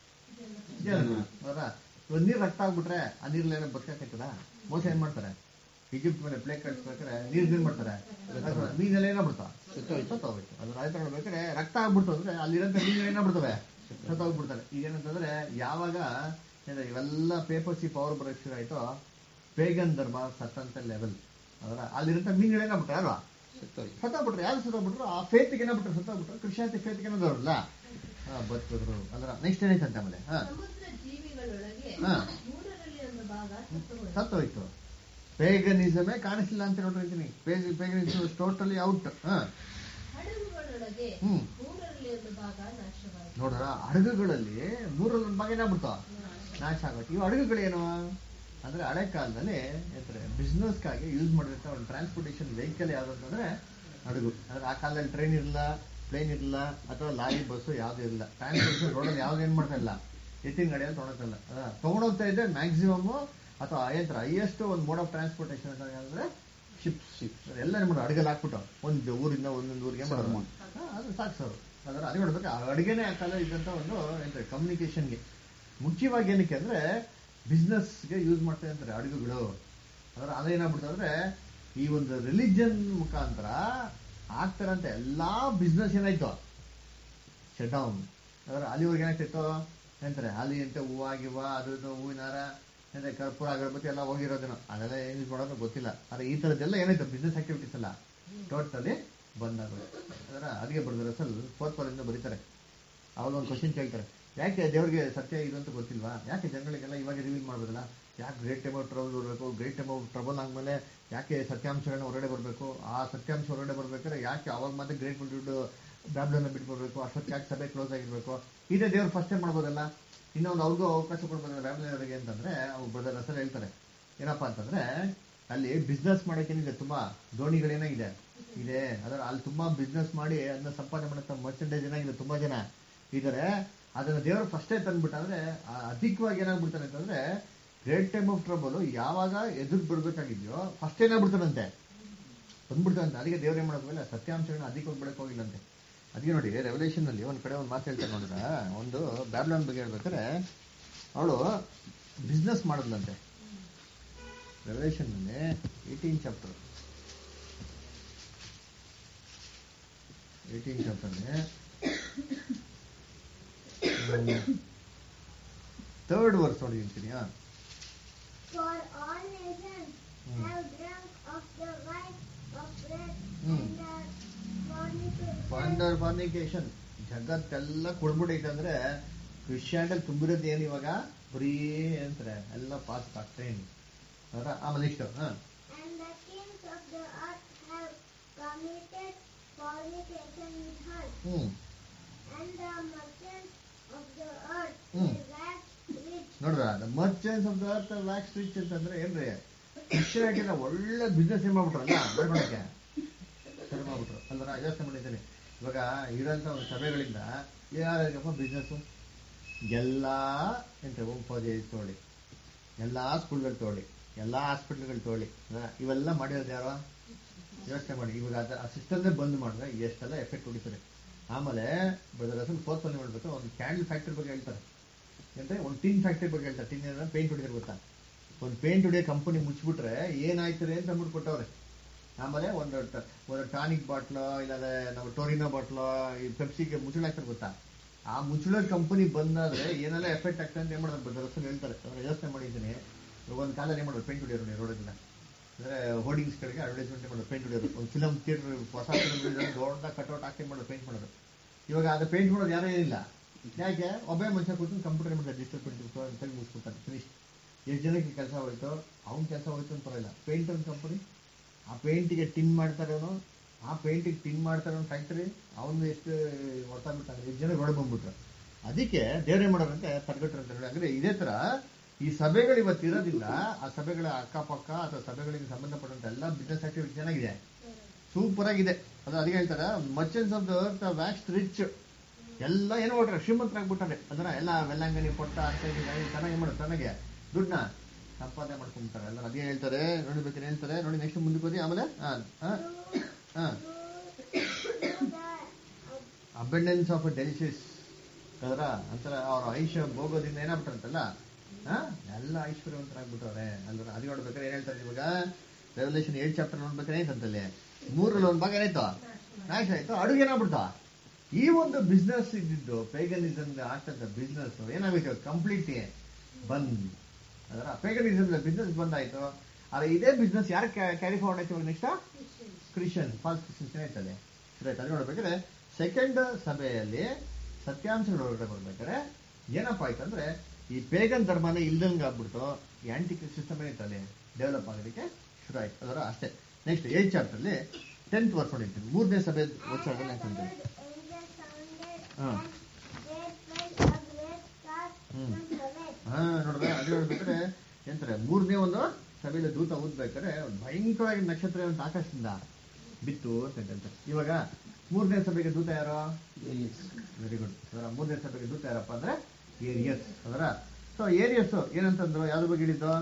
[SPEAKER 1] ಜಲ ಹೌದಾ ಇವಾಗ ನೀರ್ ರಕ್ತ ಆಗ್ಬಿಟ್ರೆ ಆ ನೀರ್ಲಿ ಏನೋ ಬದುಕಾಕೈತದ ಮೋಸ ಏನ್ ಮಾಡ್ತಾರೆ ಈಜಿಪ್ಟ್ ಮೇಲೆ ಪ್ಲೇಗ್ ಕಟ್ಸ್ಬೇಕಾದ್ರೆ ನೀರ್ ಏನ್ ಮಾಡ್ತಾರೆ ಮೀನೆಲ್ಲ ಏನಾಗ್ಬಿಡ್ತಾವ ಸತ್ತೋಗ್ಬಿಟ್ಟು ಅದ್ರ ಆಯ್ತು ನೋಡ್ಬೇಕಾದ್ರೆ ರಕ್ತ ಆಗ್ಬಿಡ್ತು ಅಂದ್ರೆ ಅಲ್ಲಿರೋಂಥ ಮೀನುಗಳು ಏನಾಗ್ಬಿಡ್ತವೆ ಸತ್ತೋಗ್ಬಿಡ್ತಾರೆ ಈಗೇನಂತಂದ್ರೆ ಯಾವಾಗ ಏನ್ರೆ ಇವೆಲ್ಲ ಪೇಪರ್ಸಿ ಪವರ್ ಬರೋಕ್ ಶುರು ಆಯ್ತೋ ಪೇಗನ್ ಧರ್ಮ ಸತ್ತಂತ ಲೆವೆಲ್ ಅದರ ಅಲ್ಲಿರೋಂಥ ಮೀನುಗಳು ಏನಾಗ್ಬಿಟ್ರೆ ಅಲ್ವಾ ಸತ್ತೋಗ್ಬಿಟ್ರೆ ಯಾರು ಸತ್ತೋಗ್ಬಿಟ್ರು ಆ ಫೇತ್ಗೆ ಏನಾಗ್ಬಿಟ್ರು ಸತ್ತೋಗ್ಬಿಟ್ರು ಕ್ರಿಶ್ಚಿಯಾನಿಟಿ ಫೇತ್ಗೆ ಏನಾದವ್ರಲ್ಲ ಹಾ ಬದುಕಿದ್ರು ಅದ್ರ ನೆಕ್ಸ್ಟ್ ಏನೈತೆ ಆಮೇಲೆ ಹಾ
[SPEAKER 2] ಸಮುದ್ರ ಜೀವಿಗಳೊಳಗೆ
[SPEAKER 1] ಹಾ.
[SPEAKER 2] ಮೂರರಲ್ಲಿ ಒಂದು ಭಾಗ ಸತ್ತು ಹೋಯಿತು
[SPEAKER 1] ಸತ್ತೋಯ್ತು ಪೇಗನಿಸಮೇ ಕಾಣಿಸ್ಲಿಲ್ಲ ಅಂತ ನೋಡಿರ್ತೀನಿ ಪೇಗನಿಸಮ್ ಟೋಟಲಿ ಔಟ್ ಹಾ
[SPEAKER 2] ಹಡಗುಗಳೊಳಗೆ
[SPEAKER 1] ಹ್ಮ್.
[SPEAKER 2] ಮೂರರಲ್ಲಿ ಒಂದು ಭಾಗ ನಾಶವಾಯಿತು
[SPEAKER 1] ನೋಡ್ರ ಹಡಗುಗಳಲ್ಲಿ ಮೂರಲ್ಲಿ ಒಂದು ಭಾಗ ಏನಾಗ್ಬಿಡ್ತಾವ ನಾಶ ಆಗುತ್ತೆ ಇವು ಹಡಗುಗಳೇನು ಅಂದ್ರೆ ಹಳೆ ಕಾಲದಲ್ಲಿ ಅಂದ್ರೆ ಬಿಸ್ನೆಸ್ಗಾಗಿ ಯೂಸ್ ಮಾಡಿದಂತ ಒಂದು ಟ್ರಾನ್ಸ್ಪೋರ್ಟೇಷನ್ ವೆಹಿಕಲ್ ಯಾವ್ದು ಅಂತಂದ್ರೆ ಹಡಗು ಅಂದ್ರೆ ಆ ಕಾಲದಲ್ಲಿ ಟ್ರೈನ್ ಇರಲ್ಲ ಪ್ಲೇನ್ ಇರಲ್ಲ ಅಥವಾ ಲಾರಿ ಬಸ್ಸು ಯಾವ್ದು ಇರಲ್ಲ ಟ್ರಾನ್ಸ್ಪೋರ್ಟೇಷನ್ ರೋಡಲ್ಲಿ ಯಾವ್ದು ಏನ್ ಮಾಡ್ತಾ ಎತ್ತಿನ ಗಾಡಿಯಲ್ಲಿ ತೊಗೊಳತ್ತಲ್ಲ ತಗೊಂಡೋಗ್ತಾ ಇದ್ದೆ ಮ್ಯಾಕ್ಸಿಮಮ್ ಅಥವಾ ಏನಂತಾರೆ ಹೈಯೆಸ್ಟ್ ಒಂದು ಮೋಡ್ ಆಫ್ ಟ್ರಾನ್ಸ್ಪೋರ್ಟೇಷನ್ ಅಂತ ಅಂದ್ರೆ ಶಿಪ್ ಶಿಪ್ ಎಲ್ಲ ನಿಮ್ಮ ಅಡುಗೆಲ್ಲಿ ಹಾಕ್ಬಿಟ್ಟು ಒಂದು ಊರಿಂದ ಒಂದೊಂದು ಊರಿಗೆ ಮಾಡೋದು ಹಾ, ಅದು ಸಾಕು ಸರ್ ಅದರ ಅದೇ ನೋಡ್ಬೇಕು ಆ ಅಡುಗೆನೇ ಆ ಕಾಲ ಇದ್ದಂತ ಒಂದು ಎಂತ ಕಮ್ಯುನಿಕೇಶನ್ಗೆ ಮುಖ್ಯವಾಗಿ ಏನಕ್ಕೆ ಅಂದ್ರೆ ಬಿಸ್ನೆಸ್ಗೆ ಯೂಸ್ ಮಾಡ್ತಾ ಇರ್ತಾರೆ ಅಡುಗೆಗಳು ಅದರ ಅದೇನಾಗ್ಬಿಡ್ತು ಅಂದ್ರೆ ಈ ಒಂದು ರಿಲಿಜನ್ ಮುಖಾಂತರ ಆಗ್ತಾರಂತ ಎಲ್ಲಾ ಬಿಸ್ನೆಸ್ ಏನಾಯ್ತು ಶಟ್ ಡೌನ್ ಅದರ ಅಲ್ಲಿವರೆಗೆ ಏನಾಗ್ತಿತ್ತು ಎಂತಾರೆ ಅಲ್ಲಿ ಅಂತ ಹೂವ ಗಿವ್ವ ಅದು ಇದು ಹೂವಿನ ಹಾರ ಅಂದ್ರೆ ಕರ್ಪೂರ ಅಗರಬತ್ತಿ ಎಲ್ಲ ಹೋಗಿರೋದೇನೋ ಅದೆಲ್ಲ ಏನ್ ಯೂಸ್ ಮಾಡೋದು ಗೊತ್ತಿಲ್ಲ ಆದ್ರೆ ಈ ತರದ್ದೆಲ್ಲ ಏನಾಯ್ತು ಬಿಸ್ನೆಸ್ ಆಕ್ಟಿವಿಟೀಸ್ ಎಲ್ಲ ಟೋಟಲಿ ಬಂದ್ ಆಗೋದು ಅದರ ಅದಕ್ಕೆ ಬರ್ತಾರೆ ಸಲ್ ಫೋರ್ತ್ ಇಂದ ಬರೀತಾರೆ ಅವಾಗ ಒಂದು ಕ್ವಶನ್ ಕೇಳ್ತಾರೆ ಯಾಕೆ ದೇವ್ರಿಗೆ ಸತ್ಯ ಇದು ಅಂತ ಗೊತ್ತಿಲ್ವಾ ಯಾಕೆ ಜನಗಳಿಗೆಲ್ಲ ಇವಾಗ ರಿವೀಲ್ ಮಾಡ್ಬೋದಲ್ಲ ಯಾಕೆ ಗ್ರೇಟ್ ಟೈಮ್ ಆಫ್ ಟ್ರಬಲ್ ಬರಬೇಕು ಗ್ರೇಟ್ ಟೈಮ್ ಆಫ್ ಟ್ರಬಲ್ ಆದ್ಮೇಲೆ ಯಾಕೆ ಸತ್ಯಾಂಶಗಳನ್ನ ಹೊರಗಡೆ ಬರಬೇಕು ಆ ಸತ್ಯಾಂಶ ಹೊರಗಡೆ ಬರ್ಬೇಕಾದ್ರೆ ಯಾಕೆ ಅವಾಗ ಮತ್ತೆ ಗ್ರೇಟ್ ಬಿಟ್ಟು ಬ್ಯಾಬ್ಲನ್ನ ಬಿಟ್ಕೊಡ್ಬೇಕು ಅಷ್ಟೊತ್ತಿಗೆ ಯಾಕೆ ಸಭೆ ಕ್ಲೋಸ್ ಆಗಿರ್ಬೇಕು ಇದೇ ದೇವ್ರು ಫಸ್ಟ್ ಟೈಮ್ ಮಾಡ್ಬೋದಲ್ಲ ಇನ್ನೊಂದು ಅವ್ರಿಗೂ ಅವಕಾಶ ಕೊಡ್ಬೋದಲ್ಲ ಬ್ಯಾಬ್ಲನವರಿಗೆ ಅಂತಂದ್ರೆ ಅವ್ರು ಬ್ರದರ್ ಹೆಸರು ಹೇಳ್ತಾರೆ ಏನಪ್ಪಾ ಅಂತಂದ್ರೆ ಅಲ್ಲಿ ಬಿಸ್ನೆಸ್ ಮಾಡೋಕ್ಕೇನಿದೆ ತುಂಬಾ ದೋಣಿಗಳೇನಾಗಿದೆ ಇದೆ ಅದರ ಅಲ್ಲಿ ತುಂಬಾ ಬಿಸ್ನೆಸ್ ಮಾಡಿ ಅದನ್ನ ಸಂಪಾದನೆ ಮಾಡೋ ಮರ್ಚೆಂಡೇಜ್ ಏನಾಗಿದೆ ತುಂಬಾ ಜನ ಇದಾರೆ ಅದನ್ನ ದೇವರು ಫಸ್ಟೇ ತಂದ್ಬಿಟ್ಟಂದ್ರೆ ಆ ಅಧಿಕವಾಗಿ ಏನಾಗ್ಬಿಡ್ತಾನೆ ಅಂತಂದ್ರೆ ಗ್ರೇಟ್ ಟೈಮ್ ಆಫ್ ಟ್ರಬಲ್ ಯಾವಾಗ ಎದುರು ಬರ್ಬೇಕಾಗಿದ್ಯೋ ಫಸ್ಟ್ ಏನಾಗ್ಬಿಡ್ತಾನಂತೆ ಬಂದ್ಬಿಡ್ತಾನಂತೆ ಅದಕ್ಕೆ ದೇವ್ರು ಏನ್ ಮಾಡೋದಿಲ್ಲ ಸತ್ಯಾಂಶಗಳನ್ನ ಅಧಿಕವಾಗಿ ಬಿಡಕ್ ಹೋಗಿಲ್ಲಂತೆ ಅದಕ್ಕೆ ನೋಡಿ ರೆವಲ್ಯೂಷನ್ ಅಲ್ಲಿ ಒಂದ್ ಕಡೆ ಒಂದು ಮಾತು ಹೇಳ್ತಾರೆ ನೋಡಿದ್ರ ಒಂದು ಬ್ಯಾಬ್ಲನ್ ಬಗ್ಗೆ ಹೇಳ್ಬೇಕಾದ್ರೆ ಅವಳು ಬಿಸ್ನೆಸ್ ಮಾಡಿದ್ಲಂತೆ ರೆವಲ್ಯೂಷನ್ ಅಲ್ಲಿ eighteen chapter eighteen chapter third verse ನೋಡಿ ಅಂತೀನಿ ಹಾ
[SPEAKER 3] For all nations
[SPEAKER 1] Hmm.
[SPEAKER 3] have drunk of the wine of bread
[SPEAKER 1] Hmm.
[SPEAKER 3] and the fornication.
[SPEAKER 1] ಫಾಂಡರ್ ಫಾರ್ನಿಕೇಶನ್ ಜಗತ್ತೆಲ್ಲ ಕುಡ್ಬಿಟ್ಟೈತೆ ಅಂದ್ರೆ ಕ್ರಿಶ್ಚಿಯಾನಿಟಿ ತುಂಬಿರೋದು ಏನು ಇವಾಗ ಬರೀ ಅಂತಾರೆ ಎಲ್ಲ ಪಾಸ್ ಟ್ರೈನ್ ಅದರ ಆಮೇಲೆ ಇಷ್ಟು ಹಾ
[SPEAKER 3] And the kings of the earth have committed fornication with her.
[SPEAKER 1] Hmm
[SPEAKER 3] And the merchants of the earth
[SPEAKER 1] Hmm.
[SPEAKER 3] were waxed rich.
[SPEAKER 1] ನೋಡ್ರ merchants of the earth wax rich ಅಂತಂದ್ರೆ ಏನ್ರಿ ಕ್ರಿಶ್ಚಿಯಾನಿಟಿನ ಒಳ್ಳೆ ಬಿಸ್ನೆಸ್ ಏನ್ ಮಾಡ್ಬಿಟ್ರಲ್ಲ ಮಾಡ್ಕೊಳಕ್ಕೆ ಶುರು ಮಾಡ್ಬಿಟ್ರು ಅಲ್ವರ ಯೋಚನೆ ಮಾಡಿದ್ದೀನಿ ಇವಾಗ ಇರೋಂಥ ಒಂದು ಸಭೆಗಳಿಂದ ಯಾರಿಗಪ್ಪ ಬಿಸ್ನೆಸ್ ಎಲ್ಲ ಎಂತ ಹೋಮ್ ಫಾಜೇಜ್ ತಗೊಳ್ಳಿ ಎಲ್ಲ ಸ್ಕೂಲ್ಗಳು ತಗೊಳ್ಳಿ ಎಲ್ಲ ಹಾಸ್ಪಿಟ್ಲ್ಗಳು ತಗೊಳ್ಳಿ ಅಲ್ವಾ? ಇವೆಲ್ಲ ಮಾಡಿರೋದು ಯಾರೋ ಯೋಚನೆ ಮಾಡಿ ಇವಾಗ ಅದ ಆ ಸಿಸ್ಟಮ್ನೇ ಬಂದ್ ಮಾಡಿದ್ರೆ ಎಷ್ಟೆಲ್ಲ ಎಫೆಕ್ಟ್ ಹೊಡಿತಾರೆ ಆಮೇಲೆ ಬ್ರದರ್ ಅಸಲ್ ಫೋರ್ತ್ ಅಲ್ಲಿ ಮಾಡ್ಬೇಕು ಒಂದು ಕ್ಯಾಂಡಲ್ ಫ್ಯಾಕ್ಟ್ರಿ ಬಗ್ಗೆ ಹೇಳ್ತಾರೆ ಎಂತ ಒಂದು ಟಿನ್ ಫ್ಯಾಕ್ಟ್ರಿ ಬಗ್ಗೆ ಹೇಳ್ತಾರೆ ಟಿನ್ ಏನಂದ್ರೆ ಪೇಂಟ್ ಹೊಡಿತಾರೆ ಗೊತ್ತಾ ಒಂದು ಪೇಂಟ್ ಹೊಡಿಯೋ ಕಂಪನಿ ಮುಚ್ಚಿಬಿಟ್ರೆ ಏನಾಯ್ತಾರೆ ಅಂತ ಅಂದ್ಬಿಟ್ಟು ಕೊಟ್ಟವ್ರೆ ಆಮೇಲೆ ಒಂದು ಟ- ಒಂದು ಟಾನಿಕ್ ಬಾಟ್ಲು ಇಲ್ಲಾಂದ್ರೆ ನಾವು ಟೋರಿನೋ ಬಾಟ್ಲು ಈ ಪೆಪ್ಸಿಗೆ ಮುಚ್ಚಳ ಹಾಕ್ತಾರೆ ಗೊತ್ತಾ ಆ ಮುಚ್ಚಳ ಕಂಪನಿ ಬಂದಾದ್ರೆ ಏನೆಲ್ಲ ಎಫೆಕ್ಟ್ ಆಗ್ತದೆ ಅಂತ ಏನ್ ಮಾಡೋದು ಬ್ರದರ್ ಅಸಲ್ ಹೇಳ್ತಾರೆ ಅಂದ್ರೆ ಯೋಚನೆ ಮಾಡಿದ್ದೀನಿ ಒಂದು ಕಾಲದಲ್ಲಿ ಏನ್ ಮಾಡೋದು ಪೇಂಟ್ ಹೊಡಿಯೋರು ನೀವು ರೋಡಲ್ಲ ಅಂದ್ರೆ ಹೋರ್ಡಿಂಗ್ಸ್ ಕಡೆಗೆ ಅಡ್ವರ್ಟೈಸ್ಮೆಂಟ್ ಮಾಡೋದು ಪೇಂಟ್ ಹೊಡಿಯೋದು ಒಂದು ಫಿಲಮ್ ಥಿಯೇಟರ್ ಹೊಸ ಫಿಲಮ್ ದೊಡ್ಡ ಕಟ್ಔಟ್ ಹಾಕಿ ಮಾಡೋದು ಪೇಂಟ್ ಮಾಡೋದು ಇವಾಗ ಅದು ಪೇಂಟ್ ಮಾಡೋದು ಯಾರೇ ಇಲ್ಲ ಯಾಕೆ ಒಬ್ಬೇ ಮನುಷ್ಯ ಕೂತ್ಕೊಂಡು ಕಂಪ್ಯೂಟರ್ ಮಾಡ್ತಾರೆ ಡಿಜಿಟಲ್ ಪ್ರಿಂಟ್ ಅಂತ ಮುಗಿಸ್ಕೊಡ್ತಾರೆ ಫಿನಿಶ್ ಎಷ್ಟು ಜನಕ್ಕೆ ಕೆಲಸ ಹೋಯ್ತು ಅವ್ನ ಕೆಲಸ ಹೋಯ್ತು ಅಂತ ಪರವಾಗಿಲ್ಲ ಪೇಂಟ್ ಒಂದು ಕಂಪನಿ ಆ ಪೇಂಟಿಗೆ ಟಿನ್ ಮಾಡ್ತಾರೆ ಅವನು ಆ ಪೇಂಟಿಗೆ ಟಿನ್ ಮಾಡ್ತಾರೆ ಒಂದು ಫ್ಯಾಕ್ಟರಿ ಅವನು ಎಷ್ಟು ಹೊರತಾಗ್ಬಿಟ್ಟಾಗ ಎಷ್ಟು ಜನ ಹೊಡೆ ಬಂದ್ಬಿಟ್ರು ಅದಕ್ಕೆ ದೇವ್ರೆ ಮಾಡೋರಂತೆ ತಡೆಗಟ್ಟರು ಅಂತ ಹೇಳಿ ಅಂದ್ರೆ ಇದೇ ತರ ಈ ಸಭೆಗಳು ಇವತ್ತು ಇರೋದಿಲ್ಲ ಆ ಸಭೆಗಳ ಅಕ್ಕಪಕ್ಕ ಅಥವಾ ಸಭೆಗಳಿಗೆ ಸಂಬಂಧಪಟ್ಟಂತ ಎಲ್ಲ ಬಿಸ್ನೆಸ್ ಆಕ್ಟಿವಿಟಿ ಚೆನ್ನಾಗಿದೆ ಸೂಪರ್ ಆಗಿದೆ ಅದು ಅದಕ್ಕೆ ಹೇಳ್ತಾರೆ merchants of the earth wax rich ಎಲ್ಲ ಏನೋ ಹೊಟ್ರೆ ಶ್ರೀಮಂತರಾಗ್ಬಿಟ್ಟಾರೆ ಅದನ್ನ ಎಲ್ಲ ವೆಲ್ಲಂಗನಿ ಪೊಟ್ಟ ಅಂತ ಇದು ಗಾಡಿ ಚೆನ್ನಾಗಿ ಮಾಡೋದು ಚೆನ್ನಾಗೆ ದುಡ್ಡನ್ನ ಸಂಪಾದನೆ ಮಾಡ್ಕೊಂಡ್ಬಿಡ್ತಾರೆ ಎಲ್ಲ ಅದೇ ಹೇಳ್ತಾರೆ ನೋಡಿ ಬೇಕಾದ್ರೆ ಹೇಳ್ತಾರೆ ನೋಡಿ ನೆಕ್ಸ್ಟ್ ಮುಂದಕ್ಕೆ ಹೋದಿ ಆಮೇಲೆ ಹಾ ಹಾ ಹಾ
[SPEAKER 3] Through the
[SPEAKER 1] abundance of delicious ಅದರ ಅಂತರ ಅವ್ರ ಐಶ್ವ ಭೋಗೋದಿಂದ ಏನಾಗ್ಬಿಟ್ರಂತಲ್ಲ ಹಾ ಎಲ್ಲ ಐಶ್ವರ್ಯವಂತರಾಗ್ಬಿಟ್ಟವ್ರೆ ಅಲ್ವ ಅದು ನೋಡ್ಬೇಕಾದ್ರೆ ಏನ್ ಹೇಳ್ತಾರೆ ಇವಾಗ ರೆವಲ್ಯೂಷನ್ ಏಳ್ ಚಾಪ್ಟರ್ ನೋಡ್ಬೇಕಾದ್ರೆ ಏನಾಯ್ತಂತಲ್ಲಿ ಮೂರಲ್ಲಿ ಒಂದ್ ಭಾಗ ಏನಾಯ್ತು ನಾಶ ಆಯ್ತು ಅಡುಗೆ ಏನಾಗ್ಬಿಡ್ತಾ ಈ ಒಂದು ಬಿಸ್ನೆಸ್ ಇದ್ದಿದ್ದು ಪೇಗನಿಸಮ್ ಆಗ್ತಂತ ಬಿಸ್ನೆಸ್ ಏನಾಗಬೇಕು ಕಂಪ್ಲೀಟ್ ಬಂದ್ ಅದರ ಪೇಗನಿಸಮ್ ಬಿಸ್ನೆಸ್ ಬಂದಾಯ್ತು ಆದ್ರೆ ಇದೇ ಬಿಸ್ನೆಸ್ ಯಾರು ಕ್ಯಾರಿ ಫಾರ್ವರ್ಡ್ ಆಯ್ತು ಇವಾಗ ನೆಕ್ಸ್ಟ್ ಕ್ರಿಶ್ಚಿಯನ್ ಫಾಲ್ಸ್ ಕ್ರಿಶ್ಚಿಯನ್ಸ್ ಆಯ್ತದೆ ರೈಟ್ ಅದು ನೋಡ್ಬೇಕಾದ್ರೆ ಸೆಕೆಂಡ್ ಸಭೆಯಲ್ಲಿ ಸತ್ಯಾಂಶಗಳು ಹೊರಗಡೆ ಬರ್ಬೇಕಾದ್ರೆ ಏನಪ್ಪ ಆಯ್ತಂದ್ರೆ ಈ ಪೇಗನ್ ಧರ್ಮನೇ ಇಲ್ದಂಗೆ ಆಗ್ಬಿಡ್ತು ಈ ಆಂಟಿ ಸಿಸ್ಟಮ್ ಏನೈತಲ್ಲಿ ಡೆವಲಪ್ ಆಗೋದಕ್ಕೆ ಶುರು ಆಯ್ತು ಅದರ ಅಷ್ಟೇ ನೆಕ್ಸ್ಟ್ ಏಟ್ ಚಾಪ್ಟರ್ ಅಲ್ಲಿ ಟೆಂತ್ ವರ್ಷ ಹೊಡಿತೀನಿ ಮೂರನೇ ಸಭೆ ವರ್ಷದಲ್ಲಿ
[SPEAKER 3] third
[SPEAKER 1] ಯಾಕಂದ್ರೆ
[SPEAKER 3] angel sounded,
[SPEAKER 1] Ah.
[SPEAKER 3] and there fell a great star
[SPEAKER 1] Hmm.
[SPEAKER 3] from heaven.
[SPEAKER 1] ಹಾ ನೋಡಿದ್ರೆ ಅದೇ ಹೇಳ್ಬೇಕಾದ್ರೆ ಎಂತಾರೆ ಮೂರನೇ ಒಂದು ಸಭೆಯಲ್ಲಿ ದೂತ ಓದ್ಬೇಕಾದ್ರೆ ಒಂದು ಭಯಂಕರವಾಗಿ ನಕ್ಷತ್ರ ಒಂದು ಆಕಾಶದಿಂದ ಬಿತ್ತು ಅಂತ ಹೇಳ್ತಾರೆ ಇವಾಗ ಮೂರನೇ ಸಭೆಗೆ ದೂತ ಯಾರು ವೆರಿ ಗುಡ್ ಅದರ ಮೂರನೇ ಸಭೆಗೆ ದೂತ ಯಾರಪ್ಪ ಅಂದ್ರೆ ಏರಿಯಸ್ ಅದರ ಸೊ ಏರಿಯಸ್ ಏನಂತಂದ್ರು ಯಾವ್ದ್ರ ಬಗ್ಗೆ ಹೇಳಿದ್ದು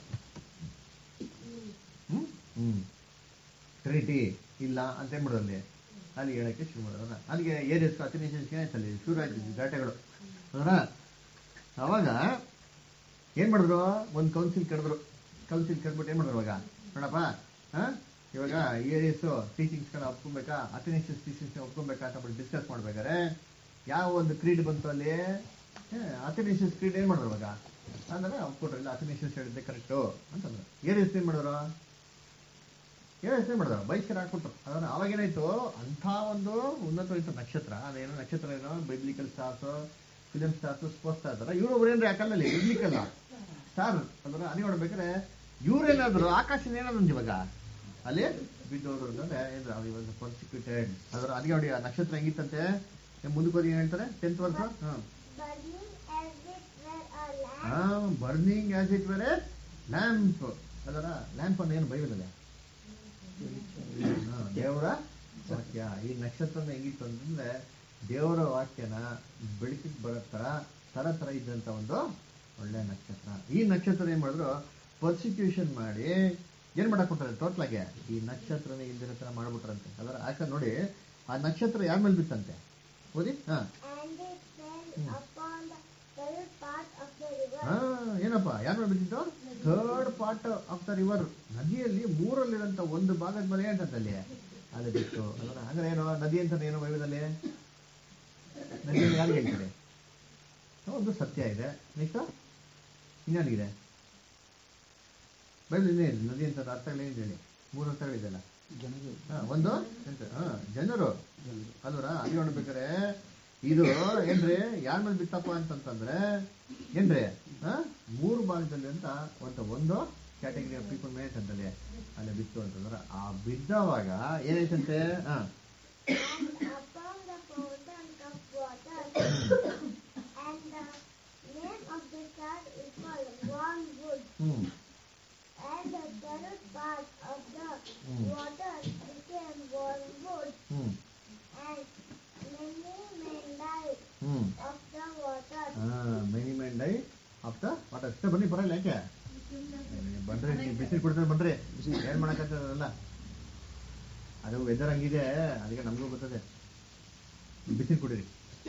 [SPEAKER 1] ಹ್ಮ್ ಹ್ಮ್ ಟ್ರಿನಿಟಿ ಇಲ್ಲ ಅಂತ ಏನ್ ಮಾಡೋದು ಅಲ್ಲಿ ಅಲ್ಲಿ ಹೇಳಕ್ಕೆ ಶುರು ಮಾಡೋಣ ಅಲ್ಲಿಗೆ ಏರಿಯಸ್ ಅಥಿನೇಷನ್ಸ್ ಏನಾಯ್ತಲ್ಲಿ ಶುರು ಆಯ್ತು ಘಾಟಗಳು ಅದರ ಅವಾಗ ಏನ್ ಮಾಡಿದ್ರು ಒಂದು ಕೌನ್ಸಿಲ್ ಕರೆದ್ರು ಕೌನ್ಸಿಲ್ ಕರೆದ್ಬಿಟ್ಟು ಏನ್ ಮಾಡಿದ್ರು ಅವಾಗ ನೋಡಪ್ಪ ಹಾ ಇವಾಗ ಏರಿಯಸ್ ಟೀಚಿಂಗ್ಸ್ಗಳನ್ನ ಒಪ್ಕೊಬೇಕಾ ಅಥಿನೇಷನ್ಸ್ ಟೀಚಿಂಗ್ಸ್ ಒಪ್ಕೊಬೇಕಾ ಅಂತ ಬಿಟ್ಟು ಡಿಸ್ಕಸ್ ಮಾಡ್ಬೇಕಾದ್ರೆ ಯಾವ ಒಂದು ಕ್ರೀಡ್ ಬಂತು ಅಲ್ಲಿ ಅಥಿನೇಷನ್ಸ್ ಕ್ರೀಡ್ ಏನ್ ಮಾಡಿದ್ರು ಅವಾಗ ಅಂದ್ರೆ ಒಪ್ಕೊಟ್ರು ಇಲ್ಲ ಅಥಿನೇಷನ್ಸ್ ಹೇಳಿದ್ದೆ ಕರೆಕ್ಟು ಅಂತಂದ್ರು ಏರಿಯಸ್ ಏನ್ ಮಾಡಿದ್ರು ಏರಿಯಸ್ ಏನ್ ಮಾಡಿದ್ರು ಬೈಸ್ಕರ್ ಹಾಕ್ಬಿಟ್ರು ಅದನ್ನ ಅವಾಗೇನಾಯ್ತು ಅಂಥ ಒಂದು ಉನ್ನತವಾದ ನಕ್ಷತ್ರ ಅದೇನೋ ನಕ್ಷತ್ರ ಏನೋ biblical stars film stars sports stars ಅಲ್ಲ ಇವ್ರು ಒಬ್ರೇನ್ರಿ ಆ ಕಾಲದಲ್ಲಿ ಬಿಬ್ಲಿಕಲ್ ಸ್ಟಾರ್ ಅಂದ್ರೆ ಅದೇ ನೋಡ್ಬೇಕಾದ್ರೆ ಇವ್ರೇನಾದ್ರು ಆಕಾಶನ ಏನಾದ್ರು ಇವಾಗ ಅಲ್ಲಿ ಬಿದ್ದೋದ್ರು ಅಂತಂದ್ರೆ ಏನ್ರ ಇವಾಗ ಪರ್ಸಿಕ್ಯೂಟೆಡ್ ಅದ್ರ ಅದಕ್ಕೆ ನೋಡಿ ಆ ನಕ್ಷತ್ರ ಹೆಂಗಿತ್ತಂತೆ ಏನ್ ಮುಂದಕ್ಕೆ ಹೋಗಿ ಏನ್ ಹೇಳ್ತಾರೆ ಟೆಂತ್ ವರ್ಷ ಹಾ
[SPEAKER 3] Burning as it were a lamp.
[SPEAKER 1] Burning as it were lamp ಅದರ ಲ್ಯಾಂಪ್ ಅಂದ್ರೆ ಏನು ಬೈಬಲಲ್ಲ ದೇವರ ವಾಕ್ಯ ಈ ನಕ್ಷತ್ರ ಹೆಂಗಿತ್ತು ಅಂತಂದ್ರೆ ದೇವರ ವಾಕ್ಯನ ಬೆಳಕಿಗೆ ಬರೋ ತರ ತರ ತರ ಇದ್ದಂತ ಒಂದು ಒಳ್ಳೆ ನಕ್ಷತ್ರ ಈ ನಕ್ಷತ್ರ ಏನ್ ಮಾಡಿದ್ರು ಪರ್ಸಿಕ್ಯೂಷನ್ ಮಾಡಿ ಏನ್ ಮಾಡಕ್ ಕೊಟ್ಟಾರೆ ಟೋಟಲ್ ಆಗಿ ಈ ನಕ್ಷತ್ರನೇ ಇಲ್ದಿರೋ ತರ ಮಾಡ್ಬಿಟ್ರಂತೆ ಅದರ ಯಾಕಂದ್ರೆ ನೋಡಿ ಆ ನಕ್ಷತ್ರ ಯಾರ ಮೇಲೆ ಬಿತ್ತಂತೆ ಓದಿ ಹಾ
[SPEAKER 3] And it fell upon the third part of the river.
[SPEAKER 1] ಹಾ ಏನಪ್ಪ ಯಾರ ಮೇಲೆ ಬಿದ್ದಿತ್ತು third part of the river ನದಿಯಲ್ಲಿ ಮೂರಲ್ಲಿರಂತ ಒಂದು ಭಾಗದ ಮೇಲೆ ಏನಂತಲ್ಲಿ ಅಲ್ಲಿ ಬಿತ್ತು ಅದರ ಅಂದ್ರೆ ಏನು ನದಿ ಅಂತ ಏನು ಬೈಬಲಲ್ಲಿ ನದಿಯಲ್ಲಿ ಯಾರಿಗೆ ಹೇಳ್ತಾರೆ ಒಂದು ಸತ್ಯ ಇದೆ ನೆಕ್ಸ್ಟ್ ಇನ್ನೇನಿದೆ ಬೈಬಲ್ ಇನ್ನೇ ಇದೆ ನದಿ ಅಂತ ಅರ್ಥಗಳು ಏನಿದೆ ಹೇಳಿ ಮೂರು ಅರ್ಥಗಳಿದೆಯಲ್ಲ ಹಾ, ಒಂದು ಎಂತ ಹಾ ಜನರು ಅಲ್ವರ ಅಲ್ಲಿ ನೋಡ್ಬೇಕಾರೆ ಇದು ಏನ್ರಿ ಯಾರ ಮೇಲೆ ಬಿತ್ತಪ್ಪ ಅಂತಂತಂದ್ರೆ ಏನ್ರಿ ಆ? ಮೂರು ಭಾಗದಲ್ಲಿ ಅಂತ ಒಂದು ಒಂದು ಕ್ಯಾಟಗರಿ ಆಫ್ ಪೀಪಲ್ ಮೇಲೆ ಅಂತಲ್ಲಿ ಅಲ್ಲಿ ಬಿತ್ತು ಅಂತಂದ್ರೆ ಆ ಬಿದ್ದವಾಗ ಏನಾಯ್ತಂತೆ ಹಾ
[SPEAKER 3] and upon the fountain of water. and the name of the child is called wormwood.
[SPEAKER 1] Hmm
[SPEAKER 3] And the third part of the
[SPEAKER 1] Hmm.
[SPEAKER 3] water became wormwood.
[SPEAKER 1] Hmm
[SPEAKER 3] And many men died
[SPEAKER 1] hmm
[SPEAKER 3] of the water.
[SPEAKER 1] Many men die of the water ಅಷ್ಟೇ ಬನ್ನಿ ಬರಲ್ಲ ಯಾಕೆ ಬನ್ರಿ ನೀವು ಬಿಸಿಲು ಕುಡಿದ್ರೆ ಬನ್ರಿ ಏನ್ ಮಾಡಕ್ಕಾಗ್ತದಲ್ಲ ಅದು ವೆದರ್ ಹಂಗಿದೆ ಅದಕ್ಕೆ ನಮಗೂ ಗೊತ್ತದೆ ಬಿಸಿಲು ಕುಡೀರಿ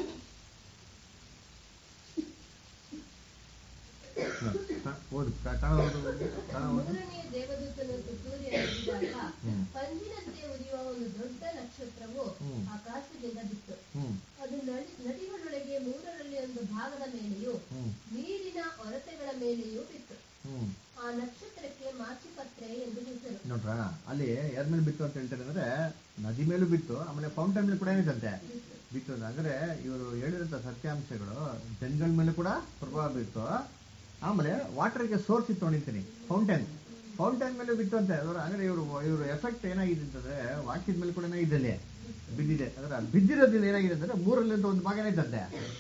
[SPEAKER 1] ಹ, ಹ, ಓದು ಕ- ಕನ್ನಡ ಓದು ಕನ್ನಡ ಓದು
[SPEAKER 2] ಮೂರನೆಯ ದೇವದೂತನು ತುತ್ತೂರಿ ನುಡಿದಾಗ
[SPEAKER 1] ಹ್ಮ್.
[SPEAKER 2] ಪಂಜಿನಂತೆ ಉರಿಯುವ ಒಂದು ದೊಡ್ಡ ನಕ್ಷತ್ರವು
[SPEAKER 1] ಹ್ಮ್.
[SPEAKER 2] ಆಕಾಶದಿಂದ ಬಿತ್ತು
[SPEAKER 1] ಹ್ಮ್
[SPEAKER 2] ಅದು ನದಿ- ನದಿಗಳೊಳಗೆ ಮೂರರಲ್ಲಿ ಒಂದು ಭಾಗದ ಮೇಲೆಯೂ
[SPEAKER 1] ಹ್ಮ್
[SPEAKER 2] ನೀರಿನ ಒರತೆಗಳ ಮೇಲೆಯೂ ಬಿತ್ತು
[SPEAKER 1] ಹ್ಮ್
[SPEAKER 2] ಆ ನಕ್ಷತ್ರಕ್ಕೆ ಮಾಚಿಪತ್ರೆ ಎಂದು ಹೆಸರು
[SPEAKER 1] ನೋಡ್ರ ಅಲ್ಲಿ ಯಾರ ಮೇಲೆ ಬಿತ್ತು ಅಂತ ಹೇಳ್ತಾರೆ ಅಂದ್ರೆ ನದಿ ಮೇಲೂ ಬಿತ್ತು ಆಮೇಲೆ ಫೌಂಟೈನ್ ಮೇಲೆ ಕೂಡ ಏನಿದಂತೆ ಬಿತ್ತು ಅಂತ. ಅಂದ್ರೆ ಇವರು ಹೇಳಿದಂತ ಸತ್ಯಾಂಶಗಳು ಜನಗಳ ಮೇಲೆ ಕೂಡ ಪ್ರಭಾವ ಬೀರ್ತು ಆಮೇಲೆ ವಾಟರ್ಗೆ ಸೋರ್ಸ್ ಇತ್ತು ನಿಂತೀನಿ ಫೌಂಟೈನ್ ಫೌಂಟೈನ್ ಮೇಲೆ ಬಿತ್ತು ಅಂತ ಅದರ ಅಂದ್ರೆ ಇವರು ಇವರು ಎಫೆಕ್ಟ್ ಏನಾಗಿದೆ ಅಂತಂದ್ರೆ ವಾಕ್ಯದ ಮೇಲೆ ಕೂಡ ಏನಾಗಿದೆ ಅಲ್ಲಿ ಬಿದ್ದಿದೆ ಅದರ ಬಿದ್ದಿರೋದ್ರಿಂದ ಏನಾಗಿದೆ ಅಂದ್ರೆ ಮೂರಲ್ಲಿ ಅಂತ ಒಂದು ಭಾಗನೇ ಇದ್ದಂತೆ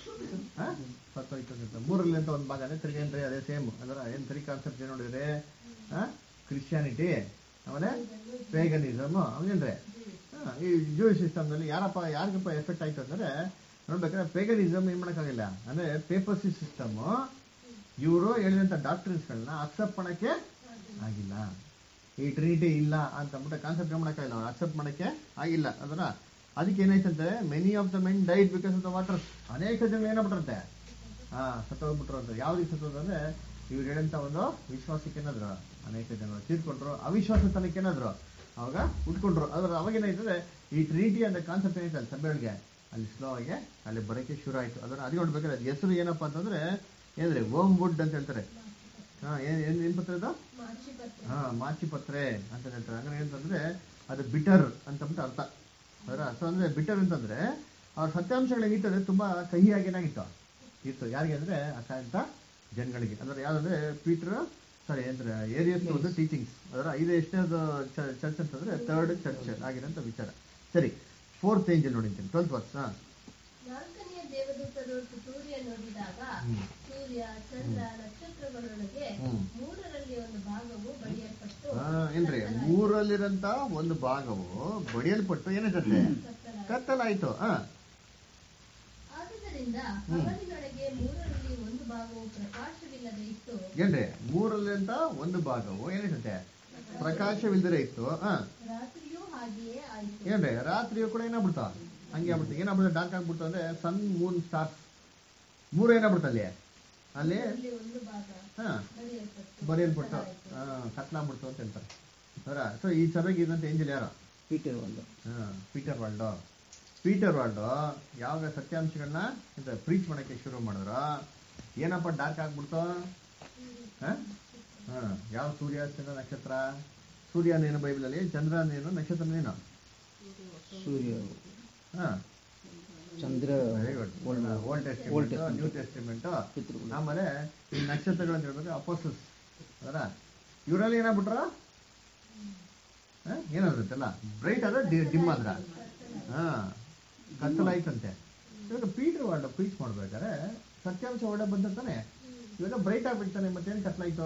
[SPEAKER 1] ಆ? ಸತ್ತೋಯ್ತು ಅಂತ ಮೂರಲ್ಲಿ ಅಂತ ಒಂದು ಭಾಗನೇ ತಿರ್ಗಿ ಏನ್ರಿ ಅದೇ ಸೇಮ್ ಅದರ ಏನ್ ತ್ರೀ ಕಾನ್ಸೆಪ್ಟ್ ಏನ್ ನೋಡಿದ್ರೆ ಕ್ರಿಶ್ಚಿಯಾನಿಟಿ ಆಮೇಲೆ ಪೇಗನಿಸಮ್ ಅವನೇನ್ರಿ ಈ ಜೂಯಿಶ್ ಸಿಸ್ಟಮ್ನಲ್ಲಿ ಯಾರಪ್ಪ ಯಾರಿಗಪ್ಪ ಎಫೆಕ್ಟ್ ಆಯ್ತು ಅಂದ್ರೆ ನೋಡ್ಬೇಕಾದ್ರೆ ಪೇಗನಿಸಮ್ ಏನ್ ಮಾಡಕ್ಕಾಗಿಲ್ಲ ಅಂದ್ರೆ ಪೇಪರ್ಸಿ ಸಿಸ್ಟಮ್ ಇವರು ಹೇಳಿದಂತ ಡಾಕ್ಟರ್ಸ್ಗಳನ್ನ ಅಕ್ಸೆಪ್ಟ್ ಮಾಡಕ್ಕೆ ಆಗಿಲ್ಲ ಈ ಟ್ರಿನಿಟಿ ಇಲ್ಲ ಅಂತ ಅಂದ್ಬಿಟ್ಟು ಕಾನ್ಸೆಪ್ಟ್ ಮಾಡಕ್ಕಾಗಿಲ್ಲ ಅವ್ರು ಅಕ್ಸೆಪ್ಟ್ ಮಾಡಕ್ಕೆ ಆಗಿಲ್ಲ ಅದರ ಅದಕ್ಕೆ ಏನಾಯ್ತಂತೆ many of the men died because of the water ಅನೇಕ ಜನ ಏನಾಗ್ಬಿಟ್ರಂತೆ ಹಾ ಸತ್ತೋಗ್ಬಿಟ್ರು ಅಂತ ಯಾವ ರೀತಿ ಸತ್ತೋದ್ರು ಅಂದ್ರೆ ಇವ್ರು ಹೇಳಂತ ಒಂದು ವಿಶ್ವಾಸಕ್ಕೆ ಏನಾದ್ರು ಅನೇಕ ಜನ ತೀರ್ಕೊಂಡ್ರು ಅವಿಶ್ವಾಸತನಕ್ಕೆ ಏನಾದ್ರು ಅವಾಗ ಉಟ್ಕೊಂಡ್ರು ಅದ್ರ ಅವಾಗ ಏನಾಯ್ತಂದ್ರೆ ಈ ಟ್ರಿನಿಟಿ ಅಂತ ಕಾನ್ಸೆಪ್ಟ್ ಏನೈತಲ್ಲ ಸಭೆಗಳಿಗೆ ಅಲ್ಲಿ ಸ್ಲೋ ಆಗಿ ಅಲ್ಲಿ ಬರೋಕೆ ಶುರು ಆಯ್ತು ಅದನ್ನ ಅದು ನೋಡ್ಬೇಕಾದ್ರೆ ಅದ್ ಹೆಸರು ಏನಪ್ಪಾ ಅಂತಂದ್ರೆ ಏನ್ರಿ ಓಮ್ ವುಡ್ ಅಂತ ಹೇಳ್ತಾರೆ ಹಾ ಏನ್ ಏನ್ ಏನ್ ಪತ್ರ ಇದು
[SPEAKER 2] ಮಾಚಿಪತ್ರೆ
[SPEAKER 1] ಹಾ ಮಾಚಿಪತ್ರೆ ಅಂತ ಹೇಳ್ತಾರೆ ಅಂದ್ರೆ ಏನಂತಂದ್ರೆ ಅದು ಬಿಟರ್ ಅಂತಂದ್ಬಿಟ್ಟು ಅರ್ಥ ಅದರ ಅರ್ಥ ಅಂದ್ರೆ ಬಿಟರ್ ಅಂತಂದ್ರೆ ಅವ್ರ ಸತ್ಯಾಂಶಗಳು ಹೆಂಗಿತ್ತು ಅಂದ್ರೆ ತುಂಬಾ ಕಹಿಯಾಗಿ ಏನಾಗಿತ್ತು ಇತ್ತು ಯಾರಿಗೆ ಅಂದ್ರೆ ಅಂತ ಜನಗಳಿಗೆ ಅಂದ್ರೆ ಯಾವ್ದಂದ್ರೆ ಪೀಟರ್ ಸಾರಿ ಅಂದ್ರೆ ಏರಿಯಸ್ ಒಂದು ಟೀಚಿಂಗ್ಸ್ ಅದರ ಇದು ಎಷ್ಟನೇದು ಚರ್ಚ್ ಅಂತಂದ್ರೆ ಥರ್ಡ್ ಚರ್ಚ್ ಆಗಿರೋಂಥ ವಿಚಾರ ಸರಿ ಫೋರ್ತ್ ಏಂಜಲ್ ನೋಡಿದ್ದೀನಿ ಟ್ವೆಲ್ತ್ ವರ್ಸ್ ಹಾ
[SPEAKER 2] ನಾಲ್ಕನೆಯ ದೇವದೂತರು ತುತ್ತೂರಿಯ ನೋಡಿದಾಗ
[SPEAKER 1] ಹ್ಮ್.
[SPEAKER 2] ಸೂರ್ಯ ಚಂದ್ರ ನಕ್ಷತ್ರಗಳೊಳಗೆ
[SPEAKER 1] ಹ್ಮ್.
[SPEAKER 2] ಮೂರರಲ್ಲಿ ಒಂದು ಭಾಗವು ಬಡಿಯಲ್ಪಟ್ಟು
[SPEAKER 1] ಹಾ, ಏನ್ರಿ ಮೂರಲ್ಲಿರಂತ ಒಂದು ಭಾಗವು ಬಡಿಯಲ್ಪಟ್ಟು ಏನಾಯ್ತಂತೆ
[SPEAKER 2] ಕತ್ತಲಾಯಿತು.
[SPEAKER 1] ಕತ್ತಲಾಯ್ತು ಹಾ
[SPEAKER 2] ಆದುದರಿಂದ ಹಗಲಿನೊಳಗೆ ಮೂರರಲ್ಲಿ ಒಂದು ಭಾಗವು ಪ್ರಕಾಶವಿಲ್ಲದೆ ಇತ್ತು
[SPEAKER 1] ಏನ್ರಿ ಮೂರಲ್ಲಿಂದ ಒಂದು ಭಾಗವು ಏನಾಯ್ತಂತೆ ಪ್ರಕಾಶವಿಲ್ದಿರ ಇತ್ತು ಹಾ
[SPEAKER 2] ರಾತ್ರಿಯೂ ಹಾಗೆಯೇ ಆಯಿತು
[SPEAKER 1] ಏನ್ರಿ ರಾತ್ರಿಯೂ ಕೂಡ ಏನಾಗ್ಬಿಡ್ತಾವ ಹಂಗೆ ಆಗ್ಬಿಡ್ತು ಏನಾಗ್ಬಿಡ್ತು ಡಾರ್ಕ್ ಆಗ್ಬಿಡ್ತು ಅಂದ್ರೆ ಸನ್ ಮೂನ್ ಸ್ಟಾರ್ಸ್ ಮೂರು ಏನಾಗ್ಬಿಡ್ತು ಅಲ್ಲಿ ಅಲ್ಲಿ
[SPEAKER 2] ಅಲ್ಲಿ ಒಂದು ಭಾಗ
[SPEAKER 1] ಹಾ
[SPEAKER 2] ಬಡಿಯಲ್ಪಟ್ಟು
[SPEAKER 1] ಬರೆಯಲ್ಪಟ್ಟು
[SPEAKER 2] ಕತ್ತಲಾಯಿತು.
[SPEAKER 1] ಹಾ ಕತ್ಲಾಗ್ಬಿಡ್ತು ಅಂತ ಹೇಳ್ತಾರೆ ಅದರ ಸೊ ಈ ಸಭೆಗೆ ಇದಂತ ಏಂಜಲ್ ಯಾರು
[SPEAKER 5] ಪೀಟರ್ ಒಂದು
[SPEAKER 1] ಹಾ ಪೀಟರ್ ವಾಲ್ಡೋ ಪೀಟರ್ ವಾಲ್ಡೋ ಯಾವಾಗ ಸತ್ಯಾಂಶಗಳನ್ನ ಪ್ರೀಚ್ ಮಾಡಕ್ಕೆ ಶುರು ಮಾಡಿದ್ರು ಏನಪ್ಪ ಡಾರ್ಕ್ ಆಗ್ಬಿಡ್ತು ಹಾ ಹಾ ಯಾವ ಸೂರ್ಯ ಚಂದ್ರ ನಕ್ಷತ್ರ ಸೂರ್ಯನೇನು ಬೈಬಲಲ್ಲಿ ಚಂದ್ರನೇನು ನಕ್ಷತ್ರನೇನು
[SPEAKER 5] ಸೂರ್ಯ
[SPEAKER 1] ಹಾ
[SPEAKER 5] ಚಂದ್ರ
[SPEAKER 1] very good old
[SPEAKER 5] Old
[SPEAKER 1] testament
[SPEAKER 5] Testament.
[SPEAKER 1] New testament
[SPEAKER 5] ಪಿತೃಗಳು.
[SPEAKER 1] ಆಮೇಲೆ ಈ ನಕ್ಷತ್ರಗಳು ಅಂತ ಹೇಳ್ಬೇಕು ಅಪೋಸಸ್ ಅದರ ಇವರಲ್ಲಿ ಏನಾಗ್ಬಿಟ್ರ ಏನಾದ್ರಂತಲ್ಲ ಬ್ರೈಟ್ ಆದ್ರೆ ಡಿಮ್ ಆದ್ರ ಹಾ ಕತ್ತಲಾಯ್ತಂತೆ ಇವಾಗ ಪೀಟರ್ ವಾರ್ಡ್ ಪ್ರೀಚ್ ಮಾಡ್ಬೇಕಾದ್ರೆ ಸತ್ಯಾಂಶ ಒಳ್ಳೆ ಬಂದಿರ್ತಾನೆ ಇವಾಗ ಬ್ರೈಟ್ ಆಗ್ಬಿಡ್ತಾನೆ ಮತ್ತೇನ್ ಕತ್ಲಾಯ್ತು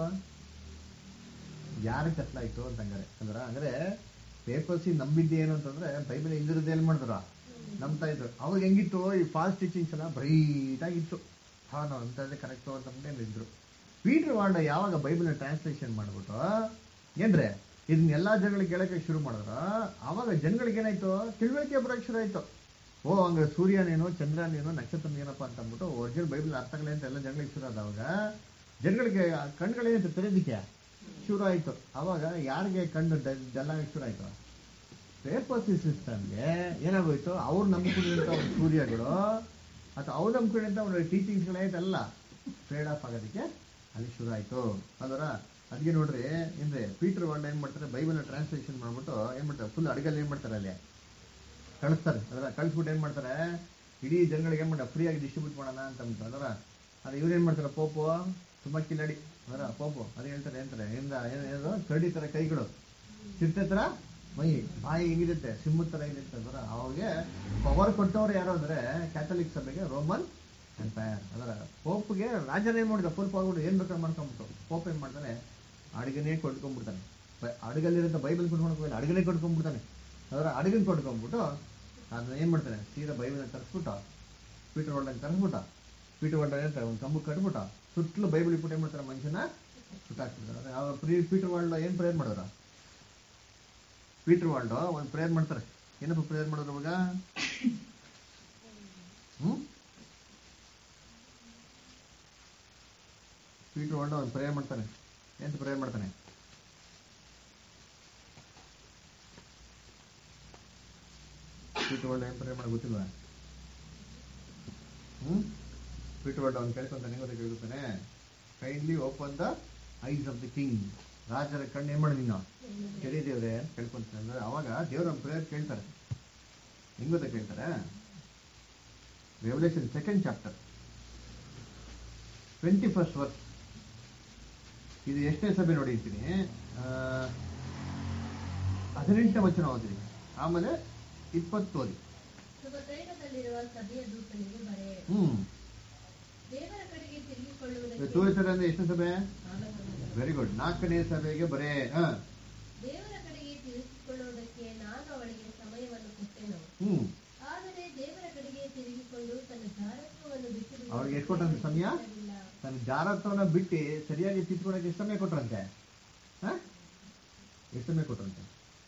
[SPEAKER 1] ಯಾರು ಕತ್ಲಾಯ್ತು ಅಂತ ಹಂಗಾರೆ ಅಂದ್ರ ಅಂದ್ರೆ ಪೇಪರ್ಸಿ ನಂಬಿದ್ದೆ ಏನು ಅಂತಂದ್ರೆ ಬೈಬಲ್ ಇಲ್ಲಿರೋದು ಎಲ್ಲಿ ಮಾಡಿದ್ರ ನಂಬ್ತಾ ಇದ್ರು ಅವಾಗ ಹೆಂಗಿತ್ತು ಈ ಫಾಸ್ಟ್ ಟೀಚಿಂಗ್ಸ್ ಎಲ್ಲ ಬ್ರೈಟ್ ಆಗಿತ್ತು ಹಾ ನಾವು ಅಂತ ಕರೆಕ್ಟ್ ಅಂತ ಅಂದ್ಕೊಂಡು ಇದ್ರು ಪೀಟರ್ ವಾರ್ಡ್ ಯಾವಾಗ ಬೈಬಲ್ನ ಟ್ರಾನ್ಸ್ಲೇಷನ್ ಮಾಡ್ಬಿಟ್ಟು ಏನ್ರೆ ಇದನ್ನ ಎಲ್ಲಾ ಜನಗಳಿಗೆ ಕೇಳಕ್ಕೆ ಶುರು ಮಾಡಿದ್ರ ಅವಾಗ ಜನಗಳಿಗೆ ಏನಾಯ್ತು ತಿಳುವಳಿಕೆ ಬರೋಕೆ ಶುರು ಆಯ್ತು ಓ ಹಂಗ ಸೂರ್ಯನೇನು ಚಂದ್ರನೇನು ನಕ್ಷತ್ರ ಏನಪ್ಪ ಅಂತ ಅಂದ್ಬಿಟ್ಟು ಒರಿಜಿನಲ್ ಬೈಬಲ್ ಅರ್ಥಗಳೇ ಅಂತ ಎಲ್ಲ ಜನಗಳಿಗೆ ಶುರು ಆದವಾಗ ಜನಗಳಿಗೆ ಕಣ್ಗಳೇನಾಯ್ತು ತೆರೆದಿಕ್ಕೆ ಶುರು ಆಯ್ತು ಅವಾಗ ಯಾರಿಗೆ ಕಣ್ಣು ಡಲ್ಲಾಗ ಶುರು ಆಯ್ತು ಪೇಪರ್ಸಿ ಸಿಸ್ಟಮ್ಗೆ ಏನಾಗೋಯ್ತು ಅವ್ರು ನಂಬಿಕೊಂಡಿದ್ದಂಥ ಒಂದು ಸೂರ್ಯಗಳು ಅಥವಾ ಅವ್ರು ನಂಬ್ಕೊಂಡಿದ್ದಂಥ ಒಂದು ಟೀಚಿಂಗ್ಸ್ಗಳಾಯ್ತಲ್ಲ ಫೇಡ್ ಆಫ್ ಆಗೋದಕ್ಕೆ ಅಲ್ಲಿ ಶುರು ಆಯ್ತು ಅದರ ಅದಕ್ಕೆ ನೋಡ್ರಿ ಏನ್ರಿ ಪೀಟರ್ ವರ್ಡ್ ಏನ್ ಮಾಡ್ತಾರೆ ಬೈಬಲ್ನ ಟ್ರಾನ್ಸ್ಲೇಷನ್ ಮಾಡ್ಬಿಟ್ಟು ಏನ್ ಮಾಡ್ತಾರೆ ಫುಲ್ ಅಡಿಗೆಲ್ಲಿ ಏನ್ ಮಾಡ್ತಾರೆ ಅಲ್ಲಿ ಕಳಿಸ್ತಾರೆ ಅದರ ಕಳಿಸ್ಬಿಟ್ಟು ಏನ್ ಮಾಡ್ತಾರೆ ಇಡೀ ಜನಗಳಿಗೆ ಏನ್ ಮಾಡ ಫ್ರೀಯಾಗಿ ಡಿಸ್ಟ್ರಿಬ್ಯೂಟ್ ಮಾಡೋಣ ಅಂತ ಅಂದ್ಬಿಟ್ಟು ಅದರ ಅದು ಇವ್ರು ಏನ್ ಮಾಡ್ತಾರೆ ಪೋಪು ತುಂಬಾ ಕಿಲಾಡಿ ಅದರ ಪೋಪು ಅದು ಹೇಳ್ತಾರೆ ಏನಂತಾರೆ ಏನ್ದ ಏನೇನು ಕರಡಿ ತರ ಕೈಗಳು ಚಿರತೆ ತರ ಮೈ ಬಾಯಿ ಹಿಂಗಿರುತ್ತೆ ಸಿಂಹದ ತರ ಇರುತ್ತೆ ಅದರ ಅವ್ರಿಗೆ ಪವರ್ ಕೊಟ್ಟವ್ರು ಯಾರು ಅಂದ್ರೆ ಕ್ಯಾಥಲಿಕ್ ಸಭೆಗೆ ರೋಮನ್ ಎಂಪೈರ್ ಅದರ ಪೋಪ್ಗೆ ರಾಜನ ಏನ್ ಮಾಡಿದ ಫುಲ್ ಪವರ್ ಏನ್ ಬೇಕಾದ್ರೆ ಮಾಡ್ಕೊಂಬಿಟ್ಟು ಪೋಪ್ ಏನ್ ಮಾಡ್ತಾನೆ ಅಡುಗೆನೇ ಕೊಟ್ಕೊಂಡ್ಬಿಡ್ತಾನೆ ಬ- ಅಡುಗಲ್ಲಿರೋ ಬೈಬಲ್ ಕೊಟ್ಕೊಂಡು ಅಡುಗೆನೇ ಕೊಟ್ಕೊಂಡ್ಬಿಡ್ತಾನೆ ಅದರ ಅಡುಗೆನ ಕೊಟ್ಕೊಂಡ್ಬಿಟ್ಟು ಅದನ್ನ ಏನ್ ಮಾಡ್ತಾನೆ ಸೀದಾ ಬೈಬಲ್ ತರಿಸ್ಬಿಟ್ಟು ಪೀಟರ್ ಹೊಲ್ಡಂಗೆ ತರಿಸ್ಬಿಟ್ಟ ಪೀಟರ್ ಹೊಲ್ಡ ಏನಂತಾರೆ ಒಂದು ಕಂಬಕ್ಕೆ ಕಟ್ಬಿಟ್ಟ ಸುತ್ತಲೂ ಬೈಬಲ್ ಇಟ್ಬಿಟ್ಟು ಏನ್ ಮಾಡ್ತಾರೆ ಮನುಷ್ಯನ ಸುಟ್ಟಾಕ್ಬಿಡ್ತಾರೆ ಅವ್ರು ಪ್ರೀ ಪೀಟರ್ ವರ್ಲ್ಡ್ ಏನ್ ಪ್ರೇಯರ್ ಮಾಡಿದ್ರ ಪೀಟರ್ ವರ್ಲ್ಡ್ ಒಂದು ಪ್ರೇಯರ್ ಮಾಡ್ತಾರೆ ಏನಪ್ಪ ಪ್ರೇಯರ್ ಮಾಡಿದ್ರು ಅವಾಗ ಹ್ಮ್ ಪೀಟರ್ ವರ್ಲ್ಡ್ ಒಂದು ಪ್ರೇಯರ್ ಮಾಡ್ತಾನೆ ಎಂತ ಪ್ರೇಯರ್ ಮಾಡ್ತಾನೆ ಪೀಟರ್ ವರ್ಲ್ಡ್ ಏನ್ ಪ್ರೇಯರ್ ಮಾಡಿ ಗೊತ್ತಿಲ್ವಾ ಹ್ಮ್ ಪೀಟರ್ ವರ್ಲ್ಡ್ ಅವ್ನು ಕೇಳ್ಕೊಂತಾನೆ ಹೆಂಗ್ ಗೊತ್ತಾ ಕೇಳ್ಕೊತಾನೆ kindly open the eyes of the king ರಾಜರ ಕಣ್ಣು ಏನ್ ಮಾಡಿ ನೀನು ಕೆಡಿ ದೇವ್ರೆ ಅಂತ ಕೇಳ್ಕೊಂತಾನೆ ಅಂದ್ರೆ ಅವಾಗ ದೇವ್ರ ಪ್ರೇಯರ್ ಕೇಳ್ತಾರೆ ಹೆಂಗ್ ಗೊತ್ತಾ ಕೇಳ್ತಾರೆ revelation second chapter twenty first verse ಇದು ಎಷ್ಟನೇ ಸಭೆ ನೋಡಿರ್ತೀನಿ ಹದಿನೆಂಟನೇ ವಚನ ಓದಿರಿ ಆಮೇಲೆ ಇಪ್ಪತ್ತು ಓದಿ
[SPEAKER 2] ಶುಭತೈಲದಲ್ಲಿರುವ ಸಭೆಯ ದೂತನಿಗೆ ಬರೆ
[SPEAKER 1] ಹ್ಮ್
[SPEAKER 2] ದೇವರ ಕಡೆಗೆ ತಿರುಗಿಕೊಳ್ಳುವುದಕ್ಕೆ
[SPEAKER 1] ತೋರಿಸ್ತಾರೆ ಅಂದ್ರೆ ಎಷ್ಟನೇ ಸಭೆ ವೆರಿ ಗುಡ್ ನಾಲ್ಕನೇ ಸಭೆಗೆ ಬರೇ ಹ
[SPEAKER 2] ದೇವರ ಕಡೆಗೆ ತಿರುಗಿಕೊಳ್ಳುವುದಕ್ಕೆ ನಾನು ಅವಳಿಗೆ ಸಮಯವನ್ನು ಕೊಟ್ಟೆನು
[SPEAKER 1] ಹ್ಮ್
[SPEAKER 2] ಆದರೆ ದೇವರ ಕಡೆಗೆ ತಿರುಗಿಕೊಂಡು ತನ್ನ ಜಾರತ್ವವನ್ನು ಬಿಟ್ಟು ಬಿಡುವುದಕ್ಕೆ
[SPEAKER 1] ಅವ್ರಿಗೆ ಎಷ್ಟು ಕೊಟ್ಟಂತೆ ಸಮಯ
[SPEAKER 2] ಇಷ್ಟವಿಲ್ಲ.
[SPEAKER 1] ತನ್ನ ಜಾರತ್ವನ ಬಿಟ್ಟು ಸರಿಯಾಗಿ ತಿದ್ಕೊಳಕ್ಕೆ ಎಷ್ಟು ಸಮಯ ಕೊಟ್ರಂತೆ ಹ ಎಷ್ಟು ಸಮಯ ಕೊಟ್ರಂತೆ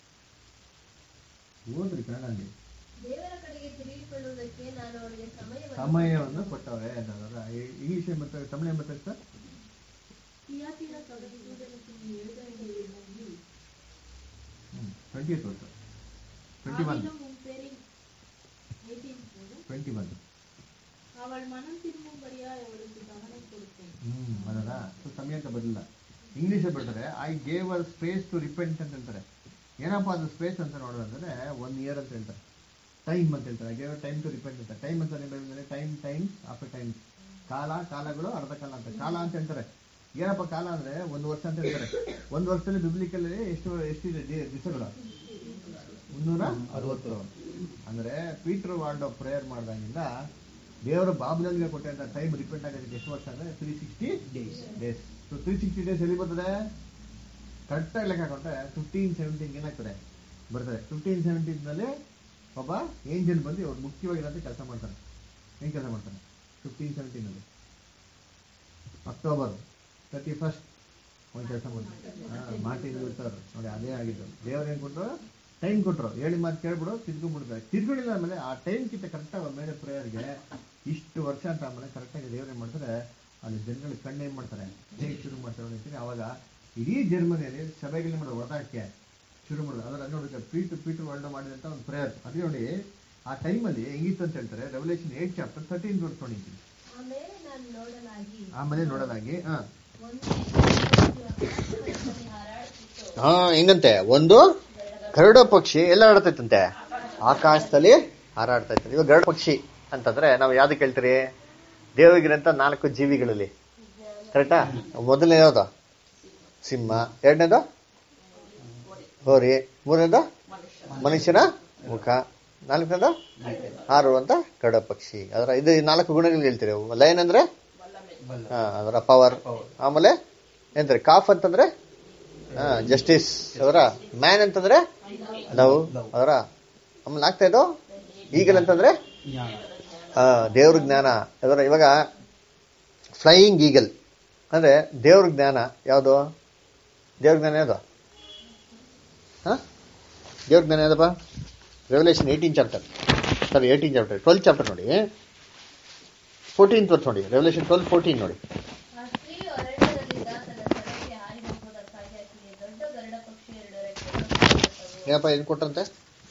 [SPEAKER 1] ಓದ್ರಿ ಕನ್ನಡಲ್ಲಿ
[SPEAKER 2] ದೇವರ ಕಡೆಗೆ ತಿರುಗಿಕೊಳ್ಳುವುದಕ್ಕೆ ನಾನು ಅವಳಿಗೆ ಸಮಯವನ್ನು
[SPEAKER 1] ಸಮಯವನ್ನು ಕೊಟ್ಟವ್ರೆ ಅಂತಂದ್ರೆ ಇಂಗ್ಲಿಷ್ ಮತ್ತೆ ತಮಿಳು ಮತ್ತೆ ಸರ್
[SPEAKER 4] ತಿಯಾತಿರ ಸಭೆಗೆ ದೂತನಿಗೆ எழுதவேண்டியது
[SPEAKER 1] ಟ್ವೆಂಟಿ ವರ್ಷ ಟ್ವೆಂಟಿ ಒನ್
[SPEAKER 4] ஆகிலும் உன் பேரில் 18
[SPEAKER 1] ಟ್ವೆಂಟಿ ಒನ್
[SPEAKER 4] அவள் மனம் திரும்பும்படியாய் அவளுக்கு கவனம் கொடுத்தேன்
[SPEAKER 1] ಹ್ಮ್ ಅದಲ್ಲ ಸೊ ಸಮಯ ಅಂತ ಬರಲಿಲ್ಲ ಇಂಗ್ಲಿಷ್ ಬರ್ತಾರೆ I gave her space to repent ಅಂತ ಹೇಳ್ತಾರೆ ಏನಪ್ಪ ಅದು ಸ್ಪೇಸ್ ಅಂತ ನೋಡೋದಂದ್ರೆ ಒನ್ ಇಯರ್ ಅಂತ ಹೇಳ್ತಾರೆ ಟೈಮ್ ಅಂತ ಹೇಳ್ತಾರೆ ಗೇವ್ ಟೈಮ್ ಟು ರಿಪೆಂಟ್ ಅಂತ ಟೈಮ್ ಅಂತ ಅಂದ್ರೆ ಟೈಮ್ ಟೈಮ್ ಆಫ್ಟರ್ ಟೈಮ್ ಕಾಲ ಕಾಲಗಳು ಅರ್ಧ ಕಾಲ ಅಂತ ಕಾಲ ಅಂತ ಹೇಳ್ತಾರೆ ಏನಪ್ಪ ಕಾಲ ಅಂದ್ರೆ ಒಂದು ವರ್ಷ ಅಂತ ಹೇಳ್ತಾರೆ ಒಂದು ವರ್ಷದಲ್ಲಿ ಬಿಬ್ಲಿಕಲ್ಲಿ ಎಷ್ಟು ಎಷ್ಟಿದೆ ದಿ- ದಿವಸಗಳು ಮುನ್ನೂರ ಅರವತ್ತು ಅಂದ್ರೆ ಪೀಟರ್ ವಾರ್ಡ್ ಪ್ರೇಯರ್ ಮಾಡ್ದಾಗಿಂದ ದೇವರು ಬಾಬ್ಲನ್ಗೆ ಕೊಟ್ಟಂತ ಟೈಮ್ ರಿಪೆಂಟ್ ಆಗೋದಕ್ಕೆ ಎಷ್ಟು ವರ್ಷ ಅಂದ್ರೆ three sixty
[SPEAKER 5] days
[SPEAKER 1] days so three sixty days ಎಲ್ಲಿ ಬರ್ತದೆ ಕರೆಕ್ಟಾಗಿ ಲೆಕ್ಕ ಹಾಕೊಂಡ್ರೆ ಫಿಫ್ಟೀನ್ ಸೆವೆಂಟೀನ್ ಏನಾಗ್ತದೆ ಬರ್ತದೆ ಫಿಫ್ಟೀನ್ ಸೆವೆಂಟೀನ್ನಲ್ಲಿ ಒಬ್ಬ ಏಂಜಲ್ ಬಂದು ಅವ್ರು ಮುಖ್ಯವಾಗಿರೋಂಥ ಕೆಲಸ ಮಾಡ್ತಾನೆ ಏನ್ ಕೆಲಸ ಮಾಡ್ತಾನೆ ಫಿಫ್ಟೀನ್ ಸೆವೆಂಟೀನಲ್ಲಿ ಅಕ್ಟೋಬರ್ ತರ್ಟಿ ಫಸ್ಟ್ ಒಂದು ಕೆಲಸ ಮಾಡ್ತಾರೆ ಮಾರ್ಟಿನ್ ಲೂಥರ್ ನೋಡಿ ಅದೇ ಆಗಿದ್ದು ದೇವ್ರು ಏನ್ ಕೊಟ್ಟರು ಟೈಮ್ ಕೊಟ್ಟರು ಹೇಳಿ ಮಾತು ಕೇಳ್ಬಿಡು ತಿದ್ಕೊಂಡ್ಬಿಡ್ತಾರೆ ತಿದ್ಕೊಂಡಿಲ್ಲ ಆಮೇಲೆ ಆ ಟೈಮ್ ಕಿಂತ ಕರೆಕ್ಟಾಗಿ ಮೇಲೆ ಪ್ರೇಯರ್ಗೆ ಇಷ್ಟು ವರ್ಷ ಅಂತ ಆಮೇಲೆ ಕರೆಕ್ಟಾಗಿ ದೇವ್ರು ಏನ್ ಮಾಡ್ತಾರೆ ಅಲ್ಲಿ ಜನಗಳ ಕಣ್ಣು ಏನ್ ಮಾಡ್ತಾರೆ ಹೇಗೆ ಶುರು ಮಾಡ್ತಾರೆ ಅಂತೀನಿ ಅವಾಗ ಇಡೀ ಜರ್ಮನಿಯಲ್ಲಿ ಸಭೆಗಳು ಮಾಡೋದು ಹೊರದಾಕೆ ಶುರು ಮಾಡೋದು ಅದರ ನೋಡಿ ಪೀಟ್ ಪೀಟ್ ವರ್ಲ್ಡ್ ಮಾಡಿದಂತ ಒಂದು ಪ್ರೇಯರ್ ಅದೇ ನೋಡಿ ಆ ಟೈಮಲ್ಲಿ ಹೆಂಗಿತ್ತು ಅಂತ ಹೇಳ್ತಾರೆ revelation eight chapter thirteen word ತೊಗೊಂಡಿದ್ದೀನಿ
[SPEAKER 2] ಆಮೇಲೆ ನಾನು ನೋಡಲಾಗಿ
[SPEAKER 1] ಆಮೇಲೆ ನೋಡಲಾಗಿ ಹಾ
[SPEAKER 2] ಒಂದು ಆಕಾಶದಲ್ಲಿ ಹಾರಾಡುತ್ತಿತ್ತು
[SPEAKER 1] ಹಾ ಹೆಂಗಂತೆ ಒಂದು ಗರುಡ ಪಕ್ಷಿ ಎಲ್ಲ ಆಡ್ತೈತಂತೆ ಆಕಾಶದಲ್ಲಿ ಹಾರಾಡ್ತಾ ಇರ್ತದೆ ಇವಾಗ ಗರುಡ ಪಕ್ಷಿ ಅಂತಂದ್ರೆ ನಾವು ಯಾವ್ದಕ್ಕೆ ಹೇಳ್ತೀರಿ ದೇವರಿಗಿರಂತ ನಾಲ್ಕು ಜೀವಿಗಳಲ್ಲಿ ಕರೆಕ್ಟಾ ಮೊದಲನೇ ಯಾವ್ದು ಸಿಂಹ ಎರಡನೇದು ಹೋರಿ ಮೂರನೇದು ಮನುಷ್ಯನ ಮುಖ ನಾಲ್ಕನೇದು ಹಾರುವಂತ ಗರುಡ ಪಕ್ಷಿ ಅದರ ಇದು ಈ ನಾಲ್ಕು ಗುಣಗಳು ಹೇಳ್ತೀರಿ ಲಯನ್ ಅಂದ್ರೆ ಹಾ ಅದರ ಪವರ್ ಆಮೇಲೆ ಎಂತಾರೆ ಕಾಫ್ ಅಂತಂದ್ರೆ ಜಸ್ಟಿಸ್ ಅದರ ಮ್ಯಾನ್ ಅಂತಂದ್ರೆ ಲವ್ ಅದರ ಆಮೇಲೆ ಆಗ್ತಾ ಇದು ಈಗಲ್ ಅಂತಂದ್ರೆ
[SPEAKER 5] ಜ್ಞಾನ
[SPEAKER 1] ಆ, ದೇವ್ರ ಜ್ಞಾನ ಅದರ ಇವಾಗ ಫ್ಲೈಯಿಂಗ್ ಈಗಲ್ ಅಂದ್ರೆ ದೇವ್ರ ಜ್ಞಾನ ಯಾವುದು ದೇವ್ರ ಜ್ಞಾನ ಯಾವುದು ಹಾ ದೇವ್ರ ಜ್ಞಾನ ಯಾವ್ದಪ್ಪ revelation eighteen chapter sorry eighteen chapter twelve chapter ನೋಡಿ ಫೋರ್ಟೀನ್ತ್ ವರ್ಸ್ ನೋಡಿ ರೆವಲ್ಯೂಷನ್ ಟ್ವೆಲ್ ಫೋರ್ಟೀನ್ ನೋಡಿ
[SPEAKER 2] ಆ ಸ್ತ್ರೀಯು ಅರಣ್ಯದಲ್ಲಿದ್ದ ತನ್ನ ಸ್ಥಳಕ್ಕೆ ಹಾರಿ ಹೋಗುವುದಕ್ಕಾಗಿ ಆಕೆಗೆ ದೊಡ್ಡ ಗರುಡ ಪಕ್ಷಿ ಎರಡು ರೆಕ್ಕೆಗಳು
[SPEAKER 1] ಏನಪ್ಪ ಏನ್ ಕೊಟ್ರಂತೆ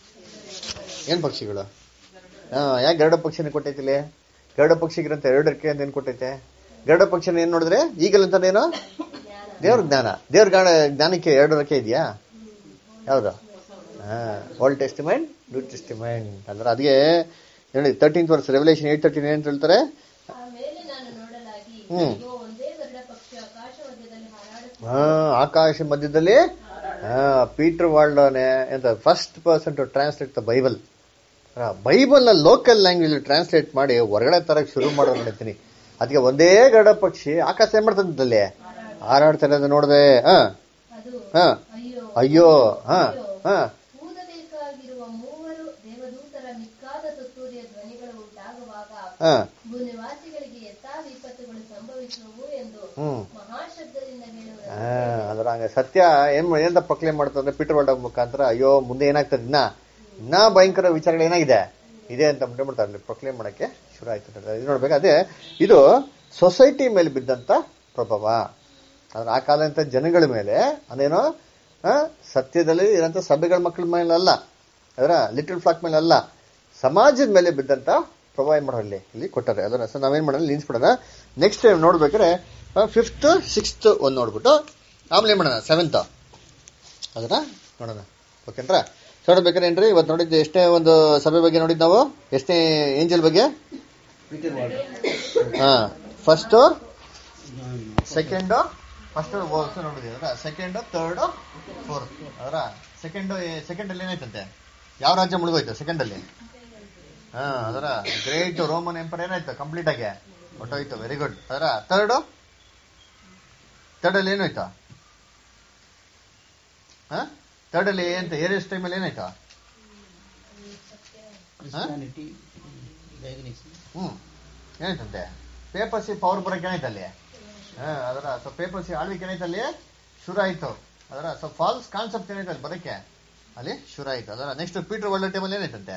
[SPEAKER 1] ಏನ್ ಪಕ್ಷಿಗಳು ಹಾ ಯಾಕೆ ಗರುಡ ಪಕ್ಷಿನ ಕೊಟ್ಟೈತಿಲಿ ಗರುಡ ಪಕ್ಷಿಗಿರಂತ ಎರಡು ರೆಕ್ಕೆ ಅಂತ ಏನ್ ಕೊಟ್ಟೈತೆ ಗರುಡ ಪಕ್ಷಿನ ಏನ್ ನೋಡಿದ್ರೆ ಈಗಲ್ ಅಂತಾನೇನು ದೇವ್ರ ಜ್ಞಾನ ದೇವ್ರ ಜ್ಞಾನ ಜ್ಞಾನಕ್ಕೆ ಎರಡು ರೆಕ್ಕೆ ಇದೆಯಾ ಯಾವ್ದು ಹಾ ಓಲ್ಡ್ ಟೆಸ್ಟಿಮೆಂಟ್ ನ್ಯೂ ಟೆಸ್ಟಿಮೆಂಟ್ ಅಂದ್ರೆ ಅದಕ್ಕೆ ಹೇಳಿ ತರ್ಟೀನ್ತ್ ವರ್ಷ ರೆವಲ್ಯೂಷನ್ ಏಟ್ ತರ್ಟೀನ್ ಏನಂತ ಹೇಳ್ತಾರೆ
[SPEAKER 2] ಆಮೇಲೆ ನಾನು ನೋಡಲಾಗಿ
[SPEAKER 1] ಹ್ಮ್.
[SPEAKER 2] ಅಯ್ಯೋ ಒಂದೇ ಗರುಡ ಪಕ್ಷಿ ಆಕಾಶ ಮಧ್ಯದಲ್ಲಿ ಹಾರಾಡುತ್ತಿದೆ
[SPEAKER 1] ಹಾ ಆಕಾಶ ಮಧ್ಯದಲ್ಲಿ ಪೀಟರ್ ವಾಲ್ಡೋನೆ ಎಂತ first person to translate the Bible Bible ನ ಲೋಕಲ್ ಲ್ಯಾಂಗ್ವೇಜ್ ಟ್ರಾನ್ಸ್ಲೇಟ್ ಮಾಡಿ ಹೊರಗಡೆ ತರಕ್ ಶುರು ಮಾಡೋದು ನೋಡ್ತೀನಿ ಅದಕ್ಕೆ ಒಂದೇ ಗರುಡ ಪಕ್ಷಿ ಆಕಾಶ ಏನ್ ಮಾಡ್ತಂತಲ್ಲಿ ಹಾರಾಡ್ತಾ ಇರೋದು ನೋಡ್ದೆ ಹ
[SPEAKER 2] ಅದು
[SPEAKER 1] ಹ
[SPEAKER 2] ಅಯ್ಯೋ
[SPEAKER 1] ಅಯ್ಯೋ ಹ ಹ
[SPEAKER 2] ಊದಬೇಕಾಗಿರುವ ಮೂವರು ದೇವದೂತರ ಮಿಕ್ಕಾದ ತುತ್ತೂರಿಯ ಧ್ವನಿಗಳು ಉಂಟಾಗುವಾಗ
[SPEAKER 1] ಹ
[SPEAKER 2] ಭೂನಿವಾಸಿಗಳಿಗೆ ಯಥಾ ವಿಪತ್ತುಗಳು ಸಂಭವಿಸುವವು ಎಂದು
[SPEAKER 1] ಹ್ಮ್
[SPEAKER 2] ಮಹಾಶಬ್ದದಿಂದ ಹೇಳುವರು
[SPEAKER 1] ಆ, ಅದ್ರ ಹಂಗೆ ಸತ್ಯ ಏನ್ ಏನಂತ ಪ್ರಕ್ಲೇಮ್ ಮಾಡ್ತಂದ್ರೆ ಪೀಟರ್ ವಾಲ್ಡ ಮುಖಾಂತರ ಅಯ್ಯೋ ಮುಂದೆ ಏನಾಗ್ತದೆ ಇನ್ನ ಇನ್ನ ಭಯಂಕರ ವಿಚಾರಗಳು ಏನಾಗಿದೆ ಇದೆ ಅಂತ ಮುಂದೆ ಮಾಡ್ತಾರೆ ಪ್ರೊಕ್ಲೇಮ್ ಮಾಡಕ್ಕೆ ಶುರು ಆಯ್ತು ಅಂತ. ಇದು ನೋಡ್ಬೇಕು ಅದೇ ಇದು ಸೊಸೈಟಿ ಮೇಲೆ ಬಿದ್ದಂತ ಪ್ರಭಾವ ಆದ್ರೆ ಆ ಕಾಲದಂತ ಜನಗಳ ಮೇಲೆ ಅದೇನೋ ಆ, ಸತ್ಯದಲ್ಲಿ ಇರೋಂಥ ಸಭೆಗಳ ಮಕ್ಕಳ ಮೇಲೆ ಅಲ್ಲ ಅದರ ಲಿಟಲ್ ಫ್ಲಾಕ್ ಮೇಲೆ ಅಲ್ಲ ಸಮಾಜದ ಮೇಲೆ ಬಿದ್ದಂತ ಪ್ರಭಾವ ಏನ್ ಮಾಡೋಣ ಇಲ್ಲಿ ಇಲ್ಲಿ ಕೊಟ್ಟಾರೆ ಅದನ್ನ ಸೊ ನಾವೇನ್ ಮಾಡೋಣ ನಿಲ್ಸ್ಬಿಡೋಣ ನೆಕ್ಸ್ಟ್ ಟೈಮ್ ನೋಡ್ಬೇಕಾದ್ರೆ ಫಿಫ್ತ್ ಸಿಕ್ಸ್ತ್ ಒಂದ್ ನೋಡ್ಬಿಟ್ಟು ಆಮೇಲೆ ಏನ್ ಮಾಡೋಣ ಸೆವೆಂತ್ ಅದನ್ನ ನೋಡೋಣ ಓಕೆನ್ರಾ ಸೊ ನೋಡ್ಬೇಕಾದ್ರೆ ಏನ್ರಿ ಇವತ್ತು ನೋಡಿದ್ದು ಎಷ್ಟೇ ಒಂದು ಸಭೆ ಬಗ್ಗೆ ನೋಡಿದ್ ನಾವು ಎಷ್ಟನೇ ಏಂಜಲ್ ಬಗ್ಗೆ ಹಾ ಫಸ್ಟ್ ಸೆಕೆಂಡ್ ಫಸ್ಟ್ ನೋಡಿದ್ವಿ ಅದರ ಸೆಕೆಂಡ್ ಥರ್ಡ್ ಫೋರ್ತ್ ಅದರ ಸೆಕೆಂಡ್ ಸೆಕೆಂಡ್ ಅಲ್ಲಿ ಏನಾಯ್ತಂತೆ ಯಾವ ರಾಜ್ಯ ಮುಳುಗೋಯ್ತು ಸೆಕೆಂಡ್ ಅಲ್ಲಿ ಹಾ ಅದರ ಗ್ರೇಟ್ ರೋಮನ್ ಎಂಪರ್ ಏನಾಯ್ತು ಕಂಪ್ಲೀಟ್ ಆಗಿ ಹೊಟ್ಟೋಯ್ತು ವೆರಿ ಗುಡ್ ಅದರ ಥರ್ಡ್ ಥರ್ಡ್ ಅಲ್ಲಿ ಏನಾಯ್ತು ಹಾ ಥರ್ಡ್ ಅಲ್ಲಿ ಎಂತ ಏರಿಯಸ್ ಟೈಮಲ್ಲಿ ಏನಾಯ್ತು
[SPEAKER 5] ಕ್ರಿಸ್ಟಿಯಾನಿಟಿ
[SPEAKER 1] ಹ್ಮ್ ಏನಾಯ್ತಂತೆ ಪೇಪರ್ಸಿ ಪವರ್ ಬರಕ್ಕೆ ಏನಾಯ್ತು ಅಲ್ಲಿ ಹಾ ಅದರ ಸೊ ಪೇಪರ್ಸಿ ಆಳ್ವಿಕೆ ಏನಾಯ್ತು ಅಲ್ಲಿ ಶುರು ಆಯ್ತು ಅದರ ಸೊ ಫಾಲ್ಸ್ ಕಾನ್ಸೆಪ್ಟ್ ಏನಾಯ್ತು ಅಲ್ಲಿ ಬರಕ್ಕೆ ಅಲ್ಲಿ ಶುರು ಆಯ್ತು ಅದರ ನೆಕ್ಸ್ಟ್ ಪೀಟರ್ ವರ್ಲ್ಡ್ ಟೈಮಲ್ಲಿ ಏನಾಯ್ತಂತೆ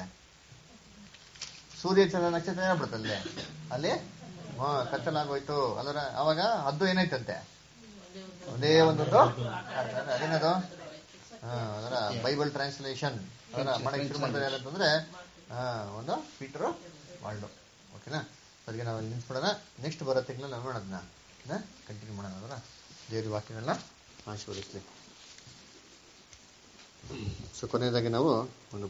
[SPEAKER 1] ಸೂರ್ಯ ಚಂದ್ರ ನಕ್ಷತ್ರ ಏನಾಗ್ಬಿಡುತ್ತೆ ಅಲ್ಲಿ ಅಲ್ಲಿ ಹಾ ಕತ್ತಲಾಗೋಯ್ತು ಅದರ ಅವಾಗ ಹದ್ದು ಏನಾಯ್ತಂತೆ ಒಂದೇ ಒಂದೊಂದು ಅದೇನದು ಹಾ ಅದರ ಬೈಬಲ್ ಟ್ರಾನ್ಸ್ಲೇಷನ್ ಅದರ ಮಾಡಕ್ಕೆ ಶುರು ಮಾಡ್ತಾರೆ ಯಾರಂತಂದ್ರೆ ಹಾ ಒಂದು ಪೀಟರ್ ವರ್ಲ್ಡ್ ಓಕೆನಾ ಅದಕ್ಕೆ ನಾವು ಅಲ್ಲಿ ನಿಲ್ಸ್ಬಿಡೋಣ ನೆಕ್ಸ್ಟ್ ಬರೋ ತಿಂಗಳಲ್ಲಿ ನಾವು ಮಾಡೋದನ್ನ ಕಂಟಿನ್ಯೂ ಮಾಡೋಣ ಅದರ ದೇವ್ರ ವಾಕ್ಯಗಳನ್ನ ಆಶೀರ್ವದಿಸ್ಲಿ ಸೊ ಕೊನೆಯದಾಗಿ ನಾವು ಒಂದು